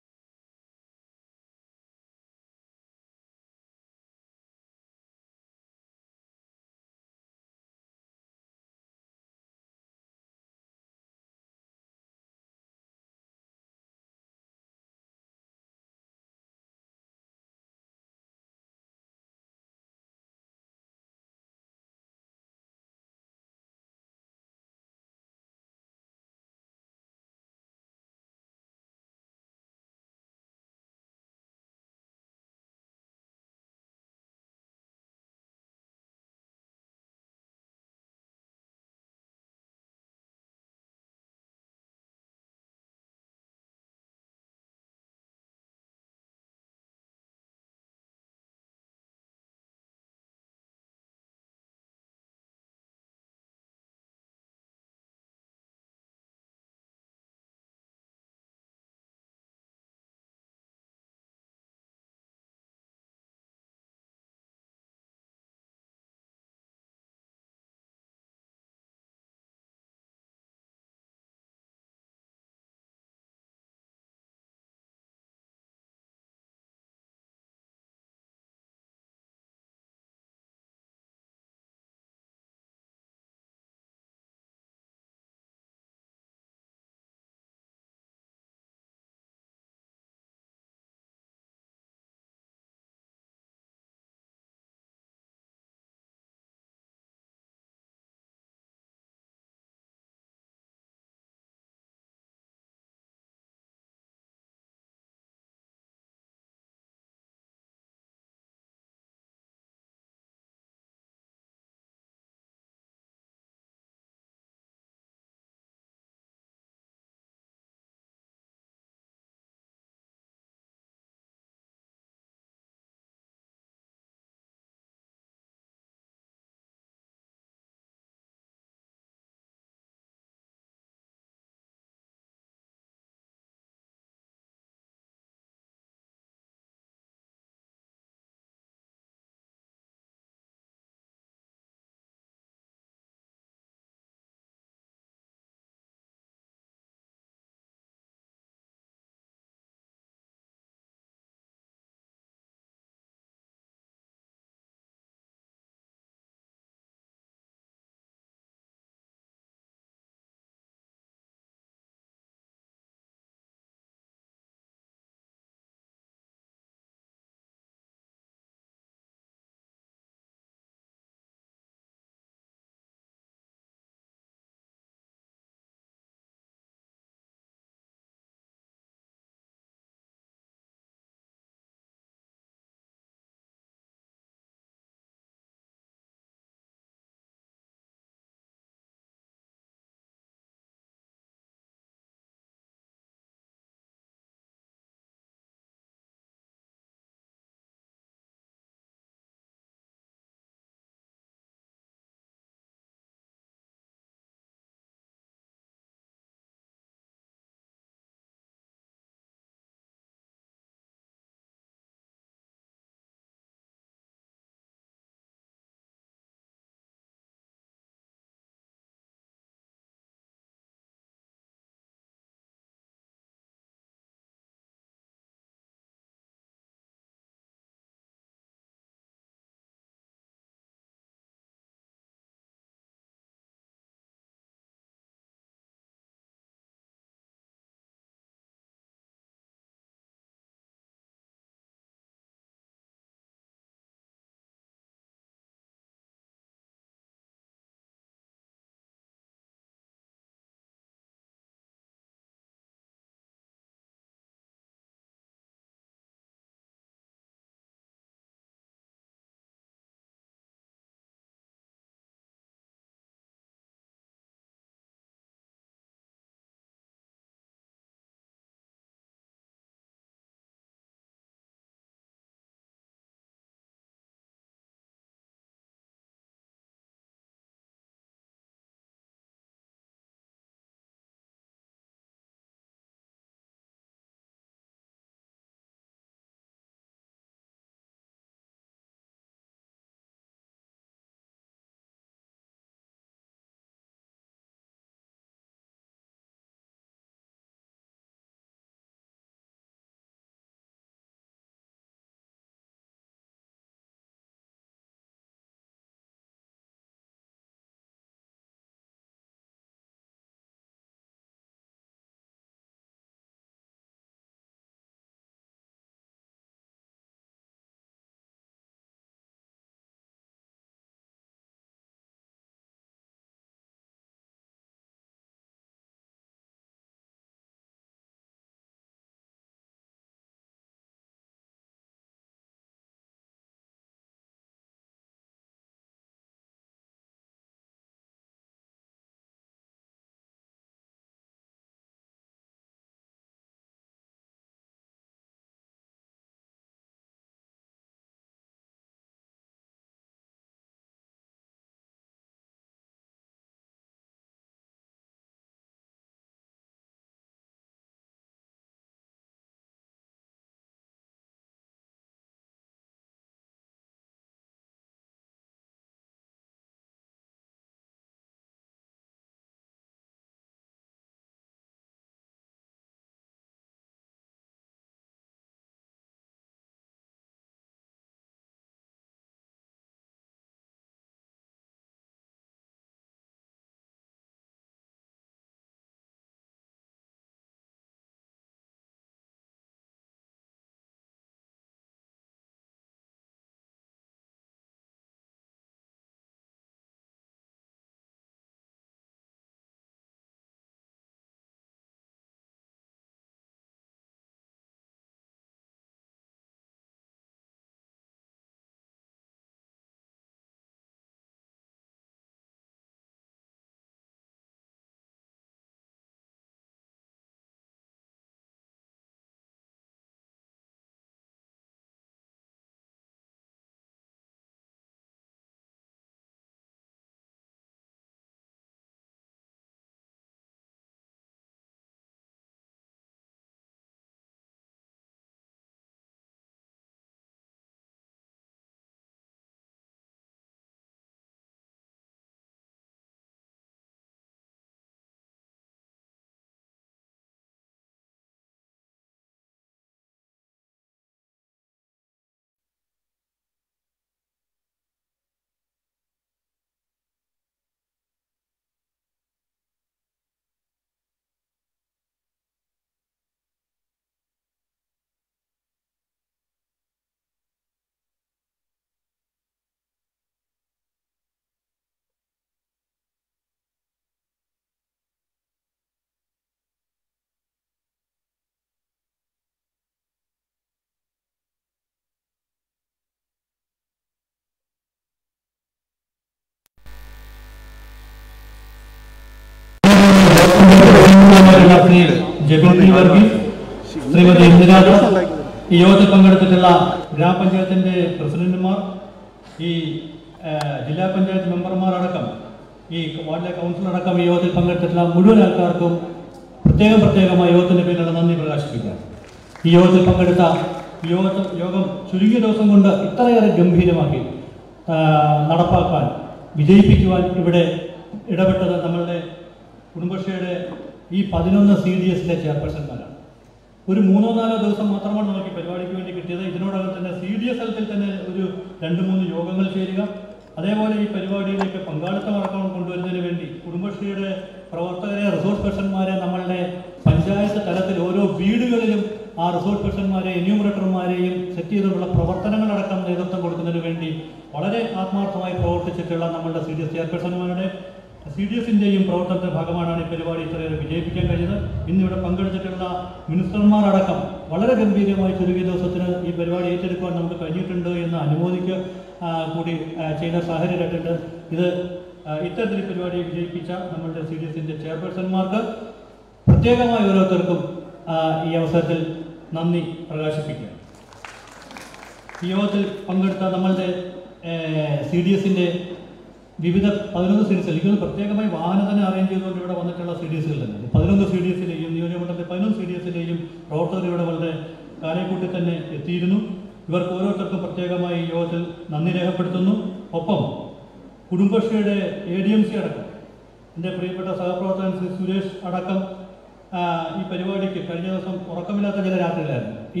ശ്രീ ജബിൻ പി വർഗീസ് ശ്രീമതി ഇന്ദിരാജ ഈ യോഗത്തിൽ പങ്കെടുത്തിട്ടുള്ള ഗ്രാമപഞ്ചായത്തിന്റെ പ്രസിഡന്റുമാർ ഈ ആ, ജില്ലാ പഞ്ചായത്ത് മെമ്പർമാരടക്കം ഈ വാർഡിലെ കൗൺസിലറടക്കം ഈ യോഗത്തിൽ പങ്കെടുത്തിട്ടുള്ള മുഴുവൻ ആൾക്കാർക്കും പ്രത്യേകം പ്രത്യേകമായി യോഗത്തിന്റെ പേരിലുള്ള നന്ദി പ്രകാശിപ്പിക്കുക ഈ യോഗത്തിൽ പങ്കെടുത്ത ഈ യോഗ യോഗം ചുരുങ്ങിയ ദിവസം കൊണ്ട് ഇത്രയേറെ ഗംഭീരമാക്കി ആ, നടപ്പാക്കാൻ വിജയിപ്പിക്കുവാൻ ഇവിടെ ഇടപെട്ടത് നമ്മളുടെ കുടുംബശ്രീയുടെ ഈ പതിനൊന്ന് സി ഡി എസിലെ ചെയർപേഴ്സൺമാരാണ് ഒരു മൂന്നോ നാലോ ദിവസം മാത്രമാണ് നമുക്ക് ഈ പരിപാടിക്ക് വേണ്ടി കിട്ടിയത് ഇതിനോടകം തന്നെ സി ഡി എസ് തലത്തിൽ തന്നെ ഒരു രണ്ട് മൂന്ന് യോഗങ്ങൾ ചേരുക അതേപോലെ ഈ പരിപാടിയിലേക്ക് പങ്കാളിത്തം അടക്കം കൊണ്ടുവരുന്നതിന് വേണ്ടി കുടുംബശ്രീയുടെ പ്രവർത്തകരെ റിസോഴ്സ് പേഴ്സൺമാരെ നമ്മളുടെ പഞ്ചായത്ത് തലത്തിൽ ഓരോ വീടുകളിലും ആ റിസോഴ്സ് പേഴ്സൺമാരെ എന്യൂമറേറ്റർമാരെയും സെറ്റ് ചെയ്തിട്ടുള്ള പ്രവർത്തനങ്ങളടക്കം നേതൃത്വം കൊടുക്കുന്നതിന് വേണ്ടി വളരെ ആത്മാർത്ഥമായി പ്രവർത്തിച്ചിട്ടുള്ള നമ്മളുടെ സി ഡി എസ് ചെയർപേഴ്സൺമാരുടെ സി ഡി എസിൻ്റെയും പ്രവർത്തനത്തിന്റെ ഭാഗമായാണ് ഈ പരിപാടി ഇത്രയേറെ വിജയിപ്പിക്കാൻ കഴിഞ്ഞത് ഇന്നിവിടെ പങ്കെടുത്തിട്ടുള്ള മിനിസ്റ്റർമാരടക്കം വളരെ ഗംഭീരമായി ചുരുങ്ങിയ ദിവസത്തിന് ഈ പരിപാടി ഏറ്റെടുക്കുവാൻ നമുക്ക് കഴിഞ്ഞിട്ടുണ്ട് എന്ന് അനുമോദിക്കുക ആ, കൂടി ആ, ചെയ്യുന്ന സാഹചര്യമായിട്ടുണ്ട് ഇത് ആ, ഇത്തരത്തിൽ ഈ പരിപാടിയെ വിജയിപ്പിച്ച നമ്മളുടെ സി ഡി എസിൻ്റെ ചെയർപേഴ്സൺമാർക്ക് പ്രത്യേകമായി ഓരോരുത്തർക്കും ആ, ഈ അവസരത്തിൽ നന്ദി പ്രകാശിപ്പിക്കുക ഈ യോഗത്തിൽ പങ്കെടുത്ത നമ്മളുടെ സി ഡി എസിൻ്റെ വിവിധ പതിനൊന്ന് സി ഡി എസ് എനിക്ക് പ്രത്യേകമായി വാഹനം തന്നെ അറേഞ്ച് ചെയ്തുകൊണ്ട് ഇവിടെ വന്നിട്ടുള്ള സി ഡി എസുകൾ തന്നെ പതിനൊന്ന് സി ഡി എസിലെയും നിയോജകമണ്ഡലത്തിലെ പതിനൊന്ന് സി ഡി എസിലെയും പ്രവർത്തകർ ഇവിടെ വളരെ കാലക്കൂട്ടി തന്നെ എത്തിയിരുന്നു ഇവർക്ക് ഓരോരുത്തർക്കും പ്രത്യേകമായി ഈ യോഗത്തിൽ നന്ദി രേഖപ്പെടുത്തുന്നു ഒപ്പം കുടുംബശ്രീയുടെ എ ഡി എം സി അടക്കം എൻ്റെ പ്രിയപ്പെട്ട സഹപ്രവർത്തകൻ ശ്രീ സുരേഷ് അടക്കം ആ, ഈ പരിപാടിക്ക് കഴിഞ്ഞ ദിവസം ഉറക്കമില്ലാത്ത ചില രാത്രികളായിരുന്നു ഈ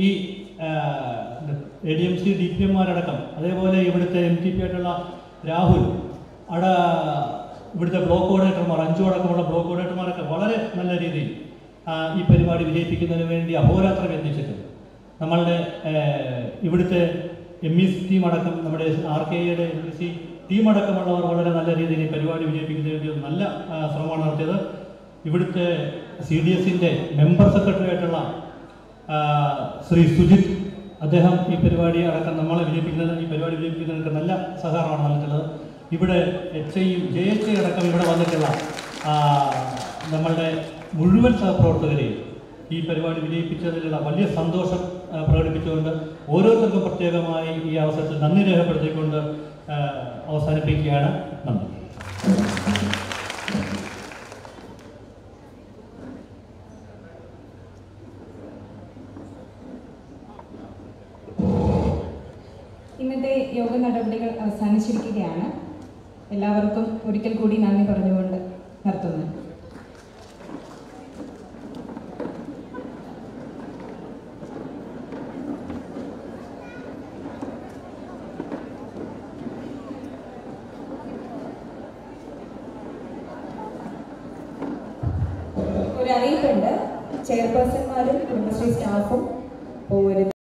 A D M C D P എംമാരടക്കം അതേപോലെ ഇവിടുത്തെ എം ടി പി ആയിട്ടുള്ള രാഹുൽ അട ഇവിടുത്തെ ബ്ലോക്ക് കോർഡിനേറ്റർമാർ അഞ്ചു അടക്കമുള്ള ബ്ലോക്ക് കോർഡിനേറ്റർമാരൊക്കെ വളരെ നല്ല രീതിയിൽ ആ, ഈ പരിപാടി വിജയിപ്പിക്കുന്നതിന് വേണ്ടി അഹോരാത്രം എത്തിച്ചിട്ടുണ്ട് നമ്മളുടെ ഏഹ്, ഇവിടുത്തെ എം ഇ സി ടീം അടക്കം നമ്മുടെ ആർ കെ എയുടെ എം ഇ സി ടീം അടക്കമുള്ളവർ വളരെ നല്ല രീതിയിൽ ഈ പരിപാടി വിജയിപ്പിക്കുന്നതിന് വേണ്ടി ഒരു നല്ല ആ, ശ്രമമാണ് നടത്തിയത് ഇവിടുത്തെ സി ഡി എസിൻ്റെ മെമ്പർ സെക്രട്ടറി ആയിട്ടുള്ള ആ, ശ്രീ സുജിത് അദ്ദേഹം ഈ പരിപാടി അടക്കം നമ്മളെ വിജയിപ്പിക്കുന്നതിന് ഈ പരിപാടി വിജയിപ്പിക്കുന്നതിനൊക്കെ നല്ല സഹകരണമാണ് നൽകിയിട്ടുള്ളത് ഇവിടെ എച്ച് ഐയും ജെ എച്ച് ഐ അടക്കം ഇവിടെ വന്നിട്ടുള്ള ആ, നമ്മളുടെ മുഴുവൻ സഹപ്രവർത്തകരെയും ഈ പരിപാടി വിജയിപ്പിച്ചതിലുള്ള വലിയ സന്തോഷം ആ, പ്രകടിപ്പിച്ചുകൊണ്ട് ഓരോരുത്തർക്കും പ്രത്യേകമായി ഈ അവസരത്തിൽ നന്ദി രേഖപ്പെടുത്തിക്കൊണ്ട് ആ, അവസാനിപ്പിക്കുകയാണ് നന്ദി ഇന്നത്തെ യോഗ നടപടികൾ അവസാനിച്ചിരിക്കുകയാണ് എല്ലാവർക്കും ഒരിക്കൽ കൂടി നന്ദി പറഞ്ഞുകൊണ്ട് നിർത്തുന്നു ഒരു അറിയിപ്പുണ്ട് ചെയർപേഴ്സൺമാരും കുടുംബശ്രീ സ്റ്റാഫും പോകരുത്